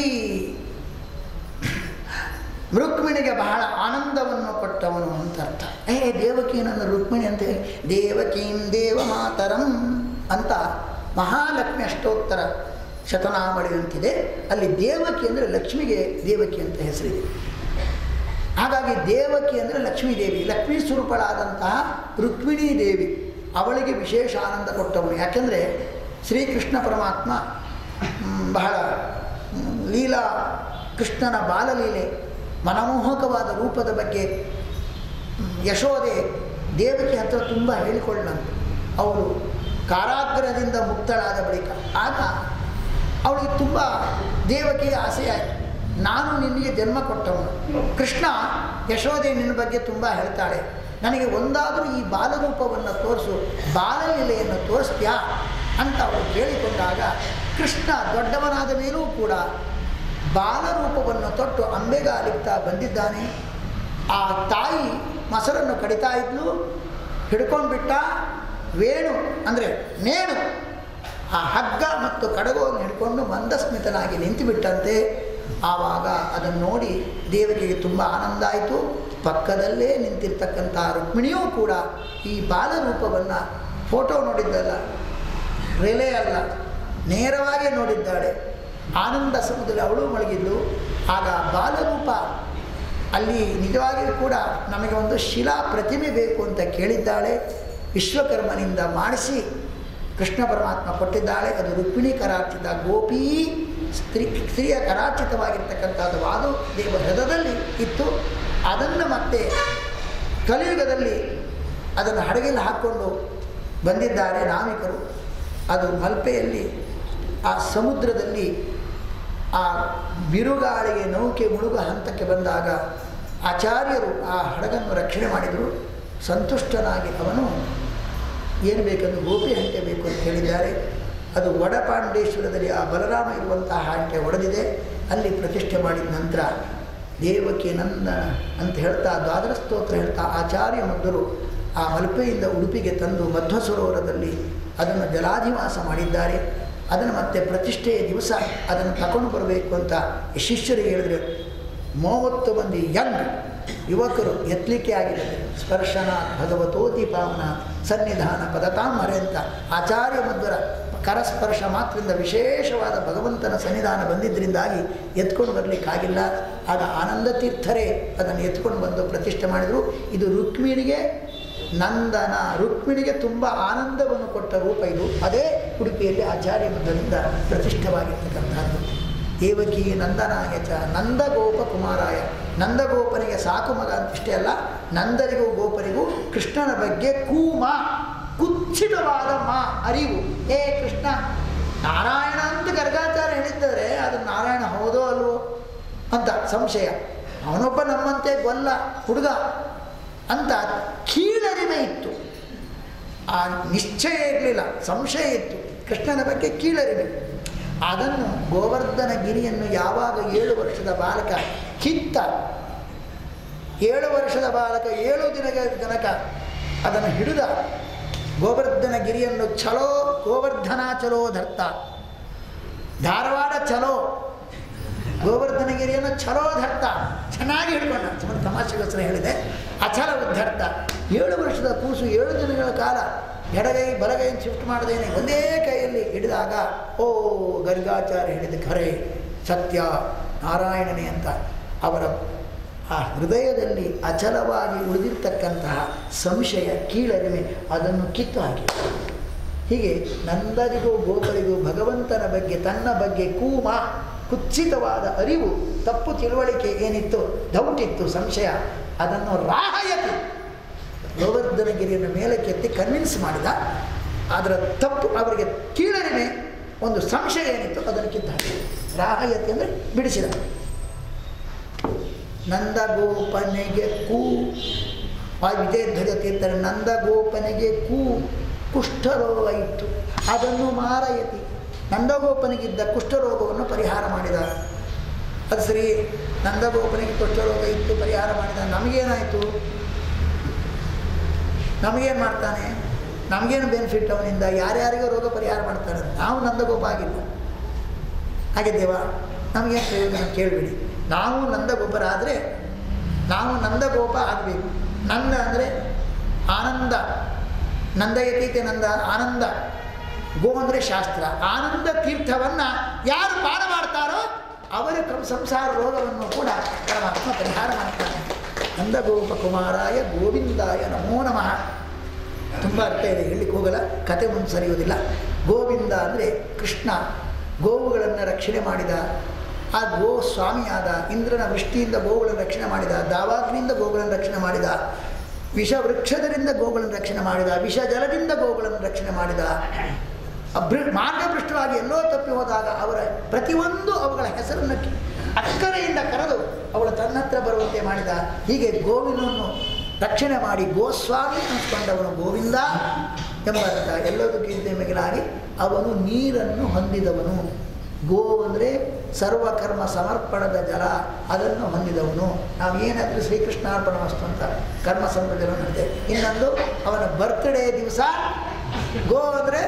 ರುಕ್ಮಿಣಿಗೆ ಬಹಳ ಆನಂದವನ್ನು ಕೊಟ್ಟವನು ಅಂತ ಅರ್ಥ ಏ ದೇವಕಿ ನನ್ನ ರುಕ್ಮಿಣಿ ಅಂತ ಹೇಳಿ ದೇವಕೀಂ ದೇವ ಮಾತರಂ ಅಂತ ಮಹಾಲಕ್ಷ್ಮಿ ಅಷ್ಟೋತ್ತರ ಶತನಾಮಳಿ ಅಂತಿದೆ ಅಲ್ಲಿ ದೇವಕಿ ಅಂದರೆ ಲಕ್ಷ್ಮಿಗೆ ದೇವಕಿ ಅಂತ ಹೆಸರಿದೆ ಹಾಗಾಗಿ ದೇವಕಿ ಅಂದರೆ ಲಕ್ಷ್ಮೀ ದೇವಿ ಲಕ್ಷ್ಮೀ ಸ್ವರೂಪಳಾದಂತಹ ರುಕ್ಮಿಣೀ ದೇವಿ ಅವಳಿಗೆ ವಿಶೇಷ ಆನಂದ ಕೊಟ್ಟವನು ಯಾಕೆಂದರೆ ಶ್ರೀಕೃಷ್ಣ ಪರಮಾತ್ಮ ಮ್, ಬಹಳ ಮ್, ಲೀಲಾ ಕೃಷ್ಣನ ಬಾಲಲೀಲೆ ಮನಮೋಹಕವಾದ ರೂಪದ ಬಗ್ಗೆ ಮ್, ಯಶೋದೆ ದೇವಕಿ ಹತ್ರ ತುಂಬ ಹೇಳಿಕೊಳ್ಳಂತು ಅವಳು ಕಾರಾಗೃಹದಿಂದ ಮುಕ್ತಳಾದ ಬಳಿಕ ಆಗ ಅವಳಿಗೆ ತುಂಬ ದೇವಕಿಗೆ ಆಸೆಯಾಯಿತು ನಾನು ನಿನಗೆ ಜನ್ಮ ಕೊಟ್ಟವನು ಕೃಷ್ಣ ಯಶೋದೆ ನಿನ್ನ ಬಗ್ಗೆ ತುಂಬ ಹೇಳ್ತಾಳೆ ನನಗೆ ಒಂದಾದರೂ ಈ ಬಾಲರೂಪವನ್ನು ತೋರಿಸು ಬಾಲಲೀಲೆಯನ್ನು ತೋರಿಸ್ತ್ಯಾ ಅಂತ ಅವಳು ಕೇಳಿಕೊಂಡಾಗ ಕೃಷ್ಣ ದೊಡ್ಡವನಾದ ಮೇಲೂ ಕೂಡ ಬಾಲರೂಪವನ್ನು ತೊಟ್ಟು ಅಂಬೆಗಾಲಿಗ್ತಾ ಬಂದಿದ್ದಾನೆ ಆ ತಾಯಿ ಮೊಸರನ್ನು ಕಡಿತಾ ಇದ್ಲು ಹಿಡ್ಕೊಂಡ್ಬಿಟ್ಟ ವೇಣು ಅಂದರೆ ನೇಣು ಆ ಹಗ್ಗ ಮತ್ತು ಕಡಗವನ್ನು ಹಿಡ್ಕೊಂಡು ಮಂದಸ್ಮಿತನಾಗಿ ನಿಂತುಬಿಟ್ಟಂತೆ ಆವಾಗ ಅದನ್ನು ನೋಡಿ ದೇವಕಿಗೆ ತುಂಬ ಆನಂದ ಆಯಿತು ಪಕ್ಕದಲ್ಲೇ ನಿಂತಿರ್ತಕ್ಕಂಥ ರುಕ್ಮಿಣಿಯೂ ಕೂಡ ಈ ಬಾಲರೂಪವನ್ನು ಫೋಟೋ ನೋಡಿದ್ದಲ್ಲ ರಿಲೇ ಅಲ್ಲ ನೇರವಾಗಿ ನೋಡಿದ್ದಾಳೆ ಆನಂದ ಸಮುದ್ರದಲ್ಲಿ ಅವಳು ಮಲಗಿದ್ಲು ಆಗ ಬಾಲರೂಪ ಅಲ್ಲಿ ನಿಜವಾಗಿಯೂ ಕೂಡ ನಮಗೆ ಒಂದು ಶಿಲಾ ಪ್ರತಿಮೆ ಬೇಕು ಅಂತ ಕೇಳಿದ್ದಾಳೆ ವಿಶ್ವಕರ್ಮನಿಂದ ಮಾಡಿಸಿ ಕೃಷ್ಣ ಪರಮಾತ್ಮ ಕೊಟ್ಟಿದ್ದಾಳೆ ಅದು ರುಕ್ಮಿಣಿ ಕರಾರ್ಚಿತ ಗೋಪಿ ಸ್ತ್ರೀ ಸ್ತ್ರೀಯ ಕರಾರ್ಚಿತವಾಗಿರ್ತಕ್ಕಂಥದ್ದು ವಾದು ದೇವ ಹೃದಯದಲ್ಲಿ ಇತ್ತು ಅದನ್ನು ಮತ್ತೆ ಕಲಿಯುಗದಲ್ಲಿ ಅದನ್ನು ಹಡಗಿಲ್ಲಿ ಹಾಕ್ಕೊಂಡು ಬಂದಿದ್ದಾರೆ ನಾವಿಕರು ಅದು ಮಲ್ಪೆಯಲ್ಲಿ ಆ ಸಮುದ್ರದಲ್ಲಿ ಆ ಬಿರುಗಾಳಿಗೆ ನೌಕೆ ಮುಳುಗ ಹಂತಕ್ಕೆ ಬಂದಾಗ ಆಚಾರ್ಯರು ಆ ಹಡಗನ್ನು ರಕ್ಷಣೆ ಮಾಡಿದರು ಸಂತುಷ್ಟನಾಗಿ ಅವನು ಏನು ಬೇಕಂದು ಗೋಪಿ ಹಂಟೆ ಬೇಕು ಅಂತ ಹೇಳಿದ್ದಾರೆ ಅದು ವಡಪಾಂಡೇಶ್ವರದಲ್ಲಿ ಆ ಬಲರಾಮ ಇರುವಂತಹ ಹಂಟೆ ಒಡೆದಿದೆ ಅಲ್ಲಿ ಪ್ರತಿಷ್ಠೆ ಮಾಡಿದ ನಂತರ ದೇವಕಿ ನಂದನ ಅಂತ ಹೇಳ್ತಾ ದ್ವಾದರ ಸ್ತೋತ್ರ ಹೇಳ್ತಾ ಆಚಾರ್ಯ ಮಧ್ವರು ಆ ಮಲ್ಪೆಯಿಂದ ಉಡುಪಿಗೆ ತಂದು ಮಧ್ವ ಸರೋವರದಲ್ಲಿ ಅದನ್ನು ಜಲಾಧಿವಾಸ ಮಾಡಿದ್ದಾರೆ ಅದನ್ನು ಮತ್ತೆ ಪ್ರತಿಷ್ಠೆಯ ದಿವಸ ಅದನ್ನು ತಗೊಂಡು ಬರಬೇಕು ಅಂತ ಈ ಶಿಷ್ಯರಿಗೆ ಹೇಳಿದ್ರೆ ಮೂವತ್ತು ಮಂದಿ ಯಂಗ್ ಯುವಕರು ಎತ್ತಲಿಕ್ಕೆ ಆಗಿದೆ ಸ್ಪರ್ಶನ ಭಗವತೋತಿ ಪಾವನ ಸನ್ನಿಧಾನ ಪದತಾಮರೆ ಅಂತ ಆಚಾರ್ಯ ಮಧ್ವರ ಕರಸ್ಪರ್ಶ ಮಾತ್ರದಿಂದ ವಿಶೇಷವಾದ ಭಗವಂತನ ಸನ್ನಿಧಾನ ಬಂದಿದ್ದರಿಂದಾಗಿ ಎತ್ಕೊಂಡು ಬರಲಿಕ್ಕಾಗಿಲ್ಲ ಆಗ ಆನಂದ ತೀರ್ಥರೇ ಅದನ್ನು ಎತ್ಕೊಂಡು ಬಂದು ಪ್ರತಿಷ್ಠೆ ಮಾಡಿದರು ಇದು ರುಕ್ಮಿಣಿಗೆ ನಂದನ ರುಕ್ಮಿಣಿಗೆ ತುಂಬ ಆನಂದವನ್ನು ಕೊಟ್ಟ ರೂಪ ಇದು ಅದೇ ಉಡುಪಿಯಲ್ಲಿ ಆಚಾರ್ಯ ಮಠದಿಂದ ಪ್ರತಿಷ್ಠವಾಗಿರ್ತಕ್ಕಂಥದ್ದು ದೇವಕಿ ನಂದನಾಯ ಚ ನಂದಗೋಪ ಕುಮಾರಾಯ ನಂದಗೋಪನಿಗೆ ಸಾಕು ಮಗ ಅಂತಿಷ್ಟೇ ಅಲ್ಲ ನಂದರಿಗೂ ಗೋಪನಿಗೂ ಕೃಷ್ಣನ ಬಗ್ಗೆ ಕೂಮ ಕುಚ್ಚಿತವಾದ ಮಾ ಅರಿವು ಏ ಕೃಷ್ಣ ನಾರಾಯಣ ಅಂತ ಗರ್ಗಾಚಾರ್ಯ ಹೇಳಿದ್ದಾರೆ ಅದು ನಾರಾಯಣ ಹೌದೋ ಅಲ್ವೋ ಅಂತ ಸಂಶಯ ಅವನೊಬ್ಬ ನಮ್ಮಂತೆ ಗೊಲ್ಲ ಹುಡುಗ ಅಂತ ಕೀಳರಿಮೆ ಇತ್ತು ಆ ನಿಶ್ಚಯ ಇರಲಿಲ್ಲ ಸಂಶಯ ಇತ್ತು ಕೃಷ್ಣನ ಬಗ್ಗೆ ಕೀಳರಿಮೆ ಅದನ್ನು ಗೋವರ್ಧನ ಗಿರಿಯನ್ನು ಯಾವಾಗ ಏಳು ವರ್ಷದ ಬಾಲಕ ಕಿತ್ತ ಏಳು ವರ್ಷದ ಬಾಲಕ ಏಳು ದಿನಗಳ ತನಕ ಅದನ್ನು ಹಿಡಿದ ಗೋವರ್ಧನ ಗಿರಿಯನ್ನು ಚಲೋ ಗೋವರ್ಧನ ಚಲೋ ಧರ್ತ ಧಾರವಾಡ ಚಲೋ ಗೋವರ್ಧನಗಿರಿಯನ್ನು ಛಲೋ ಧರ್ತ ಚೆನ್ನಾಗಿ ಹಿಡ್ಕೊಂಡ ಸುಮ್ಮನೆ ತಮಾಷೆಗೋಸ್ಕರ ಹೇಳಿದೆ ಅಚಲ ಉದ್ಧರ್ತ ಏಳು ವರ್ಷದ ಕೂಸು ಏಳು ದಿನಗಳ ಕಾಲ ಎಡಗೈ ಬಲಗೈ ಶಿಫ್ಟ್ ಮಾಡದೇನೆ ಒಂದೇ ಕೈಯಲ್ಲಿ ಹಿಡಿದಾಗ ಓ ಗರ್ಗಾಚಾರ್ಯ ಹೇಳಿದ ಖರೆ ಸತ್ಯ ನಾರಾಯಣನೇ ಅಂತ ಅವರ ಆ ಹೃದಯದಲ್ಲಿ ಅಚಲವಾಗಿ ಉಳಿದಿರ್ತಕ್ಕಂತಹ ಸಂಶಯ ಕೀಳರಿಮೆ ಅದನ್ನು ಕಿತ್ತು ಹಾಕಿ ಹೀಗೆ ನಂದರಿಗೂ ಗೋಪರಿಗೂ ಭಗವಂತನ ಬಗ್ಗೆ ತನ್ನ ಬಗ್ಗೆ ಕೂಮ ಕುತ್ಸಿತವಾದ ಅರಿವು ತಪ್ಪು ತಿಳುವಳಿಕೆ ಏನಿತ್ತು ಡೌಟ್ ಇತ್ತು ಸಂಶಯ ಅದನ್ನು ರಾಹಯತಿ ಗೋವರ್ಧನಗಿರಿಯನ್ನು ಮೇಲಕ್ಕೆ ಎತ್ತಿ ಕನ್ವಿನ್ಸ್ ಮಾಡಿದ ಅದರ ತಪ್ಪು ಅವರಿಗೆ ಕೀಳರಿಮೆ ಒಂದು ಸಂಶಯ ಏನಿತ್ತು ಅದನ್ನು ಕಿತ್ತು ಹಾಕಿದ ರಾಹಯತಿ ಅಂದರೆ ಬಿಡಿಸಿದ ನಂದಗೋಪನೆಗೆ ಕೂ ಆ ವಿಜಯಧ್ವಜ ತೀರ್ಥರ ನಂದಗೋಪನೆಗೆ ಕೂ ಕುಷ್ಠರೋಗ ಇತ್ತು ಅದನ್ನು ಮಾರಯತಿ ನಂದಗೋಪನಿಗಿದ್ದ ಕುಷ್ಠರೋಗವನ್ನು ಪರಿಹಾರ ಮಾಡಿದ ಅದು ಸರಿ ನಂದಗೋಪನಿಗೆ ಕುಷ್ಠರೋಗ ಇತ್ತು ಪರಿಹಾರ ಮಾಡಿದ ನಮಗೇನಾಯಿತು ನಮಗೇನು ಮಾಡ್ತಾನೆ ನಮಗೇನು ಬೆನಿಫಿಟ್ ಅವನಿಂದ ಯಾರ್ಯಾರಿಗೂ ರೋಗ ಪರಿಹಾರ ಮಾಡ್ತಾನೆ ನಾವು ನಂದಗೋಪ ಆಗಿಲ್ಲ ಆಗಿದ್ದೇವಾ ನಮಗೇನು ಪ್ರಯೋಜನ ಕೇಳಿಬಿಡಿ ನಾವು ನಂದಗೋಪರಾದರೆ ನಾವು ನಂದಗೋಪ ಆಗಬೇಕು ನಂದ ಅಂದರೆ ಆನಂದ ನಂದಯತೀತೆ ನಂದ ಆನಂದ ಗೋ ಅಂದರೆ ಶಾಸ್ತ್ರ ಆನಂದ ತೀರ್ಥವನ್ನು ಯಾರು ಪಾನ ಮಾಡ್ತಾರೋ ಅವರ ಕಂ- ಸಂಸಾರ ರೋಗವನ್ನು ಕೂಡ ಪರಮಾತ್ಮ ಪರಿಹಾರ ಮಾಡ್ತಾನೆ ನಂದಗೋಪ ಕುಮಾರಾಯ ಗೋವಿಂದಾಯ ನಮೋ ನಮಃ ತುಂಬ ಅರ್ಥ ಇದೆ ಹೇಳಲಿಕ್ಕೆ ಹೋಗಲ್ಲ ಕತೆ ಮುಂದೆ ಸರಿಯೋದಿಲ್ಲ ಗೋವಿಂದ ಅಂದರೆ ಕೃಷ್ಣ ಗೋವುಗಳನ್ನು ರಕ್ಷಣೆ ಮಾಡಿದ ಆ ಗೋ ಸ್ವಾಮಿಯಾದ ಇಂದ್ರನ ವೃಷ್ಟಿಯಿಂದ ಗೋವುಗಳನ್ನು ರಕ್ಷಣೆ ಮಾಡಿದ ದಾವಾಗ್ನಿಯಿಂದ ಗೋವುಗಳನ್ನು ರಕ್ಷಣೆ ಮಾಡಿದ ವಿಷ ವೃಕ್ಷದರಿಂದ ಗೋವುಗಳನ್ನು ರಕ್ಷಣೆ ಮಾಡಿದ ವಿಷ ಜಲದಿಂದ ಗೋವುಗಳನ್ನು ರಕ್ಷಣೆ ಮಾಡಿದ ಅಭೃ ಮಾರ್ಗಭೃಷ್ಟವಾಗಿ ಎಲ್ಲೋ ತಪ್ಪಿ ಹೋದಾಗ ಅವರ ಪ್ರತಿಯೊಂದು ಅವುಗಳ ಹೆಸರನ್ನು ಕಿ- ಅಕ್ಕರೆಯಿಂದ ಕರೆದು ಅವಳು ತನ್ನ ಹತ್ರ ಬರುವಂತೆ ಮಾಡಿದ ಹೀಗೆ ಗೋವಿನನ್ನು ರಕ್ಷಣೆ ಮಾಡಿ ಗೋಸ್ವಾಮಿ ಅನ್ಸ್ಕೊಂಡವನು ಗೋವಿಂದ ಎಂಬ ಅರ್ಥ ಎಲ್ಲದಕ್ಕಿಂತ ಮಿಗಿಲಾಗಿ ಅವನು ನೀರನ್ನು ಹೊಂದಿದವನು ಗೋ ಅಂದರೆ ಸರ್ವಕರ್ಮ ಸಮರ್ಪಣದ ಜಲ ಅದನ್ನು ಹೊಂದಿದವನು ನಾವು ಏನಾದರೂ ಶ್ರೀಕೃಷ್ಣಾರ್ಪಣ ವಸ್ತು ಅಂತ ಕರ್ಮ ಸಂಪ್ರದಾಯ ಇನ್ನೊಂದು ಅವನ ಬರ್ತ್ಡೇ ದಿವಸ ಗೋ ಅಂದರೆ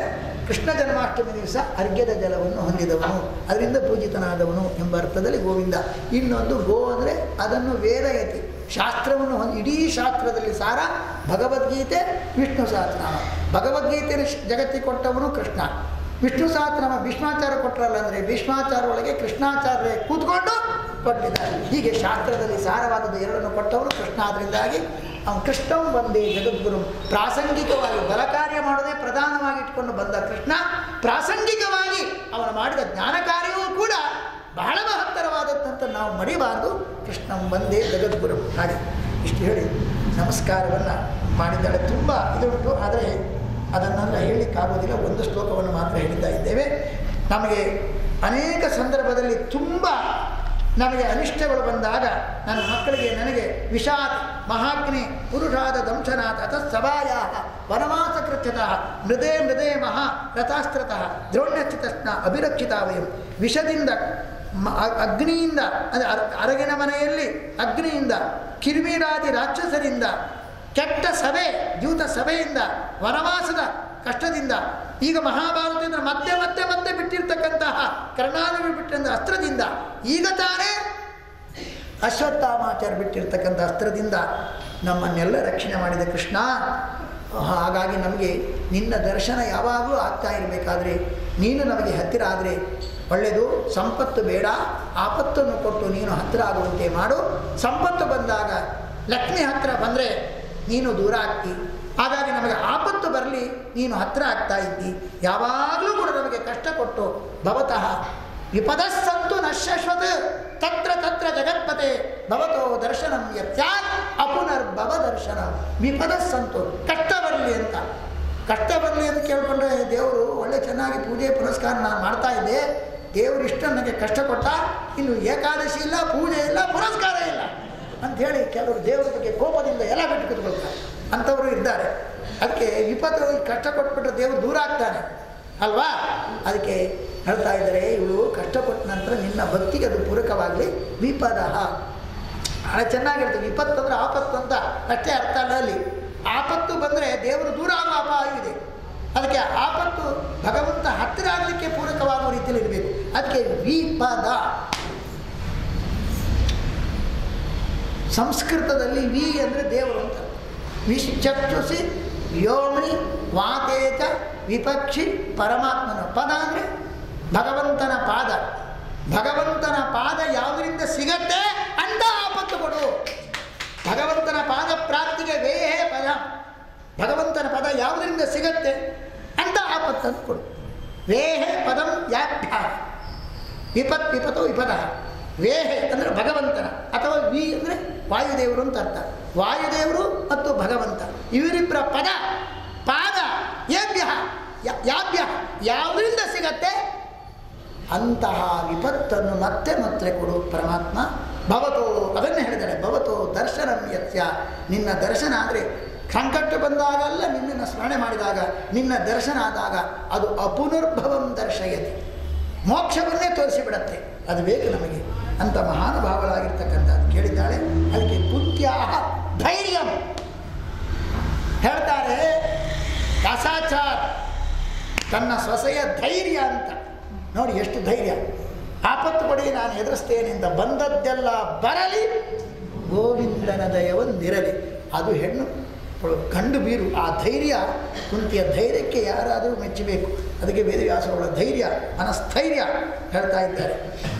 ಕೃಷ್ಣ ಜನ್ಮಾಷ್ಟಮಿ ದಿವಸ ಅರ್ಘ್ಯದ ಜಲವನ್ನು ಹೊಂದಿದವನು ಅದರಿಂದ ಪೂಜಿತನಾದವನು ಎಂಬ ಅರ್ಥದಲ್ಲಿ ಗೋವಿಂದ ಇನ್ನೊಂದು ಗೋ ಅಂದರೆ ಅದನ್ನು ವೇದಯತಿ ಶಾಸ್ತ್ರವನ್ನು ಹೊಂದಿ ಇಡೀ ಶಾಸ್ತ್ರದಲ್ಲಿ ಸಾರ ಭಗವದ್ಗೀತೆ ವಿಷ್ಣು ಸಹಸ್ರನಾಮ ಭಗವದ್ಗೀತೆಯನ್ನು ಶ್- ಜಗತ್ತಿಗೆ ಕೊಟ್ಟವನು ಕೃಷ್ಣ ವಿಷ್ಣು ಸಹಸ್ರನಾಮ ಭೀಷ್ಮಾಚಾರ ಕೊಟ್ಟರಲ್ಲ ಅಂದರೆ ಭೀಷ್ಮಾಚಾರ ಒಳಗೆ ಕೃಷ್ಣಾಚಾರ್ಯ ಕೂತ್ಕೊಂಡು ಕೊಟ್ಟಿದ್ದಾರೆ ಹೀಗೆ ಶಾಸ್ತ್ರದಲ್ಲಿ ಸಾರವಾದದ್ದು ಎರಡನ್ನು ಕೊಟ್ಟವರು ಕೃಷ್ಣ ಅದರಿಂದಾಗಿ ಅವನು ಕೃಷ್ಣಂ ಬಂದೇ ಜಗದ್ಗುರು ಪ್ರಾಸಂಗಿಕವಾಗಿ ಬಲ ಕಾರ್ಯ ಮಾಡೋದೇ ಪ್ರಧಾನವಾಗಿ ಇಟ್ಕೊಂಡು ಬಂದ ಕೃಷ್ಣ ಪ್ರಾಸಂಗಿಕವಾಗಿ ಅವನು ಮಾಡಿದ ಜ್ಞಾನ ಕಾರ್ಯವೂ ಕೂಡ ಬಹಳ ಮಹತ್ತರವಾದದ್ದಂತ ನಾವು ಮರಿಬಾರ್ದು ಕೃಷ್ಣಂ ಬಂದೇ ಜಗದ್ಗುರು ಹಾಗೆ ಇಷ್ಟು ಹೇಳಿ ನಮಸ್ಕಾರವನ್ನು ಮಾಡಿದ್ದಾಳೆ ತುಂಬ ಇದುಂಟು ಆದರೆ ಅದನ್ನೆಲ್ಲ ಹೇಳಲಿಕ್ಕಾಗೋದಿಲ್ಲ ಒಂದು ಶ್ಲೋಕವನ್ನು ಮಾತ್ರ ಹೇಳಿದ್ದ ಇದ್ದೇವೆ ನಮಗೆ ಅನೇಕ ಸಂದರ್ಭದಲ್ಲಿ ತುಂಬ ನಮಗೆ ಅನಿಷ್ಟಗಳು ಬಂದಾಗ ನನ್ನ ಮಕ್ಕಳಿಗೆ ನನಗೆ ವಿಷಾತ್ ಮಹಾಗ್ನಿ ಪುರುಷಾದ ದಂಶನಾಥ ಅಥ ಸಭಾಯ ವನವಾಸ ಕೃತ್ಯತಃ ಮೃದೇ ಮೃದೇ ಮಹಾ ರಥಾಸ್ತ್ರತಃ ದ್ರೋಣ್ಯಚಿತಸ್ನ ಅಭಿರಕ್ಷಿತ ವಯಂ ವಿಷದಿಂದ ಮ- ಅ- ಅಗ್ನಿಯಿಂದ ಅಂದರೆ ಅರ- ಅರಗಿನ ಮನೆಯಲ್ಲಿ ಅಗ್ನಿಯಿಂದ ಕಿರಿಮಿರಾದಿ ರಾಕ್ಷಸರಿಂದ ಕೆಟ್ಟ ಸಭೆ ಜೂತ ಸಭೆಯಿಂದ ವನವಾಸದ ಕಷ್ಟದಿಂದ ಈಗ ಮಹಾಭಾರತದಿಂದ ಮತ್ತೆ ಮತ್ತೆ ಮತ್ತೆ ಬಿಟ್ಟಿರ್ತಕ್ಕಂತಹ ಕರ್ಣಾನುವಿ ಬಿಟ್ಟಂಥ ಅಸ್ತ್ರದಿಂದ ಈಗ ತಾನೇ ಅಶ್ವತ್ಥಾಮಾಚಾರ ಬಿಟ್ಟಿರ್ತಕ್ಕಂಥ ಅಸ್ತ್ರದಿಂದ ನಮ್ಮನ್ನೆಲ್ಲ ರಕ್ಷಣೆ ಮಾಡಿದ ಕೃಷ್ಣ ಹಾಗಾಗಿ ನಮಗೆ ನಿನ್ನ ದರ್ಶನ ಯಾವಾಗಲೂ ಆಗ್ತಾ ಇರಬೇಕಾದ್ರೆ ನೀನು ನಮಗೆ ಹತ್ತಿರ ಆದರೆ ಒಳ್ಳೆಯದು ಸಂಪತ್ತು ಬೇಡ ಆಪತ್ತನ್ನು ಕೊಟ್ಟು ನೀನು ಹತ್ತಿರ ಆಗುವಂತೆ ಮಾಡು ಸಂಪತ್ತು ಬಂದಾಗ ಲಕ್ಷ್ಮಿ ಹತ್ತಿರ ಬಂದರೆ ನೀನು ದೂರ ಆಗ್ತಿ ಹಾಗಾಗಿ ನಮಗೆ ಆಪತ್ತು ಬರಲಿ ನೀನು ಹತ್ತಿರ ಆಗ್ತಾ ಇದ್ದಿ ಯಾವಾಗಲೂ ಕೂಡ ನಮಗೆ ಕಷ್ಟ ಕೊಟ್ಟು ಭವತಃ ವಿಪದಸ್ಸಂತು ನಶ್ಯಶ್ವತ್ ತತ್ರ ತತ್ರ ಜಗತ್ಪತೆ ಭವತೋ ದರ್ಶನಂ ಯತ್ಯಾತ್ ಅಪುನರ್ಭವ ದರ್ಶನ ವಿಪದಸ್ಸಂತು ಕಷ್ಟ ಬರಲಿ ಅಂತ ಕಷ್ಟ ಬರಲಿ ಅಂತ ಕೇಳ್ಕೊಂಡ್ರೆ ದೇವರು ಒಳ್ಳೆ ಚೆನ್ನಾಗಿ ಪೂಜೆ ಪುನಸ್ಕಾರ ನಾನು ಮಾಡ್ತಾ ಇದ್ದೆ ದೇವರು ಇಷ್ಟು ನನಗೆ ಕಷ್ಟ ಕೊಟ್ಟ ಇನ್ನು ಏಕಾದಶಿ ಇಲ್ಲ ಪೂಜೆ ಇಲ್ಲ ಪುರಸ್ಕಾರ ಇಲ್ಲ ಅಂಥೇಳಿ ಕೆಲವರು ದೇವರ ಬಗ್ಗೆ ಕೋಪದಿಂದ ಎಲ್ಲ ಬಿಟ್ಟು ಕೂತ್ಕೊಳ್ತಾರೆ ಅಂಥವರು ಇದ್ದಾರೆ ಅದಕ್ಕೆ ವಿಪತ್ತು ಕಷ್ಟ ಕೊಟ್ಬಿಟ್ರೆ ದೇವರು ದೂರ ಆಗ್ತಾನೆ ಅಲ್ವಾ ಅದಕ್ಕೆ ಹೇಳ್ತಾ ಇದ್ದಾರೆ ಇವಳು ಕಷ್ಟಪಟ್ಟ ನಂತರ ನಿನ್ನ ಭಕ್ತಿಗೆ ಅದು ಪೂರಕವಾಗಲಿ ವಿಪದ ಭಾಳ ಚೆನ್ನಾಗಿರ್ತದೆ ವಿಪತ್ತು ಅಂದರೆ ಆಪತ್ತು ಅಂತ ಅಷ್ಟೇ ಅರ್ಥ ಅಲ್ಲ ಅಲ್ಲಿ ಆಪತ್ತು ಬಂದರೆ ದೇವರು ದೂರ ಆಗೋ ಅಪಾಯ ಇದೆ ಅದಕ್ಕೆ ಆಪತ್ತು ಭಗವಂತ ಹತ್ತಿರ ಆಗಲಿಕ್ಕೆ ಪೂರಕವಾಗುವ ರೀತಿಯಲ್ಲಿ ಇರಬೇಕು ಅದಕ್ಕೆ ವಿಪದ ಸಂಸ್ಕೃತದಲ್ಲಿ ವಿ ಅಂದರೆ ದೇವರು ಅಂತ ವಿಶ್ಚಕ್ಷುಸಿ ವ್ಯೋಮ್ನಿ ವಾತೇಚ ವಿಪಕ್ಷಿ ಪರಮಾತ್ಮನ ಪದ ಅಂದರೆ ಭಗವಂತನ ಪಾದ ಭಗವಂತನ ಪಾದ ಯಾವುದರಿಂದ ಸಿಗತ್ತೆ ಅಂತ ಆಪತ್ತು ಕೊಡು ಭಗವಂತನ ಪಾದ ಪ್ರಾಪ್ತಿಗೆ ವೇಹೇ ಪದ ಭಗವಂತನ ಪದ ಯಾವುದರಿಂದ ಸಿಗತ್ತೆ ಅಂತ ಆಪತ್ತನ್ನು ಕೊಡು ವೇಹೇ ಪದಂ ಯಾಭ್ಯ ವಿಪತ್ ವಿಪತ್ತು ವಿಪದ ವೇಹೆ ಅಂದರೆ ಭಗವಂತನ ಅಥವಾ ವಿ ಅಂದರೆ ವಾಯುದೇವರು ಅಂತ ಅರ್ಥ ವಾಯುದೇವರು ಮತ್ತು ಭಗವಂತ ಇವರಿಬ್ಬರ ಪದ ಪಾದ ಏಭ್ಯ ಯಾ- ಯಾಭ್ಯ ಯಾವುದರಿಂದ ಸಿಗತ್ತೆ ಅಂತಹ ವಿಪತ್ತನ್ನು ಮತ್ತೆ ಮತ್ತೆ ಕೊಡು ಪರಮಾತ್ಮ ಭವತೋ ಅದನ್ನೇ ಹೇಳಿದ್ದಾಳೆ ಭವತೋ ದರ್ಶನಂ ಯತ್ಯ ನಿನ್ನ ದರ್ಶನ ಆದರೆ ಸಂಕಟ ಬಂದಾಗಲ್ಲ ನಿನ್ನನ್ನು ಸ್ಮರಣೆ ಮಾಡಿದಾಗ ನಿನ್ನ ದರ್ಶನ ಆದಾಗ ಅದು ಅಪುನರ್ಭವಂ ದರ್ಶಯತಿ ಮೋಕ್ಷವನ್ನೇ ತೋರಿಸಿಬಿಡತ್ತೆ ಅದು ಬೇಕು ನಮಗೆ ಅಂತ ಮಹಾನುಭಾವಳಾಗಿರ್ತಕ್ಕಂಥದ್ದು ಕೇಳಿದ್ದಾಳೆ ಅದಕ್ಕೆ ಕುತ್ಯಾಹ ಧೈರ್ಯಂ ಹೇಳ್ತಾರೆ ದಾಸಾಚಾರ್ ತನ್ನ ಸೊಸೆಯ ಧೈರ್ಯ ಅಂತ ನೋಡಿ ಎಷ್ಟು ಧೈರ್ಯ ಆಪತ್ತು ಪಡಿ ನಾನು ಎದುರಿಸ್ತೇನೆ ಅಂತ ಬಂದದ್ದೆಲ್ಲ ಬರಲಿ ಗೋವಿಂದನ ದಯವೊಂದಿರಲಿ ಅದು ಹೆಣ್ಣು ಅವಳು ಗಂಡು ಬೀರು ಆ ಧೈರ್ಯ ಕುಂತಿಯ ಧೈರ್ಯಕ್ಕೆ ಯಾರಾದರೂ ಮೆಚ್ಚಬೇಕು ಅದಕ್ಕೆ ವೇದವ್ಯಾಸಗಳ ಧೈರ್ಯ ಮನಸ್ಥೈರ್ಯ ಹೇಳ್ತಾ ಇದ್ದಾರೆ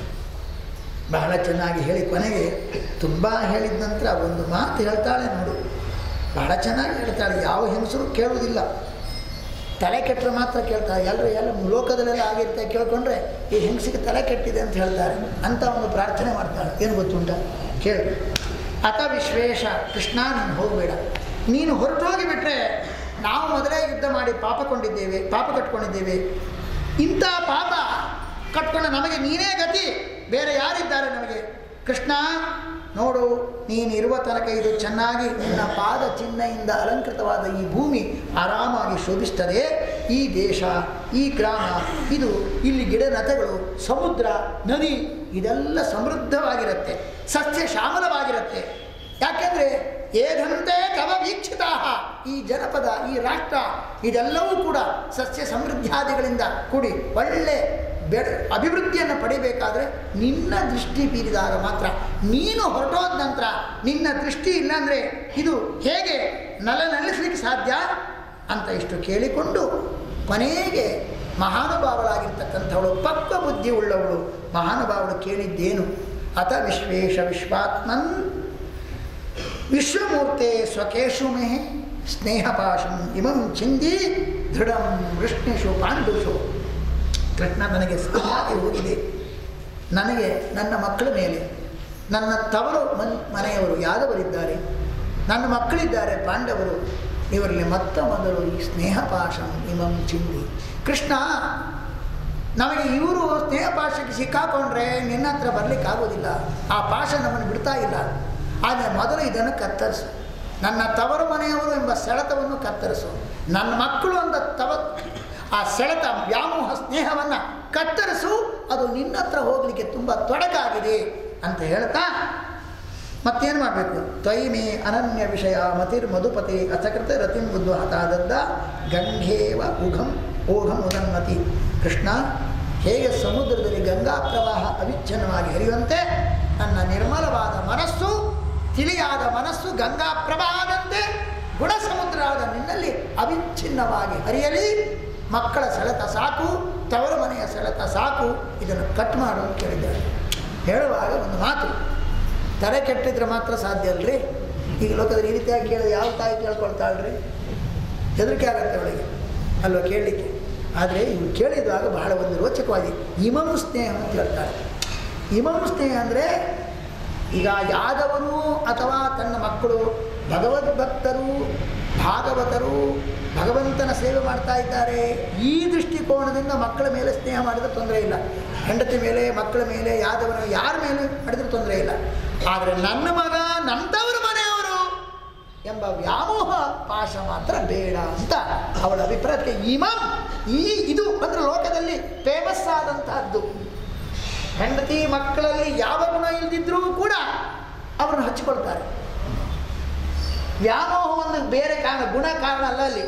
ಬಹಳ ಚೆನ್ನಾಗಿ ಹೇಳಿ ಕೊನೆಗೆ ತುಂಬ ಹೇಳಿದ ನಂತರ ಒಂದು ಮಾತು ಹೇಳ್ತಾಳೆ ನೋಡು ಬಹಳ ಚೆನ್ನಾಗಿ ಹೇಳ್ತಾಳೆ ಯಾವ ಹೆಂಗಸರು ಕೇಳುವುದಿಲ್ಲ ತಲೆ ಕೆಟ್ಟರೆ ಮಾತ್ರ ಕೇಳ್ತಾರೆ ಎಲ್ಲರೂ ಎಲ್ಲ ಲೋಕದಲ್ಲೆಲ್ಲ ಆಗಿರುತ್ತೆ ಕೇಳ್ಕೊಂಡ್ರೆ ಈ ಹೆಂಗಸಿಗೆ ತಲೆ ಕೆಟ್ಟಿದೆ ಅಂತ ಹೇಳ್ತಾರೆ ಅಂತ ಒಂದು ಪ್ರಾರ್ಥನೆ ಮಾಡ್ತಾಳೆ ಏನು ಗೊತ್ತುಂಟ ಕೇಳಿ ಅತ ವಿಶ್ವೇಶ ಕೃಷ್ಣ ನೀನು ಹೋಗಬೇಡ ನೀನು ಹೊರಟೋಗಿ ಬಿಟ್ಟರೆ ನಾವು ಮೊದಲೇ ಯುದ್ಧ ಮಾಡಿ ಪಾಪ ಕೊಂಡಿದ್ದೇವೆ ಪಾಪ ಕಟ್ಕೊಂಡಿದ್ದೇವೆ ಇಂಥ ಪಾಪ ಕಟ್ಕೊಂಡು ನಮಗೆ ನೀನೇ ಗತಿ ಬೇರೆ ಯಾರಿದ್ದಾರೆ ನಮಗೆ ಕೃಷ್ಣ ನೋಡು ನೀನಿರುವ ತನಕ ಇದು ಚೆನ್ನಾಗಿ ನಿನ್ನ ಪಾದ ಚಿಹ್ನೆಯಿಂದ ಅಲಂಕೃತವಾದ ಈ ಭೂಮಿ ಆರಾಮಾಗಿ ಶೋಭಿಸ್ತದೆ ಈ ದೇಶ ಈ ಗ್ರಾಮ ಇದು ಇಲ್ಲಿ ಗಿಡ ನತೆಗಳು ಸಮುದ್ರ ನದಿ ಇದೆಲ್ಲ ಸಮೃದ್ಧವಾಗಿರುತ್ತೆ ಸಸ್ಯ ಶ್ಯಾಮಲವಾಗಿರುತ್ತೆ ಯಾಕೆಂದರೆ ಏದಂತೆ ತವ ವೀಕ್ಷಿತಾ ಈ ಜನಪದ ಈ ರಾಷ್ಟ್ರ ಇದೆಲ್ಲವೂ ಕೂಡ ಸಸ್ಯ ಸಮೃದ್ಧಾದಿಗಳಿಂದ ಕೂಡಿ ಒಳ್ಳೆ ಬೆಳೆ ಅಭಿವೃದ್ಧಿಯನ್ನು ಪಡಿಬೇಕಾದ್ರೆ ನಿನ್ನ ದೃಷ್ಟಿ ಬೀರಿದಾಗ ಮಾತ್ರ ನೀನು ಹೊರಟೋದ ನಂತರ ನಿನ್ನ ದೃಷ್ಟಿ ಇಲ್ಲಾಂದರೆ ಇದು ಹೇಗೆ ನಲ ನಳಿಸ್ಲಿಕ್ಕೆ ಸಾಧ್ಯ ಅಂತ ಇಷ್ಟು ಕೇಳಿಕೊಂಡು ಕೊನೆಗೆ ಮಹಾನುಭಾವಳಾಗಿರ್ತಕ್ಕಂಥವಳು ಪಕ್ವ ಬುದ್ಧಿ ಉಳ್ಳವಳು ಮಹಾನುಭಾವಳು ಕೇಳಿದ್ದೇನು ಅತ ವಿಶ್ವೇಶ ವಿಶ್ವಾತ್ಮನ್ ವಿಶ್ವಮೂರ್ತೆ ಸ್ವಕೇಶು ಮೇ ಸ್ನೇಹಪಾಶಂ ಇಮಂ ಚಿಂದಿ ದೃಢಂ ವೃಷ್ಣಿಷು ಪಾಂಡುಷು ಕೃಷ್ಣ ನನಗೆ ಸಾಕಾಗಿ ಹೋಗಿದೆ ನನಗೆ ನನ್ನ ಮಕ್ಕಳ ಮೇಲೆ ನನ್ನ ತವರು ಮನ್ ಮನೆಯವರು ಯಾದವರಿದ್ದಾರೆ ನನ್ನ ಮಕ್ಕಳಿದ್ದಾರೆ ಪಾಂಡವರು ಇವರಲ್ಲಿ ಮತ್ತ ಮೊದಲು ಈ ಸ್ನೇಹಪಾಶಂ ಇಮಂ ಚಿಂದಿ ಕೃಷ್ಣ ನಮಗೆ ಇವರು ಸ್ನೇಹಪಾಶಕ್ಕೆ ಸಿಕ್ಕಾಕೊಂಡ್ರೆ ನಿನ್ನ ಹತ್ರ ಬರಲಿಕ್ಕಾಗೋದಿಲ್ಲ ಆ ಪಾಶ ನಮ್ಮನ್ನು ಬಿಡ್ತಾ ಇಲ್ಲ ಆದರೆ ಮೊದಲು ಇದನ್ನು ಕತ್ತರಿಸು ನನ್ನ ತವರು ಮನೆಯವರು ಎಂಬ ಸೆಳೆತವನ್ನು ಕತ್ತರಿಸು ನನ್ನ ಮಕ್ಕಳು ಅಂದ ತವ ಆ ಸೆಳೆತ ವ್ಯಾಮೋಹ ಸ್ನೇಹವನ್ನು ಕತ್ತರಿಸು ಅದು ನಿನ್ನ ಹತ್ರ ಹೋಗಲಿಕ್ಕೆ ತುಂಬ ತೊಡಕಾಗಿದೆ ಅಂತ ಹೇಳ್ತಾ ಮತ್ತೇನು ಮಾಡಬೇಕು ತ್ವಯಿಮೇ ಅನನ್ಯ ವಿಷಯ ಮತಿರ್ ಮಧುಪತಿ ಅಸಕೃತ ರತಿಂ ಉದ್ವಹತಾದದ್ದ ಗಂಗೇವ ಉಘಂ ಓಘಂ ಉದನ್ಮತಿ ಕೃಷ್ಣ ಹೇಗೆ ಸಮುದ್ರದಲ್ಲಿ ಗಂಗಾ ಪ್ರವಾಹ ಅವಿಚ್ಛಿನ್ನವಾಗಿ ಹರಿಯುವಂತೆ ನನ್ನ ನಿರ್ಮಲವಾದ ಮನಸ್ಸು ತಿಳಿಯಾದ ಮನಸ್ಸು ಗಂಗಾ ಪ್ರವಾಹದಂತೆ ಗುಣ ಸಮುದ್ರವಾದ ನಿನ್ನಲ್ಲಿ ಅವಿಚ್ಛಿನ್ನವಾಗಿ ಹರಿಯಲಿ ಮಕ್ಕಳ ಸೆಳೆತ ಸಾಕು ತವರು ಮನೆಯ ಸೆಳೆತ ಸಾಕು ಇದನ್ನು ಕಟ್ ಮಾಡು ಅಂತ ಕೇಳಿದ್ದಾರೆ ಹೇಳುವಾಗ ಒಂದು ಮಾತು ತಲೆ ಕೆಟ್ಟಿದ್ರೆ ಮಾತ್ರ ಸಾಧ್ಯ ಅಲ್ರಿ ಈಗ ಲೋಕದಲ್ಲಿ ಈ ರೀತಿಯಾಗಿ ಕೇಳಿದ್ರೆ ಯಾವ ತಾಯಿ ಕೇಳ್ಕೊಳ್ತಾಳ್ರಿ ಹೆದರಿಕೆ ಆಗುತ್ತೆ ಅವಳಿಗೆ ಅಲ್ವಾ ಕೇಳಲಿಕ್ಕೆ ಆದರೆ ಇವು ಕೇಳಿದಾಗ ಬಹಳ ಒಂದು ರೋಚಕವಾಗಿ ಇಮಂ ಸ್ನೇಹ ಅಂತ ಹೇಳ್ತಾರೆ ಇಮಂ ಸ್ನೇಹ ಅಂದರೆ ಈಗ ಯಾದವರು ಅಥವಾ ತನ್ನ ಮಕ್ಕಳು ಭಗವದ್ಭಕ್ತರು ಭಾಗವತರು ಭಗವಂತನ ಸೇವೆ ಮಾಡ್ತಾ ಇದ್ದಾರೆ ಈ ದೃಷ್ಟಿಕೋನದಿಂದ ಮಕ್ಕಳ ಮೇಲೆ ಸ್ನೇಹ ಮಾಡಿದ್ರೆ ತೊಂದರೆ ಇಲ್ಲ ಹೆಂಡತಿ ಮೇಲೆ ಮಕ್ಕಳ ಮೇಲೆ ಯಾದವರ ಯಾರ ಮೇಲೆ ಮಾಡಿದ್ರೆ ತೊಂದರೆ ಇಲ್ಲ ಆದರೆ ನನ್ನ ಮಗ ನಂತವರ ಮನೆಯವರು ಎಂಬ ವ್ಯಾಮೋಹ ಪಾಶ ಮಾತ್ರ ಬೇಡ ಅಂತ ಅವಳ ಅಭಿಪ್ರಾಯಕ್ಕೆ ಇಮಾಮ್ ಈ ಇದು ಅಂದರೆ ಲೋಕದಲ್ಲಿ ಫೇಮಸ್ ಆದಂತಹದ್ದು ಹೆಂಡತಿ ಮಕ್ಕಳಲ್ಲಿ ಯಾವ ಗುಣ ಇಲ್ಲದಿದ್ರೂ ಕೂಡ ಅವರನ್ನು ಹಚ್ಕೊಳ್ತಾರೆ ವ್ಯಾಮೋಹವನ್ನು ಬೇರೆ ಕಾರಣ ಗುಣ ಕಾರಣ ಅಲ್ಲ ಅಲ್ಲಿ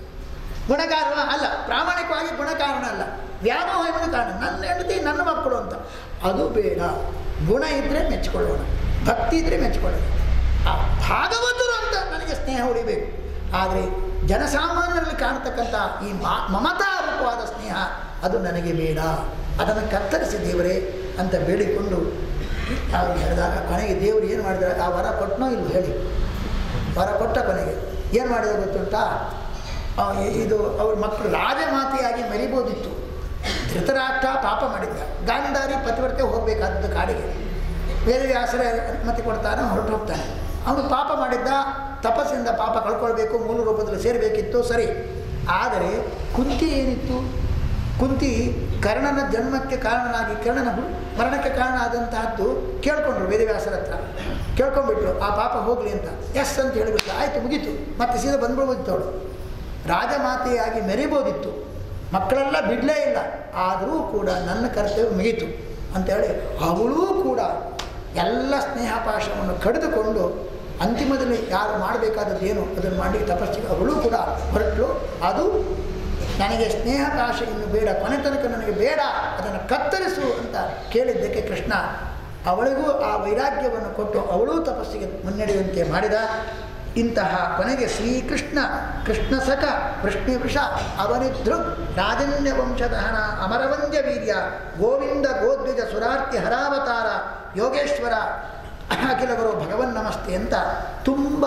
ಗುಣ ಕಾರಣ ಅಲ್ಲ ಪ್ರಾಮಾಣಿಕವಾಗಿ ಗುಣ ಕಾರಣ ಅಲ್ಲ ವ್ಯಾಮೋಹ ಎಂಬುದು ಕಾರಣ ನನ್ನ ಹೆಂಡತಿ ನನ್ನ ಮಕ್ಕಳು ಅಂತ ಅದು ಬೇಡ ಗುಣ ಇದ್ದರೆ ಮೆಚ್ಚಿಕೊಳ್ಳೋಣ ಭಕ್ತಿ ಇದ್ದರೆ ಮೆಚ್ಚಿಕೊಳ್ಳೋಣ ಆ ಭಾಗವತರು ಅಂತ ನನಗೆ ಸ್ನೇಹ ಉಳಿಬೇಕು ಆದರೆ ಜನಸಾಮಾನ್ಯರಲ್ಲಿ ಕಾಣತಕ್ಕಂಥ ಈ ಮಾ ಮಮತಾ ರೂಪವಾದ ಸ್ನೇಹ ಅದು ನನಗೆ ಬೇಡ ಅದನ್ನು ಕತ್ತರಿಸಿ ದೇವರೇ ಅಂತ ಬೇಡಿಕೊಂಡು ಅವ್ರು ಹೇಳಿದಾಗ ಕೊನೆಗೆ ದೇವರು ಏನು ಮಾಡಿದ್ದಾರೆ ಆ ವರ ಕೊಟ್ಟನೋ ಇಲ್ಲ ಹೇಳಿ ವರ ಕೊಟ್ಟ ಕೊನೆಗೆ ಏನು ಮಾಡಿದ ಗೊತ್ತುಂಟಾ ಆ, ಇದು ಅವ್ರ ಮಕ್ಕಳು ರಾಜಮಾತೆಯಾಗಿ ಮರಿಬೋದಿತ್ತು ಧೃತರಾಷ್ಟ್ರ ಪಾಪ ಮಾಡಿದ್ದ ಗಾಂಧಾರಿ ಪತಿವ್ರತೆ ಹೋಗಬೇಕಾದದ್ದು ಕಾಡಿಗೆ ವೇದವ್ಯಾಸರ ಅನುಮತಿ ಕೊಡ್ತಾನೆ ಹೊರಟು ಹೋಗ್ತಾನೆ ಅವನು ಪಾಪ ಮಾಡಿದ್ದ ತಪಸ್ಸಿಂದ ಪಾಪ ಕಳ್ಕೊಳ್ಬೇಕು ಮೂಲ ರೂಪದಲ್ಲಿ ಸೇರಬೇಕಿತ್ತು ಸರಿ ಆದರೆ ಕುಂತಿ ಏನಿತ್ತು ಕುಂತಿ ಕರ್ಣನ ಜನ್ಮಕ್ಕೆ ಕಾರಣನಾಗಿ ಕರ್ಣನ ಹು- ಮರಣಕ್ಕೆ ಕಾರಣ ಆದಂತಹದ್ದು ಕೇಳ್ಕೊಂಡ್ರು ವೇದವ್ಯಾಸರ ಹತ್ರ ಕೇಳ್ಕೊಂಡ್ಬಿಟ್ರು ಆ ಪಾಪ ಹೋಗಲಿ ಅಂತ ಎಸ್ ಅಂತ ಹೇಳಿಬಿಟ್ಟು ಆಯಿತು ಮುಗೀತು ಮತ್ತೆ ಸೀದಾ ಬಂದ್ಬಿಡ್ಬೋದಿತ್ತು ಅವಳು ರಾಜಮಾತೆಯಾಗಿ ಮೆರಿಬೋದಿತ್ತು ಮಕ್ಕಳೆಲ್ಲ ಬಿಡಲೇ ಇಲ್ಲ ಆದರೂ ಕೂಡ ನನ್ನ ಕರ್ತವ್ಯ ಮುಗೀತು ಅಂತೇಳಿ ಅವಳೂ ಕೂಡ ಎಲ್ಲ ಸ್ನೇಹಪಾಶವನ್ನು ಕಡಿದುಕೊಂಡು ಅಂತಿಮದಲ್ಲಿ ಯಾರು ಮಾಡಬೇಕಾದದ್ದು ಏನು ಅದನ್ನು ಮಾಡಲಿಕ್ಕೆ ತಪಸ್ಸಿಗೆ ಅವಳು ಕೂಡ ಹೊರಟಳು ಅದು ನನಗೆ ಸ್ನೇಹಪಾಶ ಇನ್ನು ಬೇಡ ಕೊನೆ ತನಕ ನನಗೆ ಬೇಡ ಅದನ್ನು ಕತ್ತರಿಸು ಅಂತ ಕೇಳಿದ್ದಕ್ಕೆ ಕೃಷ್ಣ ಅವಳಿಗೂ ಆ ವೈರಾಗ್ಯವನ್ನು ಕೊಟ್ಟು ಅವಳೂ ತಪಸ್ಸಿಗೆ ಮುನ್ನಡೆಯುವಂತೆ ಮಾಡಿದ ಇಂತಹ ಕೊನೆಗೆ ಶ್ರೀಕೃಷ್ಣ ಕೃಷ್ಣ ಸಖ ವೃಷ್ಣಿ ವೃಷ ಅವನಿದೃಗ್ ರಾಜನ್ಯ ವಂಶದಹನ ಅಮರವಂದ್ಯ ವೀರ್ಯ ಗೋವಿಂದ ಗೋದ್ವಿಜ ಸುರಾರ್ತಿ ಹರಾವತಾರ ಯೋಗೇಶ್ವರ ಅಖಿಲಗುರು ಭಗವನ್ ನಮಸ್ತೆ ಅಂತ ತುಂಬ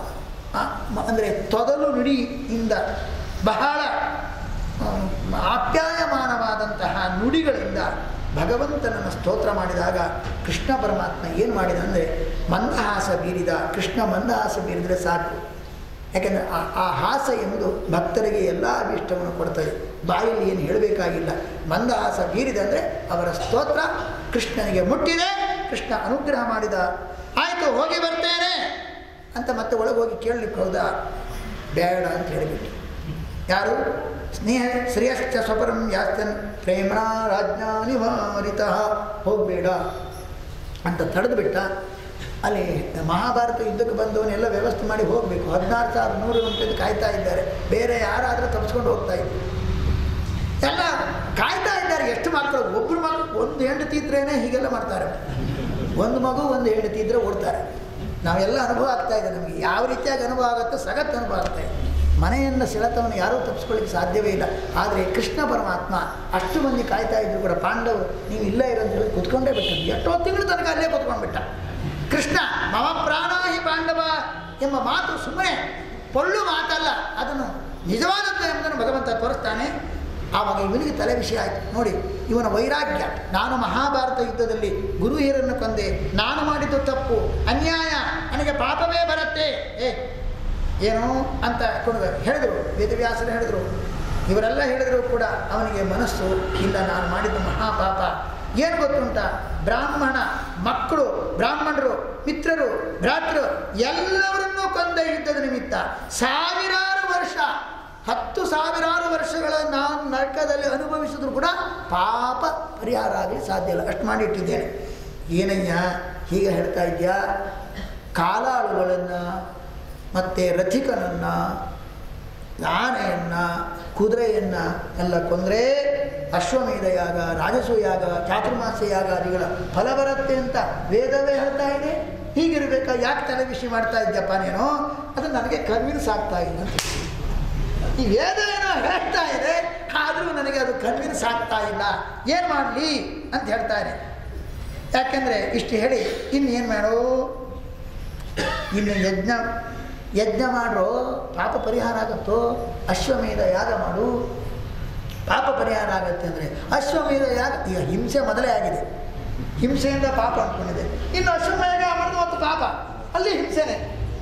ಅಂದರೆ ತೊದಲು ನುಡಿಯಿಂದ ಬಹಳ ಆಮ್, ಆಪ್ಯಾಯಮಾನವಾದಂತಹ ನುಡಿಗಳಿಂದ ಭಗವಂತನನ್ನು ಸ್ತೋತ್ರ ಮಾಡಿದಾಗ ಕೃಷ್ಣ ಪರಮಾತ್ಮ ಏನು ಮಾಡಿದ ಅಂದರೆ ಮಂದಹಾಸ ಬೀರಿದ ಕೃಷ್ಣ ಮಂದಹಾಸ ಬೀರಿದರೆ ಸಾಕು ಯಾಕೆಂದರೆ ಆ ಆ ಹಾಸ ಎಂಬುದು ಭಕ್ತರಿಗೆ ಎಲ್ಲ ಅಭೀಷ್ಟವನ್ನು ಕೊಡ್ತದೆ ಬಾಯಲ್ಲಿ ಏನು ಹೇಳಬೇಕಾಗಿಲ್ಲ ಮಂದಹಾಸ ಬೀರಿದೆ ಅಂದರೆ ಅವರ ಸ್ತೋತ್ರ ಕೃಷ್ಣನಿಗೆ ಮುಟ್ಟಿದೆ ಕೃಷ್ಣ ಅನುಗ್ರಹ ಮಾಡಿದ ಆಯಿತು ಹೋಗಿ ಬರ್ತೇನೆ ಅಂತ ಮತ್ತೆ ಒಳಗೆ ಹೋಗಿ ಕೇಳಲಿಕ್ಕೆ ಹೋದ ಬೇಡ ಅಂತ ಹೇಳಿಬಿಟ್ಟು ಯಾರು ಸ್ನೇಹ ಶ್ರೇಯಶ್ಚ ಸ್ವಪರಂ ಯಾಸ್ತನ್ ಪ್ರೇಮಣ ರಾಜ್ಞಾ ನಿವಾರಿತ ಹೋಗಬೇಡ ಅಂತ ತಡೆದು ಬಿಟ್ಟ ಅಲ್ಲಿ ಮಹಾಭಾರತ ಯುದ್ಧಕ್ಕೆ ಬಂದವನ್ನೆಲ್ಲ ವ್ಯವಸ್ಥೆ ಮಾಡಿ ಹೋಗಬೇಕು ಹದಿನಾರು ಸಾವಿರ ನೂರು ಗಂಟೆದು ಕಾಯ್ತಾ ಇದ್ದಾರೆ ಬೇರೆ ಯಾರಾದರೂ ತಪ್ಪಿಸ್ಕೊಂಡು ಹೋಗ್ತಾ ಇದ್ರು ಎಲ್ಲ ಕಾಯ್ತಾ ಇದ್ದಾರೆ ಎಷ್ಟು ಮಕ್ಕಳು ಒಬ್ಬರು ಮಗು ಒಂದು ಹೆಂಡತಿ ಇದ್ರೇನೆ ಹೀಗೆಲ್ಲ ಮಾಡ್ತಾರೆ ಒಂದು ಮಗು ಒಂದು ಹೆಂಡತಿ ಇದ್ರೆ ಓಡ್ತಾರೆ ನಾವೆಲ್ಲ ಅನುಭವ ಆಗ್ತಾ ಇದೆ ನಮಗೆ ಯಾವ ರೀತಿಯಾಗಿ ಅನುಭವ ಆಗುತ್ತೋ ಸಗತ್ ಅನುಭವ ಆಗ್ತಾ ಇದೆ ಮನೆಯಿಂದ ಸೆಳೆತವನ್ನು ಯಾರೂ ತಪ್ಪಿಸ್ಕೊಳ್ಳಿಕ್ಕೆ ಸಾಧ್ಯವೇ ಇಲ್ಲ ಆದರೆ ಕೃಷ್ಣ ಪರಮಾತ್ಮ ಅಷ್ಟು ಮಂದಿ ಕಾಯ್ತಾ ಇದ್ರು ಕೂಡ ಪಾಂಡವರು ನೀವು ಇಲ್ಲ ಇರೋ ಅಂತ ಹೇಳಿ ಕುತ್ಕೊಂಡೇ ಬಿಟ್ಟದ್ದು ಎಷ್ಟೋ ತಿಂಗಳು ತನಕ ಅಲ್ಲೇ ಕುತ್ಕೊಂಡ್ಬಿಟ್ಟ ಕೃಷ್ಣ ಮಮ ಪ್ರಾಣ ಹಿ ಪಾಂಡವ ಎಂಬ ಮಾತು ಸುಮ್ಮನೆ ಪೊಳ್ಳು ಮಾತಲ್ಲ ಅದನ್ನು ನಿಜವಾದದ್ದು ಎಂಬುದನ್ನು ಭಗವಂತ ತೋರಿಸ್ತಾನೆ ಆವಾಗ ಇವನಿಗೆ ತಲೆ ವಿಷಯ ಆಯಿತು ನೋಡಿ ಇವನ ವೈರಾಗ್ಯ ನಾನು ಮಹಾಭಾರತ ಯುದ್ಧದಲ್ಲಿ ಗುರು ಹಿರನ್ನು ಕೊಂದೆ ನಾನು ಮಾಡಿದ್ದು ತಪ್ಪು ಅನ್ಯಾಯ ನನಗೆ ಪಾಪವೇ ಬರುತ್ತೆ ಏ ಏನು ಅಂತ ಕೊಂಡು ಹೇಳಿದರು ವೇದವ್ಯಾಸರು ಹೇಳಿದರು ಇವರೆಲ್ಲ ಹೇಳಿದ್ರು ಕೂಡ ಅವನಿಗೆ ಮನಸ್ಸು ಇಲ್ಲ ನಾನು ಮಾಡಿದ್ದು ಮಹಾಪಾಪ ಏನು ಗೊತ್ತುಂಟ ಬ್ರಾಹ್ಮಣ ಮಕ್ಕಳು ಬ್ರಾಹ್ಮಣರು ಮಿತ್ರರು ಭ್ರಾತೃ ಎಲ್ಲವರನ್ನೂ ಕೊಂದ ಯುದ್ಧದ ನಿಮಿತ್ತ ಸಾವಿರಾರು ವರ್ಷ ಹತ್ತು ಸಾವಿರಾರು ವರ್ಷಗಳ ನಾನು ನರಕದಲ್ಲಿ ಅನುಭವಿಸಿದ್ರು ಕೂಡ ಪಾಪ ಪರಿಹಾರ ಆಗಲಿ ಸಾಧ್ಯ ಇಲ್ಲ ಅಷ್ಟು ಮಾಡಿಟ್ಟಿದ್ದೇನೆ ಏನಯ್ಯ ಹೀಗೆ ಹೇಳ್ತಾ ಇದೆಯಾ ಕಾಲಾಳುಗಳನ್ನು ಮತ್ತು ರಥಿಕನನ್ನು ಆನೆಯನ್ನು ಕುದುರೆಯನ್ನು ಎಲ್ಲ ಕೊಂದರೆ ಅಶ್ವಮೇಧ ಯಾಗ ರಾಜಸೂ ಯಾಗ ಚಾತುರ್ಮಾಸ ಯಾಗಾದಿಗಳ ಫಲ ಬರುತ್ತೆ ಅಂತ ವೇದವೇ ಹೇಳ್ತಾ ಇದೆ ಹೀಗಿರಬೇಕಾ ಯಾಕೆ ತಲೆ ಬಿಸಿ ಮಾಡ್ತಾ ಇದ್ಯಪ್ಪ ನೀನು ಅದು ನನಗೆ ಕನ್ವಿನ್ಸ್ ಆಗ್ತಾ ಇಲ್ಲ ಅಂತ ಈ ವೇದ ಏನೋ ಹೇಳ್ತಾ ಇದೆ ಆದರೂ ನನಗೆ ಅದು ಕನ್ವಿನ್ಸ್ ಆಗ್ತಾ ಇಲ್ಲ ಏನು ಮಾಡಲಿ ಅಂತ ಹೇಳ್ತಾನೆ ಯಾಕೆಂದರೆ ಇಷ್ಟು ಹೇಳಿ ಇನ್ನೇನು ಮಾಡು ಇನ್ನು ಯಜ್ಞ ಯಜ್ಞ ಮಾಡ್ರೋ ಪಾಪ ಪರಿಹಾರ ಆಗುತ್ತೋ ಅಶ್ವಮೇಧ ಯಾಗ ಮಾಡು ಪಾಪ ಪರಿಹಾರ ಆಗುತ್ತೆ ಅಂದರೆ ಅಶ್ವಮೇಧ ಯಾಗ ಈಗ ಹಿಂಸೆ ಮೊದಲೇ ಆಗಿದೆ ಹಿಂಸೆಯಿಂದ ಪಾಪ ಅಂದ್ಕೊಂಡಿದೆ ಇನ್ನು ಅಶ್ವಮೇಧ ಮಾಡಿದ್ರೆ ಮತ್ತು ಪಾಪ ಅಲ್ಲಿ ಹಿಂಸೆನೇ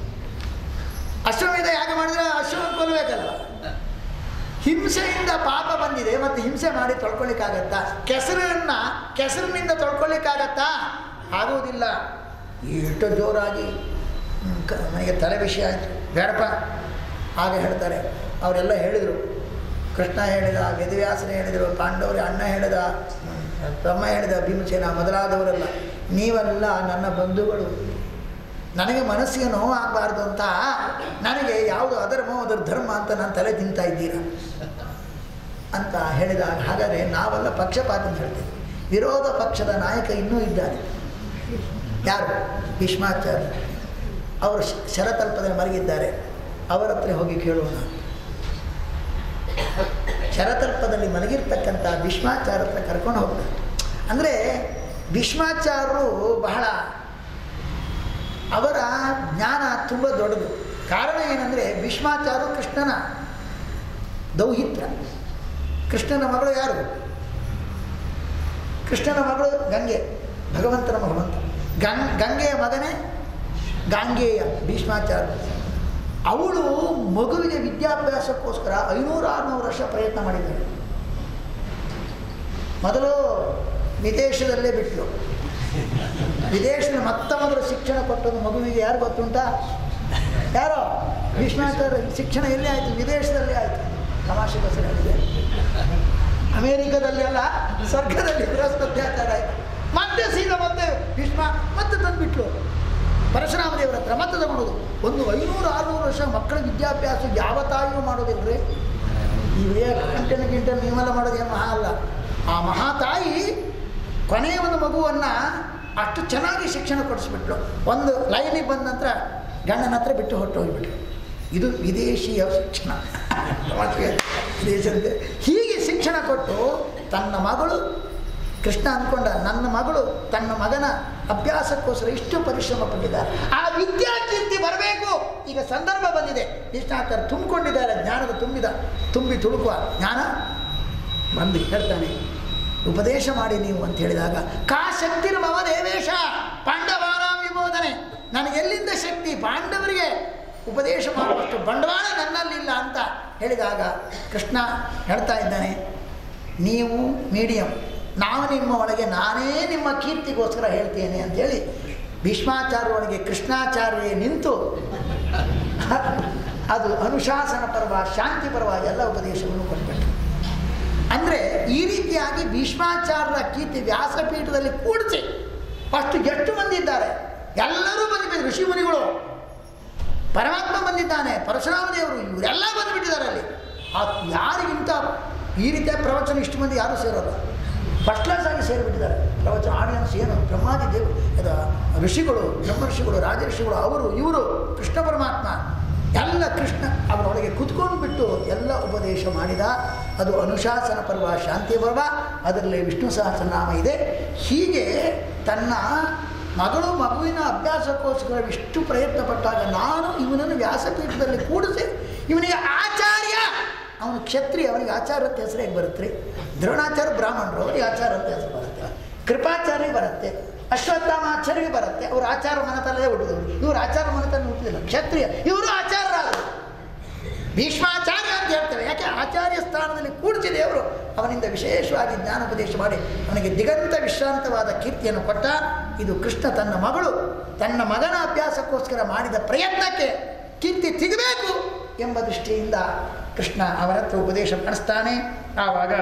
ಅಶ್ವಮೇಧ ಯಾಗ ಮಾಡಿದ್ರೆ ಅಶ್ವವನ್ನು ಕೊಲ್ಲಬೇಕಲ್ಲ ಹಿಂಸೆಯಿಂದ ಪಾಪ ಬಂದಿದೆ ಮತ್ತು ಹಿಂಸೆ ಮಾಡಿ ತೊಳ್ಕೊಳ್ಳಿಕ್ಕಾಗತ್ತಾ ಕೆಸರನ್ನ ಕೆಸರಿನಿಂದ ತೊಳ್ಕೊಳ್ಳಿಕ್ಕಾಗತ್ತಾ ಆಗುವುದಿಲ್ಲ ಎಷ್ಟು ಜೋರಾಗಿ ಹ್ಮ್, ಕ- ನನಗೆ ತಲೆ ವಿಷಯ ಆಯಿತು ಬೇಡಪ್ಪ ಆಗ ಹೇಳ್ತಾರೆ ಅವರೆಲ್ಲ ಹೇಳಿದರು ಕೃಷ್ಣ ಹೇಳಿದ ವೇದವ್ಯಾಸನ ಹೇಳಿದರು ಪಾಂಡವರು ಅಣ್ಣ ಹೇಳಿದ ಹ್ಮ್, ಬ್ರಹ್ಮ ಹೇಳಿದ ಭೀಮಸೇನ ಮೊದಲಾದವರೆಲ್ಲ ನೀವೆಲ್ಲ ನನ್ನ ಬಂಧುಗಳು ನನಗೆ ಮನಸ್ಸಿಗೆ ನೋವು ಆಗಬಾರ್ದು ಅಂತ ನನಗೆ ಯಾವುದು ಅಧರ್ಮ ಅದರ ಧರ್ಮ ಅಂತ ನಾನು ತಲೆ ತಿಂತಾ ಇದ್ದೀರಾ ಅಂತ ಹೇಳಿದಾಗ ಹಾಗಾದರೆ ನಾವೆಲ್ಲ ಪಕ್ಷಪಾತ ಅಂತ ಹೇಳ್ತೇವೆ ವಿರೋಧ ಪಕ್ಷದ ನಾಯಕ ಇನ್ನೂ ಇದ್ದಾನೆ ಯಾರು ಭೀಷ್ಮಾಚಾರ್ಯ ಅವರು ಶ- ಶರತಲ್ಪದಲ್ಲಿ ಮಲಗಿದ್ದಾರೆ ಅವರ ಹತ್ರ ಹೋಗಿ ಕೇಳೋಣ ಶರತಲ್ಪದಲ್ಲಿ ಮಲಗಿರ್ತಕ್ಕಂಥ ಭೀಷ್ಮಾಚಾರ್ಯ ಹತ್ರ ಕರ್ಕೊಂಡು ಹೋಗ್ತಾರೆ ಅಂದರೆ ಭೀಷ್ಮಾಚಾರ್ಯರು ಬಹಳ ಅವರ ಜ್ಞಾನ ತುಂಬ ದೊಡ್ಡದು ಕಾರಣ ಏನಂದರೆ ಭೀಷ್ಮಾಚಾರ್ಯರು ಕೃಷ್ಣನ ದೌಹಿತ್ರ ಕೃಷ್ಣನ ಮಗಳು ಯಾರು ಕೃಷ್ಣನ ಮಗಳು ಗಂಗೆ ಭಗವಂತನ ಭಗವಂತ ಗಂಗ್ ಗಂಗೆಯ ಮಗನೇ ಗಾಂಗೇಯ ಭೀಷ್ಮಾಚಾರ್ಯ ಅವಳು ಮಗುವಿಗೆ ವಿದ್ಯಾಭ್ಯಾಸಕ್ಕೋಸ್ಕರ ಐನೂರು ಆರುನೂರು ವರ್ಷ ಪ್ರಯತ್ನ ಮಾಡಿದ್ದಾಳೆ ಮೊದಲು ವಿದೇಶದಲ್ಲೇ ಬಿಟ್ಟಳು ವಿದೇಶದ ಮತ್ತ ಮೊದಲು ಶಿಕ್ಷಣ ಕೊಟ್ಟದ್ದು ಮಗುವಿಗೆ ಯಾರು ಗೊತ್ತುಂಟಾ ಯಾರೋ ಭೀಷ್ಮಾಚಾರ್ಯ ಶಿಕ್ಷಣ ಎಲ್ಲಿ ಆಯಿತು ವಿದೇಶದಲ್ಲಿ ಆಯಿತು ತಮಾಷೆ ಬಸರೆ ಹೇಳಿದೆ ಅಮೇರಿಕದಲ್ಲಿ ಅಲ್ಲ ಸ್ವರ್ಗದಲ್ಲಿ ಬೃಹಸ್ಪತ್ಯಾಚಾರ ಆಯಿತು ಮತ್ತೆ ಸೀದಾ ಮತ್ತೆ ಭೀಷ್ಮ ಮತ್ತೆ ತಂದುಬಿಟ್ಲು ಪರಶುರಾಮ ದೇವರ ಹತ್ರ ಮತ್ತೆ ತಗೊಳ್ಳೋದು ಒಂದು ಐನೂರು ಆರುನೂರು ವರ್ಷ ಮಕ್ಕಳ ವಿದ್ಯಾಭ್ಯಾಸ ಯಾವ ತಾಯಿಯೂ ಮಾಡೋದಿಲ್ರಿ ಇವೇ ಗಂಟೆನ ಗಿಂಟೆ ನೀವೆಲ್ಲ ಮಾಡೋದೇನು ಮಹಾ ಅಲ್ಲ ಆ ಮಹಾತಾಯಿ ಕೊನೆಯ ಒಂದು ಮಗುವನ್ನು ಅಷ್ಟು ಚೆನ್ನಾಗಿ ಶಿಕ್ಷಣ ಕೊಡಿಸ್ಬಿಟ್ಲು ಒಂದು ಲೈನಿಗೆ ಬಂದ ನಂತರ ಗಂಡನ ಹತ್ರ ಬಿಟ್ಟು ಹೊರಟು ಹೋಗಿಬಿಟ್ರು ಇದು ವಿದೇಶಿಯ ಶಿಕ್ಷಣ ಮತ್ತೆ ವಿದೇಶದಲ್ಲಿ ಹೀಗೆ ಶಿಕ್ಷಣ ಕೊಟ್ಟು ತನ್ನ ಮಗಳು ಕೃಷ್ಣ ಅಂದ್ಕೊಂಡ ನನ್ನ ಮಗಳು ತನ್ನ ಮಗನ ಅಭ್ಯಾಸಕ್ಕೋಸ್ಕರ ಇಷ್ಟು ಪರಿಶ್ರಮ ಪಟ್ಟಿದ್ದಾರೆ ಆ ವಿದ್ಯಾಕೀರ್ತಿ ಬರಬೇಕು ಈಗ ಸಂದರ್ಭ ಬಂದಿದೆ ಇಷ್ಟಾಚಾರ ತುಂಬಿಕೊಂಡಿದ್ದಾರೆ ಜ್ಞಾನದ ತುಂಬಿದ ತುಂಬಿ ತುಳುಕುವ ಜ್ಞಾನ ಬಂದು ಹೇಳ್ತಾನೆ ಉಪದೇಶ ಮಾಡಿ ನೀವು ಅಂತ ಹೇಳಿದಾಗ ಕಾ ಶಕ್ತಿರ್ಮವ ದೇವೇಶ ಪಾಂಡವಾರಾಮ್ ವಿಬೋಧನೆ ನನಗೆ ಎಲ್ಲಿಂದ ಶಕ್ತಿ ಪಾಂಡವರಿಗೆ ಉಪದೇಶ ಮಾಡುವಷ್ಟು ಬಂಡವಾಳ ನನ್ನಲ್ಲಿಲ್ಲ ಅಂತ ಹೇಳಿದಾಗ ಕೃಷ್ಣ ಹೇಳ್ತಾ ಇದ್ದಾನೆ ನೀವು ಮೀಡಿಯಂ ನಾವು ನಿಮ್ಮ ಒಳಗೆ ನಾನೇ ನಿಮ್ಮ ಕೀರ್ತಿಗೋಸ್ಕರ ಹೇಳ್ತೇನೆ ಅಂತೇಳಿ ಭೀಷ್ಮಾಚಾರ್ಯ ಒಳಗೆ ಕೃಷ್ಣಾಚಾರ್ಯ ನಿಂತು ಅದು ಅನುಶಾಸನ ಪರ್ವ ಶಾಂತಿ ಪರ್ವ ಎಲ್ಲ ಉಪದೇಶವನ್ನು ಕೊಟ್ಬಿಟ್ಟು ಅಂದರೆ ಈ ರೀತಿಯಾಗಿ ಭೀಷ್ಮಾಚಾರ್ಯರ ಕೀರ್ತಿ ವ್ಯಾಸಪೀಠದಲ್ಲಿ ಕೂಡಿಸಿ ಅಷ್ಟು ಎಷ್ಟು ಮಂದಿ ಇದ್ದಾರೆ ಎಲ್ಲರೂ ಬಂದಿದ್ದಾರೆ ಋಷಿ ಮುನಿಗಳು ಪರಮಾತ್ಮ ಬಂದಿದ್ದಾನೆ ಪರಶುರಾಮ ದೇವರು ಇವರೆಲ್ಲ ಬಂದುಬಿಟ್ಟಿದ್ದಾರೆ ಅಲ್ಲಿ ಆ ಯಾರಿಗಿಂತ ಈ ರೀತಿಯ ಪ್ರವಚನ ಇಷ್ಟು ಮಂದಿ ಯಾರೂ ಸೇರೋಲ್ಲ ಫಸ್ಟ್ ಕ್ಲಾಸ್ ಆಗಿ ಸೇರಿಬಿಟ್ಟಿದ್ದಾರೆ ಪ್ರವಚನ ಆಡಿಯನ್ಸ್ ಏನು ಬ್ರಹ್ಮಾದಿ ದೇವರು ಅದ ಋಷಿಗಳು ಬ್ರಹ್ಮ ಋಷಿಗಳು ರಾಜಋಷಿಗಳು ಅವರು ಇವರು ಕೃಷ್ಣ ಪರಮಾತ್ಮ ಎಲ್ಲ ಕೃಷ್ಣ ಅವರೊಳಗೆ ಕುತ್ಕೊಂಡು ಬಿಟ್ಟು ಎಲ್ಲ ಉಪದೇಶ ಮಾಡಿದ ಅದು ಅನುಶಾಸನ ಪರ್ವ ಶಾಂತಿ ಪರ್ವ ಅದರಲ್ಲಿ ವಿಷ್ಣು ಸಹಸ್ರನಾಮ ಇದೆ ಹೀಗೆ ತನ್ನ ಮಗಳು ಮಗುವಿನ ಅಭ್ಯಾಸಕ್ಕೋಸ್ಕರ ಇಷ್ಟು ಪ್ರಯತ್ನ ಪಟ್ಟಾಗ ನಾನು ಇವನನ್ನು ವ್ಯಾಸಪೀಠದಲ್ಲಿ ಕೂಡಿಸಿ ಇವನಿಗೆ ಆಚಾರ್ಯ ಅವನು ಕ್ಷತ್ರಿಯ ಅವನಿಗೆ ಆಚಾರ ಅಂತ ಹೆಸರು ಹೇಗೆ ಬರುತ್ತೆ ರೀ ದ್ರೋಣಾಚಾರ್ಯ ಬ್ರಾಹ್ಮಣರು ಅವರಿಗೆ ಆಚಾರ ಅಂತ ಹೆಸರು ಬರುತ್ತೆ ಕೃಪಾಚಾರ್ಯ ಬರುತ್ತೆ ಅಶ್ವತ್ಥಾಮಾಚಾರ್ಯಗೆ ಬರುತ್ತೆ ಅವರು ಆಚಾರ ಮನತಲ್ಲೇ ಹುಟ್ಟಿದವರು ಇವರು ಆಚಾರ ಮನತಲ್ಲಿ ಹುಟ್ಟಿದಿಲ್ಲ ಕ್ಷತ್ರಿಯ ಇವರು ಆಚಾರ್ಯರಾದರು ಭೀಷ್ಮಾಚಾರ್ಯ ಅಂತ ಹೇಳ್ತೇವೆ ಯಾಕೆ ಆಚಾರ್ಯ ಸ್ಥಾನದಲ್ಲಿ ಕೂಡಿಸಿ ದೇವರು ಅವನಿಂದ ವಿಶೇಷವಾಗಿ ಜ್ಞಾನೋಪದೇಶ ಮಾಡಿ ಅವನಿಗೆ ದಿಗಂತ ವಿಶ್ರಾಂತವಾದ ಕೀರ್ತಿಯನ್ನು ಕೊಟ್ಟ ಇದು ಕೃಷ್ಣ ತನ್ನ ಮಗಳು ತನ್ನ ಮಗನ ಅಭ್ಯಾಸಕ್ಕೋಸ್ಕರ ಮಾಡಿದ ಪ್ರಯತ್ನಕ್ಕೆ ಕೀರ್ತಿ ಸಿಗಬೇಕು ಎಂಬ ದೃಷ್ಟಿಯಿಂದ ಕೃಷ್ಣ ಅವರ ಹತ್ರ ಉಪದೇಶ ಮಾಡಿಸ್ತಾನೆ ಆವಾಗ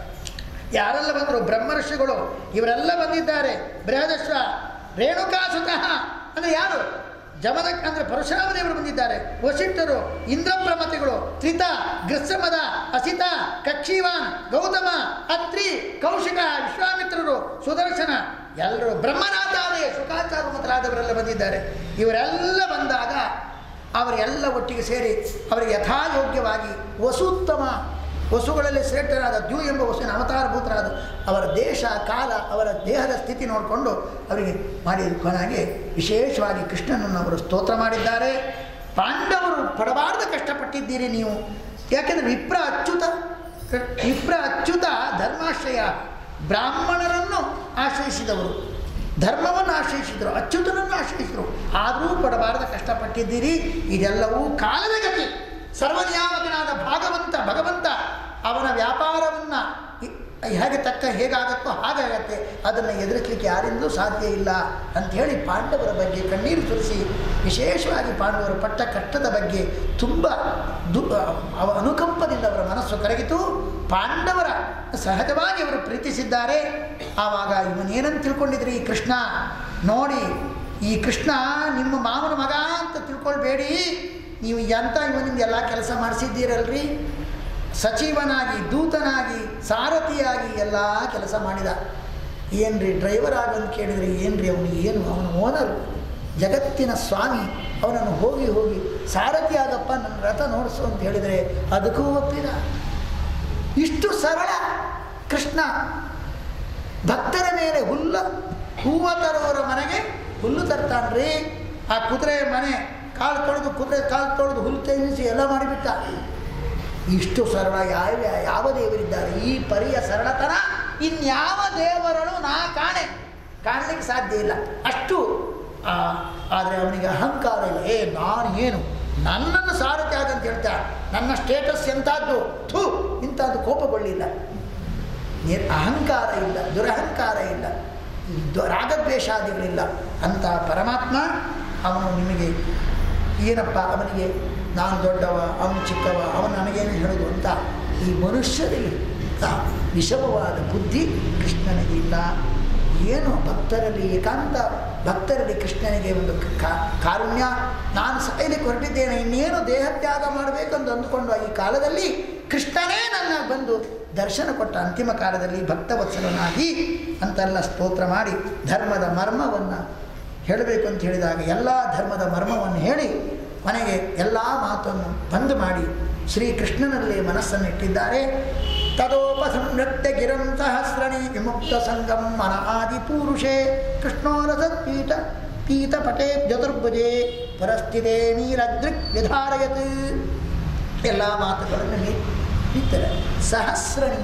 ಯಾರೆಲ್ಲ ಬಂದರು ಬ್ರಹ್ಮರ್ಷಿಗಳು ಇವರೆಲ್ಲ ಬಂದಿದ್ದಾರೆ ಬೃಹದಶ್ವ ರೇಣುಕಾಸುತಃ ಅಂದರೆ ಯಾರು ಜಮದ ಅಂದರೆ ಪರಶುರಾಮ ದೇವರು ಬಂದಿದ್ದಾರೆ ವಸಿಷ್ಠರು ಇಂದ್ರಪ್ರಮತಿಗಳು ತ್ರಿತ ಗೃತ್ಸಮದ ಅಸಿತ ಕಕ್ಷಿವಾನ್ ಗೌತಮ ಅತ್ರಿ ಕೌಶಿಕ ವಿಶ್ವಾಮಿತ್ರರು ಸುದರ್ಶನ ಎಲ್ಲರೂ ಬ್ರಹ್ಮನಾಥಾಲಯ ಶುಕಾಚಾರ ಮೊದಲಾದವರೆಲ್ಲ ಬಂದಿದ್ದಾರೆ ಇವರೆಲ್ಲ ಬಂದಾಗ ಅವರೆಲ್ಲ ಒಟ್ಟಿಗೆ ಸೇರಿ ಅವರಿಗೆ ಯಥಾಯೋಗ್ಯವಾಗಿ ವಸುತ್ತಮ ವಸುಗಳಲ್ಲಿ ಶ್ರೇಷ್ಠರಾದ ದ್ಯೂ ಎಂಬ ವಸುವಿನ ಅವತಾರಭೂತರಾದ ಅವರ ದೇಶ ಕಾಲ ಅವರ ದೇಹದ ಸ್ಥಿತಿ ನೋಡಿಕೊಂಡು ಅವರಿಗೆ ಮಾಡಿದ ಕೊನೆಗೆ ವಿಶೇಷವಾಗಿ ಕೃಷ್ಣನನ್ನು ಅವರು ಸ್ತೋತ್ರ ಮಾಡಿದ್ದಾರೆ ಪಾಂಡವರು ಪಡಬಾರ್ದು ಕಷ್ಟಪಟ್ಟಿದ್ದೀರಿ ನೀವು ಯಾಕೆಂದರೆ ವಿಪ್ರ ಅಚ್ಯುತ ವಿಪ್ರ ಅಚ್ಯುತ ಧರ್ಮಾಶ್ರಯ ಬ್ರಾಹ್ಮಣರನ್ನು ಆಶ್ರಯಿಸಿದವರು ಧರ್ಮವನ್ನು ಆಶ್ರಯಿಸಿದರು ಅಚ್ಯುತನನ್ನು ಆಶ್ರಯಿಸಿದರು ಆದರೂ ಪಡಬಾರದ ಕಷ್ಟಪಟ್ಟಿದ್ದೀರಿ ಇದೆಲ್ಲವೂ ಕಾಲದ ಗತಿ ಸರ್ವನಿಯಾಮಕನಾದ ಭಾಗವಂತ ಭಗವಂತ ಅವನ ವ್ಯಾಪಾರವನ್ನು ಹೇಗೆ ತಕ್ಕ ಹೇಗಾಗತ್ತೋ ಹಾಗಾಗತ್ತೆ ಅದನ್ನು ಎದುರಿಸಲಿಕ್ಕೆ ಯಾರಿಂದಲೂ ಸಾಧ್ಯ ಇಲ್ಲ ಅಂಥೇಳಿ ಪಾಂಡವರ ಬಗ್ಗೆ ಕಣ್ಣೀರು ಸುರಿಸಿ ವಿಶೇಷವಾಗಿ ಪಾಂಡವರು ಪಟ್ಟ ಕಷ್ಟದ ಬಗ್ಗೆ ತುಂಬ ದು ಅವ ಅನುಕಂಪದಿಂದ ಅವರ ಮನಸ್ಸು ಕರಗಿತು ಪಾಂಡವರ ಸಹಜವಾಗಿ ಅವರು ಪ್ರೀತಿಸಿದ್ದಾರೆ ಆವಾಗ ಇವನೇನಂತ ತಿಳ್ಕೊಂಡಿದ್ರಿ ಈ ಕೃಷ್ಣ ನೋಡಿ ಈ ಕೃಷ್ಣ ನಿಮ್ಮ ಮಾವನ ಮಗ ಅಂತ ತಿಳ್ಕೊಳ್ಬೇಡಿ ನೀವು ಎಂಥ ಇವನಿಂದ ಎಲ್ಲ ಕೆಲಸ ಮಾಡಿಸಿದ್ದೀರಲ್ರಿ ಸಚಿವನಾಗಿ ದೂತನಾಗಿ ಸಾರಥಿಯಾಗಿ ಎಲ್ಲ ಕೆಲಸ ಮಾಡಿದ ಏನ್ರಿ ಡ್ರೈವರ್ ಆಗಂತ ಕೇಳಿದರೆ ಏನ್ರಿ ಅವನಿಗೆ ಏನು ಅವನ ಓನರು ಜಗತ್ತಿನ ಸ್ವಾಮಿ ಅವನನ್ನು ಹೋಗಿ ಹೋಗಿ ಸಾರಥಿ ಆಗಪ್ಪ ನನ್ನ ರಥ ನೋಡಿಸು ಅಂತ ಹೇಳಿದರೆ ಅದಕ್ಕೂ ಒಪ್ಪಿದ ಇಷ್ಟು ಸರಳ ಕೃಷ್ಣ ಭಕ್ತರ ಮೇಲೆ ಹುಲ್ಲ ಹೂವ ತರುವವರ ಮನೆಗೆ ಹುಲ್ಲು ತರ್ತಾನ್ರಿ ಆ ಕುದುರೆ ಮನೆ ಕಾಲು ತೊಳೆದು ಕುದುರೆ ಕಾಲು ತೊಳೆದು ಹುಲ್ಲು ತೆಗೆಸಿ ಎಲ್ಲ ಮಾಡಿಬಿಟ್ಟ ಇಷ್ಟು ಸರಳ ಯಾವ ಯಾವ ದೇವರಿದ್ದಾರೆ ಈ ಪರಿಯ ಸರಳತನ ಇನ್ಯಾವ ದೇವರನ್ನು ನಾ ಕಾಣೆ ಕಾಣಲಿಕ್ಕೆ ಸಾಧ್ಯ ಇಲ್ಲ ಅಷ್ಟು ಆದರೆ ಅವನಿಗೆ ಅಹಂಕಾರ ಇಲ್ಲ ಏ ನಾನು ಏನು ನನ್ನನ್ನು ಸಾರಥಿ ಆಗಂತ ಹೇಳ್ತಾ ನನ್ನ ಸ್ಟೇಟಸ್ ಎಂಥದ್ದು ಥೂ ಇಂಥದ್ದು ಕೋಪಗೊಳ್ಳಿಲ್ಲ ನಿ- ಅಹಂಕಾರ ಇಲ್ಲ ದುರಹಂಕಾರ ಇಲ್ಲ ದ- ರಾಗದ್ವೇಷಾದಿಗಳಿಲ್ಲ ಅಂಥ ಪರಮಾತ್ಮ ಅವನು ನಿಮಗೆ ಏನಪ್ಪ ಅವನಿಗೆ ನಾನು ದೊಡ್ಡವ ಅವನು ಚಿಕ್ಕವ ಅವನು ನನಗೇನು ಹೇಳೋದು ಅಂತ ಈ ಮನುಷ್ಯರಿಗೆ ಆ ವಿಷಮವಾದ ಬುದ್ಧಿ ಕೃಷ್ಣನಿಗೆ ಇಲ್ಲ ಏನು ಭಕ್ತರಲ್ಲಿ ಏಕಾಂತ ಭಕ್ತರಲ್ಲಿ ಕೃಷ್ಣನಿಗೆ ಒಂದು ಕಾ- ಕಾರುಣ್ಯ ನಾನು ಸಾಯಲಿಕ್ಕೆ ಹೊರಟಿದ್ದೇನೆ ಇನ್ನೇನು ದೇಹತ್ಯಾಗ ಮಾಡಬೇಕಂತ ಅಂದುಕೊಂಡು ಈ ಕಾಲದಲ್ಲಿ ಕೃಷ್ಣನೇ ನನ್ನ ಬಂದು ದರ್ಶನ ಕೊಟ್ಟ ಅಂತಿಮ ಕಾಲದಲ್ಲಿ ಭಕ್ತವತ್ಸಲನಾಗಿ ಅಂತೆಲ್ಲ ಸ್ತೋತ್ರ ಮಾಡಿ ಧರ್ಮದ ಮರ್ಮವನ್ನು ಹೇಳಬೇಕು ಅಂತ ಹೇಳಿದಾಗ ಎಲ್ಲ ಧರ್ಮದ ಮರ್ಮವನ್ನು ಹೇಳಿ ಮನೆಗೆ ಎಲ್ಲ ಮಾತನ್ನು ಬಂದ್ ಮಾಡಿ ಶ್ರೀಕೃಷ್ಣನಲ್ಲಿ ಮನಸ್ಸನ್ನು ಇಟ್ಟಿದ್ದಾರೆ ತದೋಪಸಂರಕ್ತ ಗಿರಂ ಸಹಸ್ರಣಿ ವಿಮುಕ್ತ ಸಂಗಂ ಮನ ಆದಿ ಪೂರುಷೇ ಕೃಷ್ಣೋರಸತ್ಪೀಠ ಪೀತಪಟೇ ಚತುರ್ಭುಜೆ ಪರಸ್ಥಿತೇ ನೀರದೃಕ್ ವಿಧಾರಯತ್ ಎಲ್ಲ ಮಾತುಗಳನ್ನು ನೀ- ನಿಂತರೆ ಸಹಸ್ರಣಿ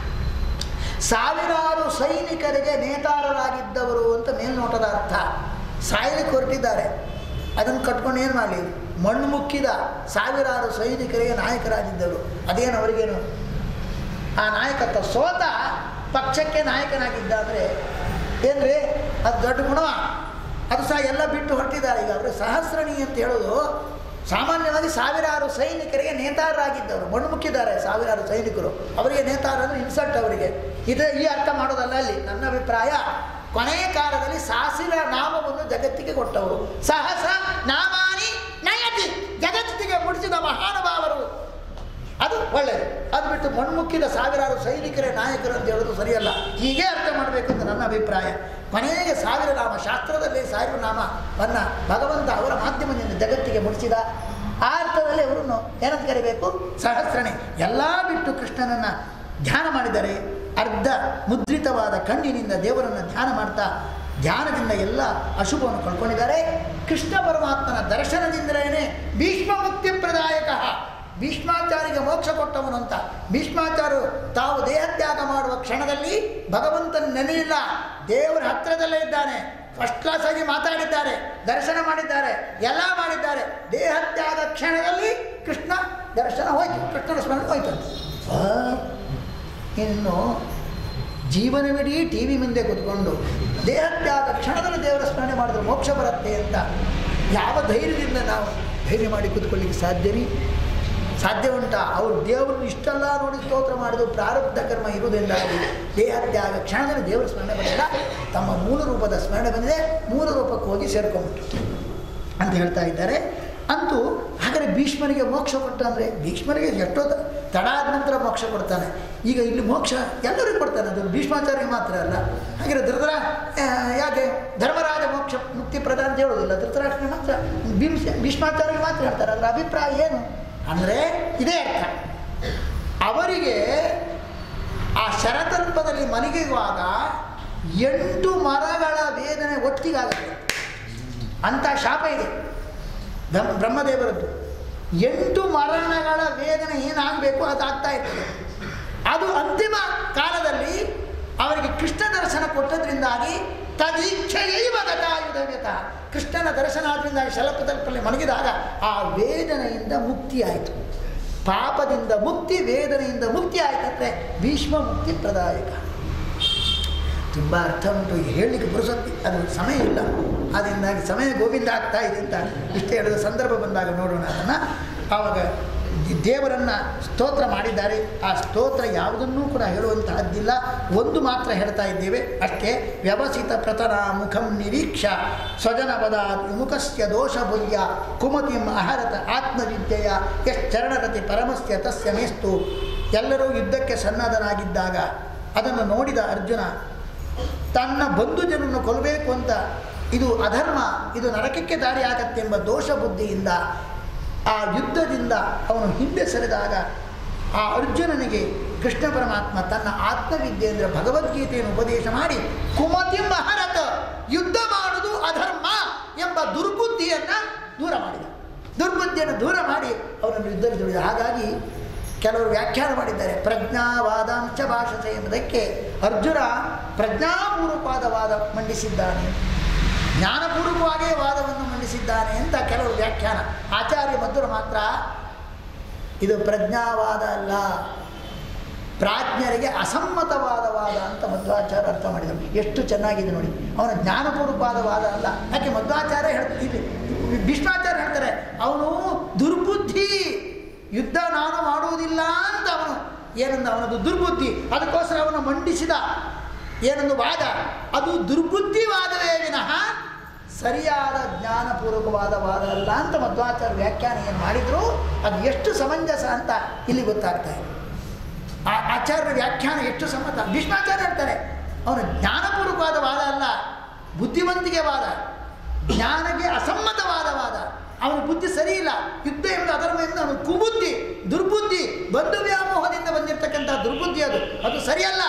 ಸಾವಿರಾರು ಸೈನಿಕರಿಗೆ ನೇತಾರರಾಗಿದ್ದವರು ಅಂತ ಮೇಲ್ನೋಟದ ಅರ್ಥ ಸಾಯಲಿಕ್ಕೆ ಹೊರಟಿದ್ದಾರೆ ಅದನ್ನು ಕಟ್ಕೊಂಡು ಏನು ಮಾಡಲಿ ಮಣ್ಣು ಮುಕ್ಕಿದ ಸಾವಿರಾರು ಸೈನಿಕರಿಗೆ ನಾಯಕರಾಗಿದ್ದರು ಅದೇನು ಅವರಿಗೇನು ಆ ನಾಯಕತ್ವ ಸೋತ ಪಕ್ಷಕ್ಕೆ ನಾಯಕನಾಗಿದ್ದ ಅಂದರೆ ಏನ್ರಿ ಅದು ದೊಡ್ಡ ಗುಣವ ಅದು ಸಹ ಎಲ್ಲ ಬಿಟ್ಟು ಹೊರಟಿದ್ದಾರೆ ಈಗ ಅವರು ಸಹಸ್ರಣಿ ಅಂತ ಹೇಳೋದು ಸಾಮಾನ್ಯವಾಗಿ ಸಾವಿರಾರು ಸೈನಿಕರಿಗೆ ನೇತಾರರಾಗಿದ್ದವರು ಮಣ್ಣು ಮುಕ್ಕಿದ್ದಾರೆ ಸಾವಿರಾರು ಸೈನಿಕರು ಅವರಿಗೆ ನೇತಾರ ಅಂದರೆ ಇನ್ಸಲ್ಟ್ ಅವರಿಗೆ ಇದೇ ಈ ಅರ್ಥ ಮಾಡೋದಲ್ಲ ಅಲ್ಲಿ ನನ್ನ ಅಭಿಪ್ರಾಯ ಕೊನೆಯ ಕಾಲದಲ್ಲಿ ಸಾಸಿರ ನಾಮವನ್ನು ಜಗತ್ತಿಗೆ ಕೊಟ್ಟವರು ಸಹಸ ನಾಮಾನಿ ನಯತಿ ಜಗತ್ತಿಗೆ ಮುಡಿಸಿದ ಮಹಾನುಭಾವರು ಅದು ಒಳ್ಳೆಯದು ಅದು ಬಿಟ್ಟು ಮಣ್ಮುಕ್ಕಿದ ಸಾವಿರಾರು ಸೈನಿಕರೇ ನಾಯಕರು ಅಂತ ಹೇಳೋದು ಸರಿಯಲ್ಲ ಹೀಗೆ ಅರ್ಥ ಮಾಡಬೇಕು ಅಂತ ನನ್ನ ಅಭಿಪ್ರಾಯ ಕೊನೆಗೆ ಸಾವಿರ ನಾಮ ಶಾಸ್ತ್ರದಲ್ಲಿ ಸಾವಿರ ನಾಮವನ್ನು ಭಗವಂತ ಅವರ ಮಾಧ್ಯಮದಿಂದ ಜಗತ್ತಿಗೆ ಮುಡಿಸಿದ ಆ ಅರ್ಥದಲ್ಲಿ ಅವರನ್ನು ಏನಂತ ಕರಿಬೇಕು ಸಹಸ್ರಣೆ ಎಲ್ಲ ಬಿಟ್ಟು ಕೃಷ್ಣನನ್ನು ಧ್ಯಾನ ಮಾಡಿದರೆ ಅರ್ಧ ಮುದ್ರಿತವಾದ ಕಣ್ಣಿನಿಂದ ದೇವರನ್ನು ಧ್ಯಾನ ಮಾಡ್ತಾ ಧ್ಯಾನದಿಂದ ಎಲ್ಲ ಅಶುಭವನ್ನು ಕಳ್ಕೊಂಡಿದ್ದಾರೆ ಕೃಷ್ಣ ಪರಮಾತ್ಮನ ದರ್ಶನದಿಂದಲೇ ಭೀಷ್ಮ ಮುಕ್ತಿ ಪ್ರದಾಯಕ ಭೀಷ್ಮಾಚಾರ್ಯಗೆ ಮೋಕ್ಷ ಕೊಟ್ಟವನು ಅಂತ ಭೀಷ್ಮಾಚಾರ್ಯರು ತಾವು ದೇಹತ್ಯಾಗ ಮಾಡುವ ಕ್ಷಣದಲ್ಲಿ ಭಗವಂತನ ನೆನೆಯಿಲ್ಲ ದೇವರ ಹತ್ತಿರದಲ್ಲೇ ಇದ್ದಾನೆ ಫಸ್ಟ್ ಕ್ಲಾಸ್ ಆಗಿ ಮಾತಾಡಿದ್ದಾರೆ ದರ್ಶನ ಮಾಡಿದ್ದಾರೆ ಎಲ್ಲ ಮಾಡಿದ್ದಾರೆ ದೇಹತ್ಯಾಗ ಕ್ಷಣದಲ್ಲಿ ಕೃಷ್ಣ ದರ್ಶನ ಹೋಯ್ತು ಕೃಷ್ಣನ ಸ್ಮರಣೆ ಹೋಯ್ತು ಆ, ಇನ್ನು ಜೀವನವಿಡೀ ಟಿ ವಿ ಮುಂದೆ ಕೂತ್ಕೊಂಡು ದೇಹತ್ಯಾಗ ಕ್ಷಣದಲ್ಲಿ ದೇವರ ಸ್ಮರಣೆ ಮಾಡಿದ್ರೆ ಮೋಕ್ಷ ಬರುತ್ತೆ ಅಂತ ಯಾವ ಧೈರ್ಯದಿಂದ ನಾವು ಧೈರ್ಯ ಮಾಡಿ ಕೂತ್ಕೊಳ್ಳಿಕ್ಕೆ ಸಾಧ್ಯ ರೀ ಸಾಧ್ಯ ಉಂಟಾ ಅವರು ದೇವರನ್ನು ಇಷ್ಟೆಲ್ಲ ನೋಡಿ ಸ್ತೋತ್ರ ಮಾಡಿದ್ರು ಪ್ರಾರಬ್ಧ ಕರ್ಮ ಇರುವುದರಿಂದಾಗಿ ದೇಹತ್ಯಾಗ ಕ್ಷಣದಲ್ಲಿ ದೇವರ ಸ್ಮರಣೆ ಬಂದಿಲ್ಲ ತಮ್ಮ ಮೂಲ ರೂಪದ ಸ್ಮರಣೆ ಬಂದಿದೆ ಮೂಲ ರೂಪಕ್ಕೆ ಹೋಗಿ ಸೇರ್ಕೊಂಡ್ಬಿಟ್ಟು ಅಂತ ಹೇಳ್ತಾ ಇದ್ದಾರೆ ಅಂತೂ ಹಾಗಾದರೆ ಭೀಷ್ಮನಿಗೆ ಮೋಕ್ಷ ಕೊಟ್ಟ ಅಂದರೆ ಭೀಷ್ಮನಿಗೆ ಎಷ್ಟೋ ತ- ತಡ ಆದ ನಂತರ ಮೋಕ್ಷ ಕೊಡ್ತಾನೆ ಈಗ ಇಲ್ಲಿ ಮೋಕ್ಷ ಎಲ್ಲರಿಗೂ ಕೊಡ್ತಾನೆ ಅದು ಭೀಷ್ಮಾಚಾರ್ಯಗೆ ಮಾತ್ರ ಅಲ್ಲ ಹಾಗೆ ಧೃತರ ಆ, ಯಾಕೆ ಧರ್ಮರಾಜ ಮೋಕ್ಷ ಮುಕ್ತಿ ಪ್ರದಾನ ಅಂತ ಹೇಳೋದಿಲ್ಲ ಧೃತರಾಷ್ಟ್ರನಿಗೆ ಮಾತ್ರ ಭೀಮ್ಸ ಭೀಷ್ಮಾಚಾರ್ಯಗೆ ಮಾತ್ರ ಹೇಳ್ತಾರೆ ಅದರ ಅಭಿಪ್ರಾಯ ಏನು ಅಂದರೆ ಇದೇ ಅರ್ಥ ಅವರಿಗೆ ಆ ಶರತಲ್ಪದಲ್ಲಿ ಮಲಗಿರುವಾಗ ಎಂಟು ಮರಗಳ ವೇದನೆ ಒಟ್ಟಿಗಾಗುತ್ತೆ ಅಂಥ ಶಾಪ ಇದೆ ಬ್ರಹ್ಮ ಬ್ರಹ್ಮದೇವರದ್ದು ಎಂಟು ಮರಣಗಳ ವೇದನೆ ಏನಾಗಬೇಕು ಅದು ಆಗ್ತಾ ಇರ್ತದೆ ಅದು ಅಂತಿಮ ಕಾಲದಲ್ಲಿ ಅವರಿಗೆ ಕೃಷ್ಣ ದರ್ಶನ ಕೊಟ್ಟದ್ರಿಂದಾಗಿ ತದೀಕ್ಷೆಯೈವ ಗತಾಯುಧವ್ಯತ ಕೃಷ್ಣನ ದರ್ಶನ ಆದ್ರಿಂದಾಗಿ ಶಲಪದಲ್ಪಲ್ಲಿ ಮಲಗಿದಾಗ ಆ ವೇದನೆಯಿಂದ ಮುಕ್ತಿ ಆಯಿತು ಪಾಪದಿಂದ ಮುಕ್ತಿ ವೇದನೆಯಿಂದ ಮುಕ್ತಿ ಆಯ್ತಂದ್ರೆ ಭೀಷ್ಮ ಮುಕ್ತಿ ಪ್ರದಾಯಕ ತುಂಬ ಅರ್ಥ ಉಂಟು ಈಗ ಹೇಳಲಿಕ್ಕೆ ಪುರುಸತ್ತಿ ಅದು ಸಮಯ ಇಲ್ಲ ಅದರಿಂದಾಗಿ ಸಮಯ ಗೋವಿಂದ ಆಗ್ತಾ ಇದೆ ಅಂತ ಇಷ್ಟೇ ಹೇಳಿದ ಸಂದರ್ಭ ಬಂದಾಗ ನೋಡೋಣ ಅದನ್ನು ಆವಾಗ ದೇವರನ್ನು ಸ್ತೋತ್ರ ಮಾಡಿದ್ದಾರೆ ಆ ಸ್ತೋತ್ರ ಯಾವುದನ್ನೂ ಕೂಡ ಹೇಳುವಂತಹದ್ದಿಲ್ಲ ಒಂದು ಮಾತ್ರ ಹೇಳ್ತಾ ಇದ್ದೇವೆ ಅಷ್ಟೇ ವ್ಯವಸಿತ ಪ್ರತರ ಮುಖಂ ನಿರೀಕ್ಷ ಸ್ವಜನ ಪದ ವಿಮುಖಸ್ಯ ದೋಷ ಬುಲ್ಯ ಕುಮತಿಂ ಅಹರತ ಆತ್ಮವಿದ್ಯೆಯ ಯಶ್ಚರಣರತಿ ಪರಮಸ್ಯ ತಸ್ಯ ಮೇಸ್ತು ಎಲ್ಲರೂ ಯುದ್ಧಕ್ಕೆ ಸನ್ನದ್ಧನಾಗಿದ್ದಾಗ ಅದನ್ನು ನೋಡಿದ ಅರ್ಜುನ ತನ್ನ ಬಂಧು ಜನರನ್ನು ಕೊಲ್ಲಬೇಕು ಅಂತ ಇದು ಅಧರ್ಮ ಇದು ನರಕಕ್ಕೆ ದಾರಿ ಆಗತ್ತೆಂಬ ದೋಷ ಬುದ್ಧಿಯಿಂದ ಆ ಯುದ್ಧದಿಂದ ಅವನು ಹಿಂದೆ ಸರಿದಾಗ ಆ ಅರ್ಜುನನಿಗೆ ಕೃಷ್ಣ ಪರಮಾತ್ಮ ತನ್ನ ಆತ್ಮವಿದ್ಯೆ ಅಂದರೆ ಭಗವದ್ಗೀತೆಯನ್ನು ಉಪದೇಶ ಮಾಡಿ ಕುಮತಿ ಮಹರತ ಯುದ್ಧ ಮಾಡುವುದು ಅಧರ್ಮ ಎಂಬ ದುರ್ಬುದ್ಧಿಯನ್ನು ದೂರ ಮಾಡಿದ ದುರ್ಬುದ್ಧಿಯನ್ನು ದೂರ ಮಾಡಿ ಅವನನ್ನು ಯುದ್ಧದಲ್ಲಿ ದುಡಿದ ಹಾಗಾಗಿ ಕೆಲವರು ವ್ಯಾಖ್ಯಾನ ಮಾಡಿದ್ದಾರೆ ಪ್ರಜ್ಞಾವಾದಾಂಶ ಭಾಷತೆ ಎಂಬುದಕ್ಕೆ ಅರ್ಜುನ ಪ್ರಜ್ಞಾಪೂರ್ವಕವಾದ ವಾದ ಮಂಡಿಸಿದ್ದಾನೆ ಜ್ಞಾನಪೂರ್ವಕವಾಗೇ ವಾದವನ್ನು ಮಂಡಿಸಿದ್ದಾನೆ ಅಂತ ಕೆಲವರು ವ್ಯಾಖ್ಯಾನ ಆಚಾರ್ಯ ಮಧುರ ಮಾತ್ರ ಇದು ಪ್ರಜ್ಞಾವಾದ ಅಲ್ಲ ಪ್ರಾಜ್ಞರಿಗೆ ಅಸಮ್ಮತವಾದ ವಾದ ಅಂತ ಮಧ್ವಾಚಾರ್ಯ ಅರ್ಥ ಮಾಡಿದರು ಎಷ್ಟು ಚೆನ್ನಾಗಿದೆ ನೋಡಿ ಅವನ ಜ್ಞಾನಪೂರ್ವಕವಾದ ವಾದ ಅಲ್ಲ ಯಾಕೆ ಮಧ್ವಾಚಾರ್ಯ ಹೇಳ್ತೀವಿ ಭೀಷ್ಮಾಚಾರ್ಯ ಹೇಳ್ತಾರೆ ಅವನು ದುರ್ಬುದ್ಧಿ ಯುದ್ಧ ನಾನು ಮಾಡುವುದಿಲ್ಲ ಅಂತ ಅವನು ಏನಂದ ಅವನದು ದುರ್ಬುದ್ಧಿ ಅದಕ್ಕೋಸ್ಕರ ಅವನು ಮಂಡಿಸಿದ ಏನೊಂದು ವಾದ ಅದು ದುರ್ಬುದ್ಧಿ ವಾದವೇ ವಿನಃ ಸರಿಯಾದ ಜ್ಞಾನಪೂರ್ವಕವಾದ ವಾದ ಅಲ್ಲ ಅಂತ ಮಧ್ವಾಚಾರ್ಯ ವ್ಯಾಖ್ಯಾನ ಏನು ಮಾಡಿದ್ರು ಅದು ಎಷ್ಟು ಸಮಂಜಸ ಅಂತ ಇಲ್ಲಿ ಗೊತ್ತಾಗ್ತಾ ಇದೆ ಆ ಆಚಾರ್ಯರ ವ್ಯಾಖ್ಯಾನ ಎಷ್ಟು ಸಮ್ಮತ ಭೀಷ್ಮಾಚಾರ್ಯ ಹೇಳ್ತಾರೆ ಅವನು ಜ್ಞಾನಪೂರ್ವಕವಾದ ವಾದ ಅಲ್ಲ ಬುದ್ಧಿವಂತಿಕೆ ವಾದ ಜ್ಞಾನಕ್ಕೆ ಅಸಮ್ಮತವಾದ ವಾದ ಅವನ ಬುದ್ಧಿ ಸರಿ ಇಲ್ಲ ಯುದ್ಧ ಎಂಬ ಅಧರ್ಮ ಎಂಬ ಅವನು ಕುಬುದ್ಧಿ ದುರ್ಬುದ್ಧಿ ಬಂಧು ವ್ಯಾಮೋಹದಿಂದ ಬಂದಿರತಕ್ಕಂಥ ದುರ್ಬುದ್ಧಿ ಅದು ಅದು ಸರಿಯಲ್ಲ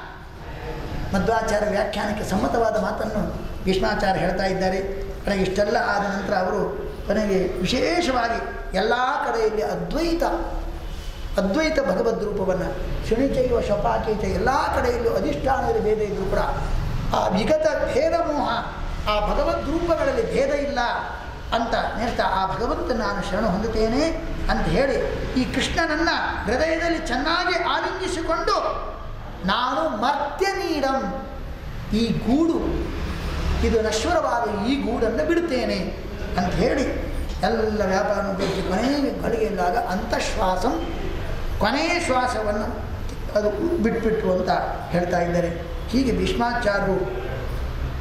ಮಧ್ವಾಚಾರ್ಯ ವ್ಯಾಖ್ಯಾನಕ್ಕೆ ಸಮ್ಮತವಾದ ಮಾತನ್ನು ಭೀಷ್ಮಾಚಾರ್ಯ ಹೇಳ್ತಾ ಇದ್ದಾರೆ ಕೊನೆಗೆ ಇಷ್ಟೆಲ್ಲ ಆದ ನಂತರ ಅವರು ಕೊನೆಗೆ ವಿಶೇಷವಾಗಿ ಎಲ್ಲ ಕಡೆಯಲ್ಲಿ ಅದ್ವೈತ ಅದ್ವೈತ ಭಗವದ್ ರೂಪವನ್ನು ಶುಣಿಚೈವ ಶಪಾಕೇಚ ಎಲ್ಲ ಕಡೆಯಲ್ಲೂ ಅಧಿಷ್ಠಾನದಲ್ಲಿ ಭೇದ ಇದ್ದರೂ ಕೂಡ ಆ ವಿಗತ ಭೇದ ಮೋಹ ಆ ಭಗವದ್ ರೂಪಗಳಲ್ಲಿ ಭೇದ ಇಲ್ಲ ಅಂತ ಹೇಳ್ತಾ ಆ ಭಗವಂತ ನಾನು ಶರಣ ಹೊಂದುತ್ತೇನೆ ಅಂತ ಹೇಳಿ ಈ ಕೃಷ್ಣನನ್ನು ಹೃದಯದಲ್ಲಿ ಚೆನ್ನಾಗಿ ಆಲಿಂಗಿಸಿಕೊಂಡು ನಾನು ಮರ್ತ್ಯ ನೀಡಂ ಈ ಗೂಡು ಇದು ನಶ್ವರವಾದ ಈ ಗೂಡನ್ನು ಬಿಡುತ್ತೇನೆ ಅಂತ ಹೇಳಿ ಎಲ್ಲ ವ್ಯಾಪಾರವನ್ನು ಬಿಟ್ಟು ಕೊನೆಯ ಗಳಿಗೆಯಲ್ಲಾಗ ಅಂತಶ್ವಾಸಂ ಕೊನೆಯ ಶ್ವಾಸವನ್ನು ಅದು ಬಿಟ್ಬಿಟ್ರು ಅಂತ ಹೇಳ್ತಾ ಇದ್ದಾರೆ ಹೀಗೆ ಭೀಷ್ಮಾಚಾರ್ಯರು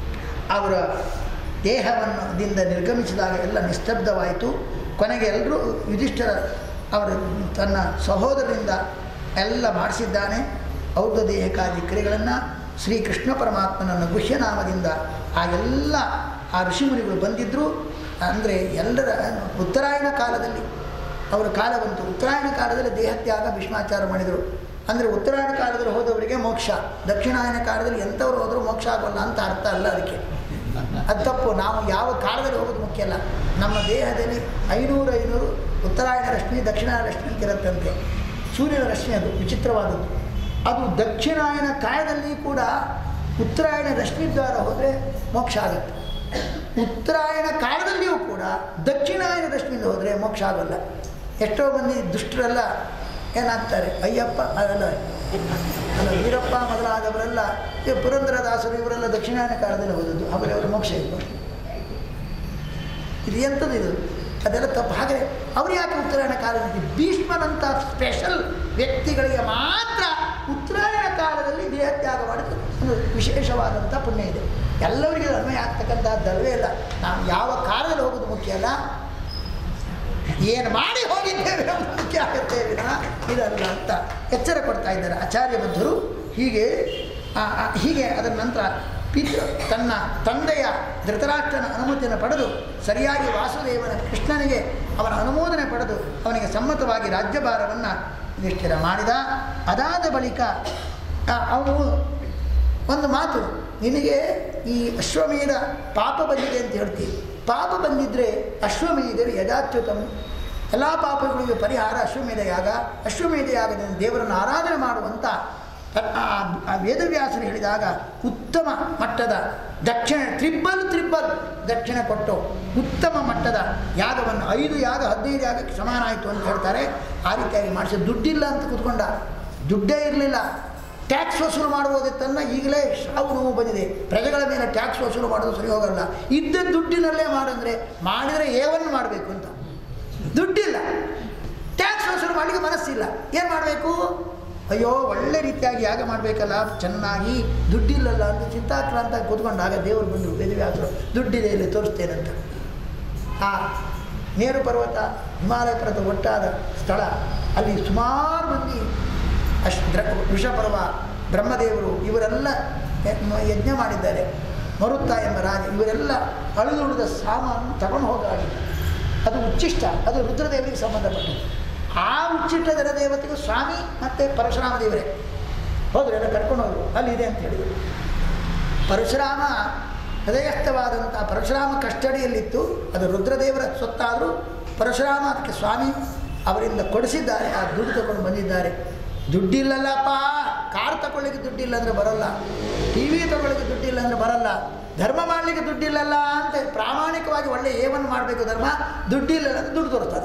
ಅವರ ದೇಹವನ್ನು ದಿಂದ ನಿರ್ಗಮಿಸಿದಾಗ ಎಲ್ಲ ನಿಸ್ತಬ್ಧವಾಯಿತು ಕೊನೆಗೆ ಎಲ್ಲರೂ ಯುಧಿಷ್ಠರ ಅವರ ತನ್ನ ಸಹೋದರರಿಂದ ಎಲ್ಲ ಮಾಡಿಸಿದ್ದಾನೆ ಔದ್ಧ ದೇಹಕಾದಿ ಕ್ರಿಯೆಗಳನ್ನು ಶ್ರೀಕೃಷ್ಣ ಪರಮಾತ್ಮನನ್ನು ಗುಹ್ಯನಾಮದಿಂದ ಆ ಎಲ್ಲ ಆ ಋಷಿಮುನಿಗಳು ಬಂದಿದ್ದರು ಅಂದರೆ ಎಲ್ಲರ ಉತ್ತರಾಯಣ ಕಾಲದಲ್ಲಿ ಅವರ ಕಾಲ ಬಂತು ಉತ್ತರಾಯಣ ಕಾಲದಲ್ಲಿ ದೇಹತ್ಯಾಗ ಭೀಷ್ಮಾಚಾರ ಮಾಡಿದರು ಅಂದರೆ ಉತ್ತರಾಯಣ ಕಾಲದಲ್ಲಿ ಹೋದವರಿಗೆ ಮೋಕ್ಷ ದಕ್ಷಿಣಾಯನ ಕಾಲದಲ್ಲಿ ಎಂಥವ್ರು ಹೋದರೂ ಮೋಕ್ಷ ಆಗೋಲ್ಲ ಅಂತ ಅರ್ಥ ಅಲ್ಲ ಅದಕ್ಕೆ ಅದು ತಪ್ಪು ನಾವು ಯಾವ ಕಾಲದಲ್ಲಿ ಹೋಗೋದು ಮುಖ್ಯ ಅಲ್ಲ ನಮ್ಮ ದೇಹದಲ್ಲಿ ಐನೂರು ಐನೂರು ಉತ್ತರಾಯಣ ರಶ್ಮಿ ದಕ್ಷಿಣಾಯನ ರಶ್ಮಿ ಅಂತ ಇರುತ್ತಂತೆ ಸೂರ್ಯನ ರಶ್ಮಿ ಅದು ವಿಚಿತ್ರವಾದದ್ದು ಅದು ದಕ್ಷಿಣಾಯನ ಕಾಲದಲ್ಲಿ ಕೂಡ ಉತ್ತರಾಯಣ ರಶ್ಮಿ ದ್ವಾರ ಹೋದರೆ ಮೋಕ್ಷ ಆಗುತ್ತೆ ಉತ್ತರಾಯಣ ಕಾಲದಲ್ಲಿಯೂ ಕೂಡ ದಕ್ಷಿಣಾಯನ ರಶ್ಮಿಯಿಂದ ಹೋದರೆ ಮೋಕ್ಷ ಆಗೋಲ್ಲ ಎಷ್ಟೋ ಮಂದಿ ದುಷ್ಟರೆಲ್ಲ ಏನಾಗ್ತಾರೆ ಅಯ್ಯಪ್ಪ ಅಲ್ಲ ಅಲ್ಲ ವೀರಪ್ಪ ಮೊದಲಾದವರೆಲ್ಲ ಈ ಪುರಂದರದಾಸರು ಇವರೆಲ್ಲ ದಕ್ಷಿಣಾಯನ ಕಾಲದಲ್ಲಿ ಹೋದದ್ದು ಅವರೇ ಅವರು ಮೋಕ್ಷ ಇಲ್ಲ ಇದು ಎಂಥದ್ದು ಇದು ಅದೆಲ್ಲ ತಪ್ಪು ಹಾಗೆ ಅವ್ರು ಯಾಕೆ ಉತ್ತರಾಯಣ ಕಾಲದಲ್ಲಿ ಭೀಷ್ಮನಂಥ ಸ್ಪೆಷಲ್ ವ್ಯಕ್ತಿಗಳಿಗೆ ಮಾತ್ರ ಉತ್ತರಾಯಣ ಕಾಲದಲ್ಲಿ ದೇಹತ್ಯಾಗ ಮಾಡಿದ್ರು ಒಂದು ವಿಶೇಷವಾದಂಥ ಪುಣ್ಯ ಇದೆ ಎಲ್ಲರಿಗೂ ಇದು ಅನ್ವಯ ಆಗ್ತಕ್ಕಂಥದ್ದಲ್ವೇ ಇಲ್ಲ ನಾವು ಯಾವ ಕಾಲದಲ್ಲಿ ಹೋಗೋದು ಮುಖ್ಯ ಅಲ್ಲ ಏನು ಮಾಡಿ ಹೋಗಿದ್ದೇವೆ ಅನ್ನೋದು ಮುಖ್ಯ ಆಗುತ್ತೆ ವಿನ ಇದಲ್ಲ ಅಂತ ಎಚ್ಚರ ಕೊಡ್ತಾ ಇದ್ದಾರೆ ಆಚಾರ್ಯ ಬುದ್ಧರು ಹೀಗೆ ಆ, ಆ, ಹೀಗೆ ಅದರ ನಂತರ ಪಿತೃ ತನ್ನ ತಂದೆಯ ಧೃತರಾಷ್ಟ್ರನ ಅನುಮತಿಯನ್ನು ಪಡೆದು ಸರಿಯಾಗಿ ವಾಸುದೇವನ ಕೃಷ್ಣನಿಗೆ ಅವನ ಅನುಮೋದನೆ ಪಡೆದು ಅವನಿಗೆ ಸಮ್ಮತವಾಗಿ ರಾಜ್ಯಭಾರವನ್ನು ಯುಧಿಷ್ಠಿರ ಮಾಡಿದ ಅದಾದ ಬಳಿಕ ಆ, ಅವನು ಒಂದು ಮಾತು ನಿನಗೆ ಈ ಅಶ್ವಮೇಧ ಪಾಪ ಬಂದಿದೆ ಅಂತ ಹೇಳ್ತೀವಿ ಪಾಪ ಬಂದಿದ್ದರೆ ಅಶ್ವಮೇಧರು ಯಥಾಚ್ಯುತಂ ಎಲ್ಲ ಪಾಪಗಳಿಗೆ ಪರಿಹಾರ ಅಶ್ವಮೇಧ ಯಾಗ ಅಶ್ವಮೇಧ ಯಾಗದಿಂದ ದೇವರನ್ನು ಆರಾಧನೆ ಮಾಡುವಂಥ ಆ- ಆ ವೇದವ್ಯಾಸರು ಹೇಳಿದಾಗ ಉತ್ತಮ ಮಟ್ಟದ ದಕ್ಷಿಣ ತ್ರಿಬ್ಬಲ್ ತ್ರಿಬ್ಬಲ್ ದಕ್ಷಿಣ ಕೊಟ್ಟು ಉತ್ತಮ ಮಟ್ಟದ ಯಾಗವನ್ನು ಐದು ಯಾಗ ಹದಿನೈದು ಯಾಗಕ್ಕೆ ಸಮಾನ ಆಯಿತು ಅಂತ ಹೇಳ್ತಾರೆ ಆ ರೀತಿಯಾಗಿ ಮಾಡಿಸಿ ದುಡ್ಡಿಲ್ಲ ಅಂತ ಕೂತ್ಕೊಂಡ ದುಡ್ಡೇ ಇರಲಿಲ್ಲ ಟ್ಯಾಕ್ಸ್ ವಸೂಲು ಮಾಡುವುದನ್ನ ಈಗಲೇ ಸಾವು ನೋವು ಬಂದಿದೆ ಪ್ರಜೆಗಳ ಮೇಲೆ ಟ್ಯಾಕ್ಸ್ ವಸೂಲು ಮಾಡೋದು ಸರಿ ಹೋಗಲ್ಲ ಇದ್ದ ದುಡ್ಡಿನಲ್ಲೇ ಮಾಡಂದ್ರೆ ಮಾಡಿದರೆ ಏವನ್ನು ಮಾಡಬೇಕು ಅಂತ ದುಡ್ಡಿಲ್ಲ ಟ್ಯಾಕ್ಸ್ ವಸೂಲು ಮಾಡಲಿಕ್ಕೆ ಮನಸ್ಸಿಲ್ಲ ಏನು ಮಾಡಬೇಕು ಅಯ್ಯೋ ಒಳ್ಳೆ ರೀತಿಯಾಗಿ ಯಾಗ ಮಾಡಬೇಕಲ್ಲ ಚೆನ್ನಾಗಿ ದುಡ್ಡಿಲ್ಲಲ್ಲ ಅಂತ ಚಿಂತಾಕ್ರಾಂತ ಕೂತ್ಕೊಂಡಾಗ ದೇವರು ಬಂದರು ವೇದವ್ಯಾಸರು ದುಡ್ಡಿದೆ ಇಲ್ಲಿ ತೋರಿಸ್ತೇನೆ ಅಂತ ಆ ಮೇರು ಪರ್ವತ ಹಿಮಾಲಯ ಪರ್ವತ ಒಟ್ಟಾದ ಸ್ಥಳ ಅಲ್ಲಿ ಸುಮಾರು ಮಂದಿ ಅಶ್ ದ್ರ ವೃಷಪರ್ವ ಬ್ರಹ್ಮದೇವರು ಇವರೆಲ್ಲ ಯ- ಯಜ್ಞ ಮಾಡಿದ್ದಾರೆ ಮರುತ್ತ ಎಂಬ ರಾಜ ಇವರೆಲ್ಲ ಅಳಿದುಳಿದ ಸಾಮಾನು ತಗೊಂಡು ಹೋಗಾಗಿ ಅದು ಉಚ್ಚಿಷ್ಟ ಅದು ರುದ್ರದೇವರಿಗೆ ಸಂಬಂಧಪಟ್ಟದ್ದು ಆ ಉಚ್ಚಿಷ್ಟದರ ದೇವತೆಗೂ ಸ್ವಾಮಿ ಮತ್ತು ಪರಶುರಾಮ ದೇವರೇ ಹೋದ್ರು ಎಲ್ಲ ಕರ್ಕೊಂಡು ಹೋದ್ರು ಅಲ್ಲಿದೆ ಅಂತ ಹೇಳಿದರು ಪರಶುರಾಮ ಹೃದಯಸ್ಥವಾದಂಥ ಪರಶುರಾಮ ಕಸ್ಟಡಿಯಲ್ಲಿತ್ತು ಅದು ರುದ್ರದೇವರ ಸ್ವತ್ತಾದರೂ ಪರಶುರಾಮ ಅದಕ್ಕೆ ಸ್ವಾಮಿ ಅವರಿಂದ ಕೊಡಿಸಿದ್ದಾರೆ ಆ ದುಡ್ಡು ತಗೊಂಡು ಬಂದಿದ್ದಾರೆ ದುಡ್ಡಿಲ್ಲಲ್ಲಪ್ಪ ಕಾರ್ ತಗೊಳ್ಳಿಕ್ಕೆ ದುಡ್ಡಿಲ್ಲ ಅಂದರೆ ಬರಲ್ಲ ಟಿ ವಿ ತಗೊಳ್ಳಿಕ್ಕೆ ದುಡ್ಡಿಲ್ಲ ಅಂದರೆ ಬರಲ್ಲ ಧರ್ಮ ಮಾಡಲಿಕ್ಕೆ ದುಡ್ಡಿಲ್ಲಲ್ಲ ಅಂತ ಪ್ರಾಮಾಣಿಕವಾಗಿ ಒಳ್ಳೆ ಏವನ್ನು ಮಾಡಬೇಕು ಧರ್ಮ ದುಡ್ಡಿಲ್ಲ ಅಂದರೆ ದುಡ್ಡು ತೋರಿಸ್ತಾರೆ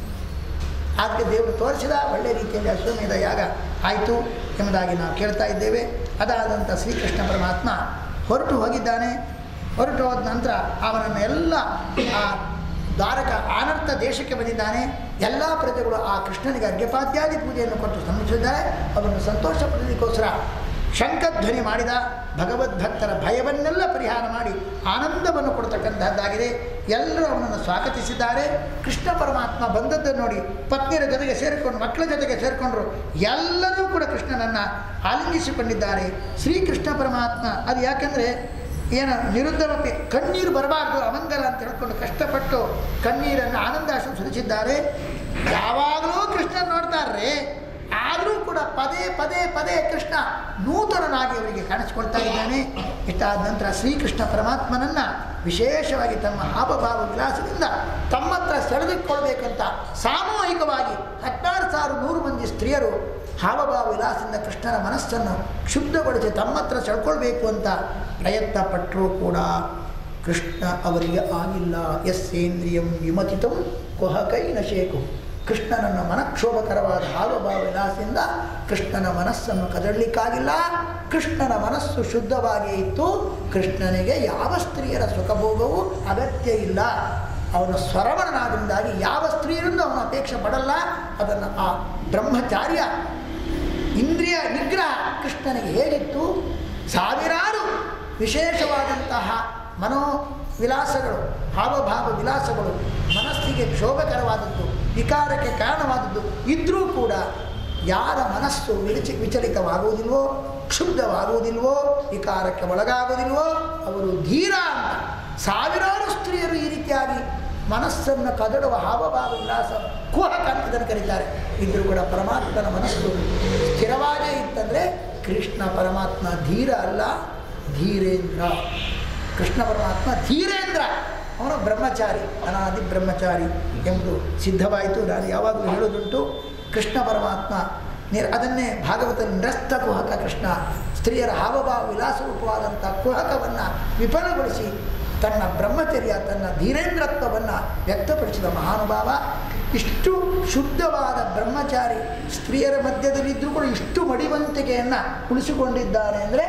ಅದಕ್ಕೆ ದೇವರು ತೋರಿಸಿದ ಒಳ್ಳೆ ರೀತಿಯಲ್ಲಿ ಅಶ್ವಮೇಧ ಯಾಗ ಆಯಿತು ಎಂಬುದಾಗಿ ನಾವು ಕೇಳ್ತಾ ಇದ್ದೇವೆ ಅದಾದಂಥ ಶ್ರೀಕೃಷ್ಣ ಪರಮಾತ್ಮ ಹೊರಟು ಹೋಗಿದ್ದಾನೆ ಹೊರಟು ಹೋದ ನಂತರ ಅವನನ್ನು ಎಲ್ಲ ಆ ದ್ವಾರಕ ಆನರ್ಥ ದೇಶಕ್ಕೆ ಬಂದಿದ್ದಾನೆ ಎಲ್ಲ ಪ್ರಜೆಗಳು ಆ ಕೃಷ್ಣನಿಗೆ ಅರ್ಘ್ಯಪಾದ್ಯಾದಿ ಪೂಜೆಯನ್ನು ಕೊಟ್ಟು ಸಂರಕ್ಷಿಸಿದ್ದಾರೆ ಅವರನ್ನು ಸಂತೋಷಪಡಲಿಕ್ಕೋಸ್ಕರ ಶಂಖಧ್ವನಿ ಮಾಡಿದ ಭಗವದ್ಭಕ್ತರ ಭಯವನ್ನೆಲ್ಲ ಪರಿಹಾರ ಮಾಡಿ ಆನಂದವನ್ನು ಕೊಡ್ತಕ್ಕಂತಹದ್ದಾಗಿದೆ ಎಲ್ಲರೂ ಅವನನ್ನು ಸ್ವಾಗತಿಸಿದ್ದಾರೆ ಕೃಷ್ಣ ಪರಮಾತ್ಮ ಬಂದದ್ದನ್ನು ನೋಡಿ ಪತ್ನಿಯರ ಜೊತೆಗೆ ಸೇರಿಕೊಂಡು ಮಕ್ಕಳ ಜೊತೆಗೆ ಸೇರಿಕೊಂಡ್ರು ಎಲ್ಲರೂ ಕೂಡ ಕೃಷ್ಣನನ್ನು ಆಲಿಂಗಿಸಿಕೊಂಡಿದ್ದಾರೆ ಶ್ರೀಕೃಷ್ಣ ಪರಮಾತ್ಮ ಅದು ಯಾಕೆಂದರೆ ಏನು ನಿರುದ್ಧವಕ್ಕೆ ಕಣ್ಣೀರು ಬರಬಾರ್ದು ಅಮಂಗಲ ಅಂತ ಹೇಳ್ಕೊಂಡು ಕಷ್ಟಪಟ್ಟು ಕಣ್ಣೀರನ್ನು ಆನಂದಾಶ್ರು ಸುರಿಸಿದ್ದಾರೆ ಯಾವಾಗಲೂ ಕೃಷ್ಣನ್ ನೋಡ್ತಾರ್ರೆ ಆದರೂ ಕೂಡ ಪದೇ ಪದೇ ಪದೇ ಕೃಷ್ಣ ನೂತನನಾಗಿ ಅವರಿಗೆ ಕಾಣಿಸ್ಕೊಳ್ತಾ ಇದ್ದಾನೆ ಇಷ್ಟಾದ ನಂತರ ಶ್ರೀಕೃಷ್ಣ ಪರಮಾತ್ಮನನ್ನು ವಿಶೇಷವಾಗಿ ತಮ್ಮ ಹಾವಭಾವ ವಿಲಾಸದಿಂದ ತಮ್ಮತ್ರ ಸೆಳೆದುಕೊಳ್ಬೇಕಂತ ಸಾಮೂಹಿಕವಾಗಿ ಹದಿನಾರು ಸಾವಿರ ನೂರು ಮಂದಿ ಸ್ತ್ರೀಯರು ಹಾವಭಾವ ವಿಲಾಸದಿಂದ ಕೃಷ್ಣನ ಮನಸ್ಸನ್ನು ಕ್ಷುಬ್ಧಗೊಳಿಸಿ ತಮ್ಮತ್ರ ಸೆಳ್ಕೊಳ್ಬೇಕು ಅಂತ ಪ್ರಯತ್ನ ಪಟ್ಟರೂ ಕೂಡ ಕೃಷ್ಣ ಅವರಿಗೆ ಆಗಿಲ್ಲ ಯಸ್ಸೇಂದ್ರಿಯಂ ವಿಮತಿತಂ ಕೊಹಕೈ ನಶೇಕು ಕೃಷ್ಣನನ್ನು ಮನಕ್ಷೋಭಕರವಾದ ಹಾವಭಾವ ವಿಲಾಸದಿಂದ ಕೃಷ್ಣನ ಮನಸ್ಸನ್ನು ಕದಡಲಿಕ್ಕಾಗಿಲ್ಲ ಕೃಷ್ಣನ ಮನಸ್ಸು ಶುದ್ಧವಾಗಿಯೇ ಇತ್ತು ಕೃಷ್ಣನಿಗೆ ಯಾವ ಸ್ತ್ರೀಯರ ಸುಖಭೋಗವೂ ಅಗತ್ಯ ಇಲ್ಲ ಅವನು ಸ್ವರವಣನಾದ್ರಿಂದಾಗಿ ಯಾವ ಸ್ತ್ರೀಯರನ್ನು ಅವನು ಅಪೇಕ್ಷೆ ಪಡಲ್ಲ ಅದನ್ನು ಆ ಬ್ರಹ್ಮಚಾರ್ಯ ಇಂದ್ರಿಯ ನಿಗ್ರಹ ಕೃಷ್ಣನಿಗೆ ಹೇಗಿತ್ತು ಸಾವಿರಾರು ವಿಶೇಷವಾದಂತಹ ಮನೋ ವಿಲಾಸಗಳು ಹಾವಭಾವ ವಿಲಾಸಗಳು ಮನಸ್ಸಿಗೆ ಕ್ಷೋಭಕರವಾದದ್ದು ವಿಕಾರಕ್ಕೆ ಕಾರಣವಾದದ್ದು ಇದ್ದರೂ ಕೂಡ ಯಾರ ಮನಸ್ಸು ವಿಚಿ ವಿಚಲಿತವಾಗುವುದಿಲ್ವೋ ಕ್ಷುಬ್ಧವಾಗುವುದಿಲ್ವೋ ವಿಕಾರಕ್ಕೆ ಒಳಗಾಗುವುದಿಲ್ವೋ ಅವರು ಧೀರ ಅಂತ ಸಾವಿರಾರು ಸ್ತ್ರೀಯರು ಈ ರೀತಿಯಾಗಿ ಮನಸ್ಸನ್ನು ಕದಡುವ ಹಾವಭಾವ ವಿಲಾಸ ಕುಹಕ ಅಂತ ಇದನ್ನು ಕರೀತಾರೆ ಇದ್ರೂ ಕೂಡ ಪರಮಾತ್ಮನ ಮನಸ್ಸು ಸ್ಥಿರವಾಗೇ ಇತ್ತಂದರೆ ಕೃಷ್ಣ ಪರಮಾತ್ಮ ಧೀರ ಅಲ್ಲ ಧೀರೇಂದ್ರ ಕೃಷ್ಣ ಪರಮಾತ್ಮ ಧೀರೇಂದ್ರ ಅವನು ಬ್ರಹ್ಮಚಾರಿ ಅನಾದಿ ಬ್ರಹ್ಮಚಾರಿ ಎಂಬುದು ಸಿದ್ಧವಾಯಿತು ನಾನು ಯಾವಾಗಲೂ ಹೇಳೋದುಂಟು ಕೃಷ್ಣ ಪರಮಾತ್ಮ ನಿರ್ ಅದನ್ನೇ ಭಾಗವತ ನಿರಸ್ತ ಕುಹಕ ಕೃಷ್ಣ ಸ್ತ್ರೀಯರ ಹಾವಭಾವ ವಿಲಾಸರೂಪವಾದಂಥ ಕುಹಕವನ್ನು ವಿಫಲಗೊಳಿಸಿ ತನ್ನ ಬ್ರಹ್ಮಚರ್ಯ ತನ್ನ ಧೀರೇಂದ್ರತ್ವವನ್ನು ವ್ಯಕ್ತಪಡಿಸಿದ ಮಹಾನುಭಾವ ಇಷ್ಟು ಶುದ್ಧವಾದ ಬ್ರಹ್ಮಚಾರಿ ಸ್ತ್ರೀಯರ ಮಧ್ಯದಲ್ಲಿದ್ದರೂ ಕೂಡ ಇಷ್ಟು ಮಡಿವಂತಿಕೆಯನ್ನು ಉಳಿಸಿಕೊಂಡಿದ್ದಾರೆ ಅಂದರೆ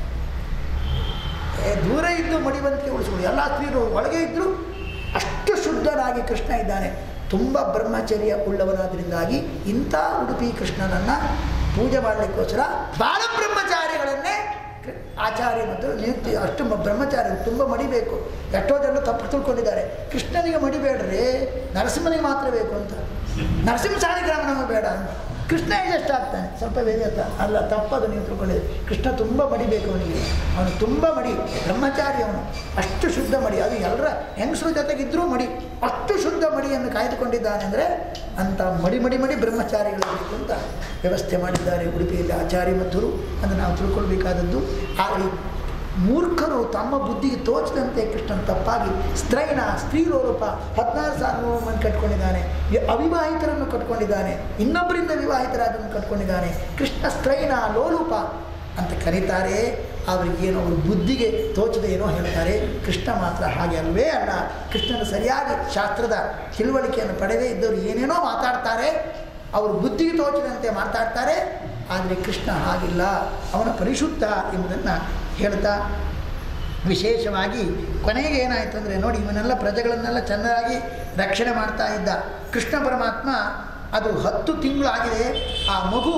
ಏ, ದೂರ ಇದ್ದು ಮಡಿವಂತಿಕೆ ಉಳಿಸಿಕೊಂಡು ಎಲ್ಲ ಸ್ತ್ರೀಯರು ಒಳಗೆ ಇದ್ದರೂ ಅಷ್ಟು ಶುದ್ಧನಾಗಿ ಕೃಷ್ಣ ಇದ್ದಾನೆ ತುಂಬ ಬ್ರಹ್ಮಚರ್ಯ ಉಳ್ಳವನಾದ್ರಿಂದಾಗಿ ಇಂಥ ಉಡುಪಿ ಕೃಷ್ಣನನ್ನು ಪೂಜೆ ಮಾಡಲಿಕ್ಕೋಸ್ಕರ ಬಾಲ ಬ್ರಹ್ಮಚಾರಿಗಳನ್ನೇ ಕೃ- ಆಚಾರ್ಯ ಮತ್ತು ನಿಯುಕ್ತಿ ಅಷ್ಟು ಮ- ಬ್ರಹ್ಮಚಾರಿ ತುಂಬ ಮಡಿಬೇಕು ಎಷ್ಟೋ ಜನ ತಪ್ಪು ತಿಳ್ಕೊಂಡಿದ್ದಾರೆ ಕೃಷ್ಣನಿಗೆ ಮಡಿಬೇಡ್ರಿ ನರಸಿಂಹನಿಗೆ ಮಾತ್ರ ಬೇಕು ಅಂತ ನರಸಿಂಹ ಸಾಲಿಗ್ರಾಮ ನಮಗೆ ಬೇಡ ಅಂತ ಕೃಷ್ಣ ಎಷ್ಟಾಗ್ತಾನೆ ಸ್ವಲ್ಪ ವೇದತ ಅಲ್ಲ ತಪ್ಪದು ನೀವು ತಿಳ್ಕೊಂಡಿದ್ದೀರಿ ಕೃಷ್ಣ ತುಂಬ ಮಡಿಬೇಕು ಅವನಿಗೆ ಅವನು ತುಂಬ ಮಡಿ ಬ್ರಹ್ಮಚಾರಿ ಅವನು ಅಷ್ಟು ಶುದ್ಧ ಮಡಿ ಅದು ಎಲ್ಲರ ಹೆಂಗಸರ ಜೊತೆಗಿದ್ರೂ ಮಡಿ ಅಷ್ಟು ಶುದ್ಧ ಮಡಿಯನ್ನು ಕಾಯ್ದುಕೊಂಡಿದ್ದಾನೆ ಅಂದರೆ ಅಂಥ ಮಡಿ ಮಡಿ ಮಡಿ ಬ್ರಹ್ಮಚಾರಿಗಳಿರಬೇಕು ಅಂತ ವ್ಯವಸ್ಥೆ ಮಾಡಿದ್ದಾರೆ ಉಡುಪಿಯಲ್ಲಿ ಆಚಾರ್ಯ ಮಧ್ವರು ಅದು ನಾವು ತಿಳ್ಕೊಳ್ಬೇಕಾದದ್ದು ಆದರೆ ಮೂರ್ಖರು ತಮ್ಮ ಬುದ್ಧಿಗೆ ತೋಚದಂತೆ ಕೃಷ್ಣನ್ ತಪ್ಪಾಗಿ ಸ್ತ್ರೈಣ ಸ್ತ್ರೀಲೋರೂಪ ಹದಿನಾರು ಸಾವಿರ ನೋವನ್ನು ಕಟ್ಕೊಂಡಿದ್ದಾನೆ ಯ- ಅವಿವಾಹಿತರನ್ನು ಕಟ್ಕೊಂಡಿದ್ದಾನೆ ಇನ್ನೊಬ್ಬರಿಂದ ವಿವಾಹಿತರಾದನ್ನು ಕಟ್ಕೊಂಡಿದ್ದಾನೆ ಕೃಷ್ಣ ಸ್ತ್ರೈಣ ಲೋಲೂಪ ಅಂತ ಕರೀತಾರೆ ಅವರಿಗೇನೋ ಅವ್ರ ಬುದ್ಧಿಗೆ ತೋಚದೆ ಏನೋ ಹೇಳ್ತಾರೆ ಕೃಷ್ಣ ಮಾತ್ರ ಹಾಗೆ ಅಲ್ವೇ ಅಲ್ಲ ಕೃಷ್ಣನ ಸರಿಯಾಗಿ ಶಾಸ್ತ್ರದ ತಿಳುವಳಿಕೆಯನ್ನು ಪಡೆದೇ ಇದ್ದವರು ಏನೇನೋ ಮಾತಾಡ್ತಾರೆ ಅವರು ಬುದ್ಧಿಗೆ ತೋಚಿದಂತೆ ಮಾತಾಡ್ತಾರೆ ಆದರೆ ಕೃಷ್ಣ ಹಾಗಿಲ್ಲ ಅವನ ಪರಿಶುದ್ಧ ಎಂಬುದನ್ನು ಹೇಳ್ತಾ ವಿಶೇಷವಾಗಿ ಕೊನೆಗೆ ಏನಾಯಿತು ಅಂದರೆ ನೋಡಿ ಇವನ್ನೆಲ್ಲ ಪ್ರಜೆಗಳನ್ನೆಲ್ಲ ಚೆನ್ನಾಗಿ ರಕ್ಷಣೆ ಮಾಡ್ತಾ ಇದ್ದ ಕೃಷ್ಣ ಪರಮಾತ್ಮ ಅದು ಹತ್ತು ತಿಂಗಳಾಗಿದೆ ಆ ಮಗು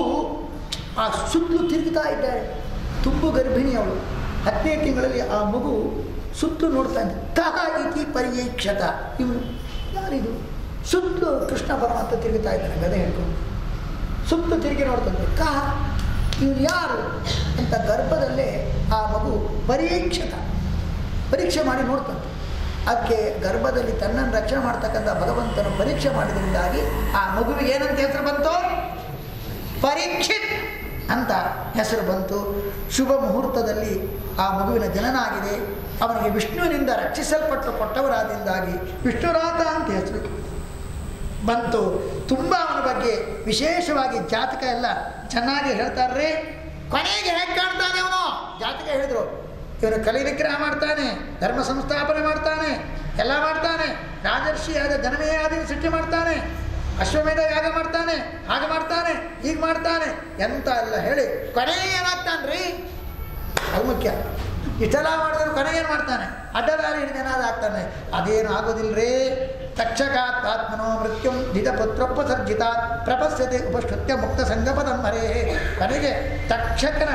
ಆ ಸುತ್ತಲೂ ತಿರುಗ್ತಾ ಇದ್ದಾಳೆ ತುಂಬು ಗರ್ಭಿಣಿ ಅವಳು ಹತ್ತನೇ ತಿಂಗಳಲ್ಲಿ ಆ ಮಗು ಸುತ್ತಲೂ ನೋಡ್ತಾನೆ ಕಹ ಇತಿ ಪರ್ಯೇಕ್ಷತ ಇವನು ಯಾರಿದು ಸುತ್ತಲೂ ಕೃಷ್ಣ ಪರಮಾತ್ಮ ತಿರುಗುತ್ತಾ ಇದ್ದಾನೆ ಗದೆ ಹೇಳ್ಕೊಂಡು ಸುತ್ತು ತಿರುಗಿ ನೋಡ್ತಂತೆ ಕಾ ಇವನು ಯಾರು ಅಂತ ಗರ್ಭದಲ್ಲೇ ಆ ಮಗು ಪರೀಕ್ಷತ ಪರೀಕ್ಷೆ ಮಾಡಿ ನೋಡ್ತಂತೆ ಅದಕ್ಕೆ ಗರ್ಭದಲ್ಲಿ ತನ್ನನ್ನು ರಕ್ಷಣೆ ಮಾಡ್ತಕ್ಕಂಥ ಭಗವಂತನ ಪರೀಕ್ಷೆ ಮಾಡಿದ್ರಿಂದಾಗಿ ಆ ಮಗುವಿಗೆ ಏನಂತ ಹೆಸರು ಬಂತು ಪರೀಕ್ಷಿತ್ ಅಂತ ಹೆಸರು ಬಂತು ಶುಭ ಮುಹೂರ್ತದಲ್ಲಿ ಆ ಮಗುವಿನ ಜನನ ಆಗಿದೆ ಅವನಿಗೆ ವಿಷ್ಣುವಿನಿಂದ ರಕ್ಷಿಸಲ್ಪಟ್ಟು ಕೊಟ್ಟವರಾದಿಂದಾಗಿ ವಿಷ್ಣುರಾತ ಅಂತ ಹೆಸರು ಬಂತು ತುಂಬ ಅವನ ಬಗ್ಗೆ ವಿಶೇಷವಾಗಿ ಜಾತಕ ಎಲ್ಲ ಚೆನ್ನಾಗಿ ಹೇಳ್ತಾರ್ರಿ ಕೊನೆಗೆ ಹೇಗೆ ಕಾಣ್ತಾನೆ ಅವನು ಜಾತಕ ಹೇಳಿದ್ರು ಇವನು ಕಲಿ ವಿಗ್ರಹ ಮಾಡ್ತಾನೆ ಧರ್ಮ ಸಂಸ್ಥಾಪನೆ ಮಾಡ್ತಾನೆ ಎಲ್ಲ ಮಾಡ್ತಾನೆ ರಾಜರ್ಷಿಯಾದ ಜನಮೇಯಾದಿ ಸೃಷ್ಟಿ ಮಾಡ್ತಾನೆ ಅಶ್ವಮೇಧ ಯಾಗ ಮಾಡ್ತಾನೆ ಹಾಗೆ ಮಾಡ್ತಾನೆ ಹೀಗೆ ಮಾಡ್ತಾನೆ ಎಂತ ಎಲ್ಲ ಹೇಳಿ ಕೊನೆಗೆ ಏನಾಗ್ತಾನ್ರಿ ಅದು ಮುಖ್ಯ ಇಷ್ಟೆಲ್ಲ ಮಾಡಿದ್ರು ಕೊನೆಗೆ ಏನು ಮಾಡ್ತಾನೆ ಅಡ್ಡದಾರಿ ಹಿಡಿದೇನಾದ ಆಗ್ತಾನೆ ಅದೇನು ಆಗೋದಿಲ್ಲರೇ ತಕ್ಷಕಾತ್ ಆತ್ಮನೋ ಮೃತ್ಯುಂ ಧಿತ ಪುತ್ರೋಪಸರ್ಜಿತಾತ್ ಪ್ರಪಸ್ಯತೆ ಉಪಶ್ರುತ್ಯ ಮುಕ್ತ ಸಂಗಪದಂ ಹರೇ ಕೊನೆಗೆ ತಕ್ಷಕನ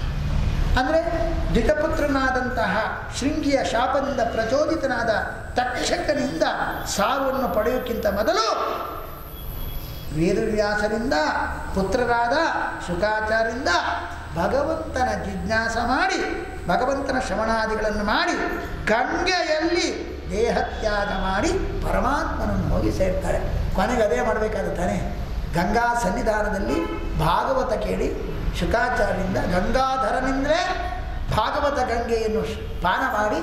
ಅಂದರೆ ಧಿತಪುತ್ರನಾದಂತಹ ಶೃಂಗಿಯ ಶಾಪದಿಂದ ಪ್ರಚೋದಿತನಾದ ತಕ್ಷಕನಿಂದ ಸಾವನ್ನು ಪಡೆಯೋಕ್ಕಿಂತ ಮೊದಲು ವೇದವ್ಯಾಸರಿಂದ ಪುತ್ರರಾದ ಶುಕಾಚಾರ್ಯರಿಂದ ಭಗವಂತನ ಜಿಜ್ಞಾಸ ಮಾಡಿ ಭಗವಂತನ ಶ್ರವಣಾದಿಗಳನ್ನು ಮಾಡಿ ಗಂಗೆಯಲ್ಲಿ ದೇಹತ್ಯಾಗ ಮಾಡಿ ಪರಮಾತ್ಮನನ್ನು ಹೋಗಿ ಸೇರ್ತಾರೆ ಕೊನೆಗೆ ಅದೇ ಮಾಡಬೇಕಾದ ತಾನೆ ಗಂಗಾ ಸನ್ನಿಧಾನದಲ್ಲಿ ಭಾಗವತ ಕೇಳಿ ಶುಕಾಚಾರ್ಯರಿಂದ ಗಂಗಾಧರನಿಂದಲೇ ಭಾಗವತ ಗಂಗೆಯನ್ನು ಶ್- ಪಾನ ಮಾಡಿ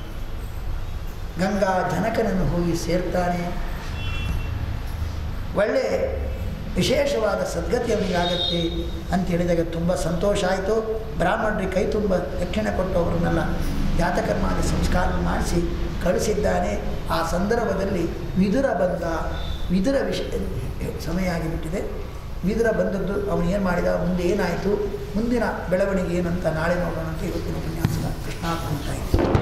ಗಂಗಾ ಜನಕನನ್ನು ಹೋಗಿ ಸೇರ್ತಾನೆ ಒಳ್ಳೆ ವಿಶೇಷವಾದ ಸದ್ಗತಿ ಅವನಿಗಾಗತ್ತೆ ಅಂತ ಹೇಳಿದಾಗ ತುಂಬ ಸಂತೋಷ ಆಯಿತು ಬ್ರಾಹ್ಮಣರಿಗೆ ಕೈ ತುಂಬ ದಕ್ಷಿಣೆ ಕೊಟ್ಟು ಅವರನ್ನೆಲ್ಲ ಜಾತಕರ್ಮಾದಿ ಸಂಸ್ಕಾರ ಮಾಡಿಸಿ ಕಳಿಸಿದ್ದಾನೆ ಆ ಸಂದರ್ಭದಲ್ಲಿ ವಿದುರ ಬಂದ ವಿದುರ ವಿಷಯ ಸಮಯ ಆಗಿಬಿಟ್ಟಿದೆ ವಿದುರ ಬಂದದ್ದು ಅವನು ಏನು ಮಾಡಿದ ಮುಂದೆ ಏನಾಯಿತು ಮುಂದಿನ ಬೆಳವಣಿಗೆ ಏನಂತ ನಾಳೆ ನೋಡೋಣ ಅಂತ ಇವತ್ತಿನ ಉಪನ್ಯಾಸ ಕೃಷ್ಣ ಅಂತ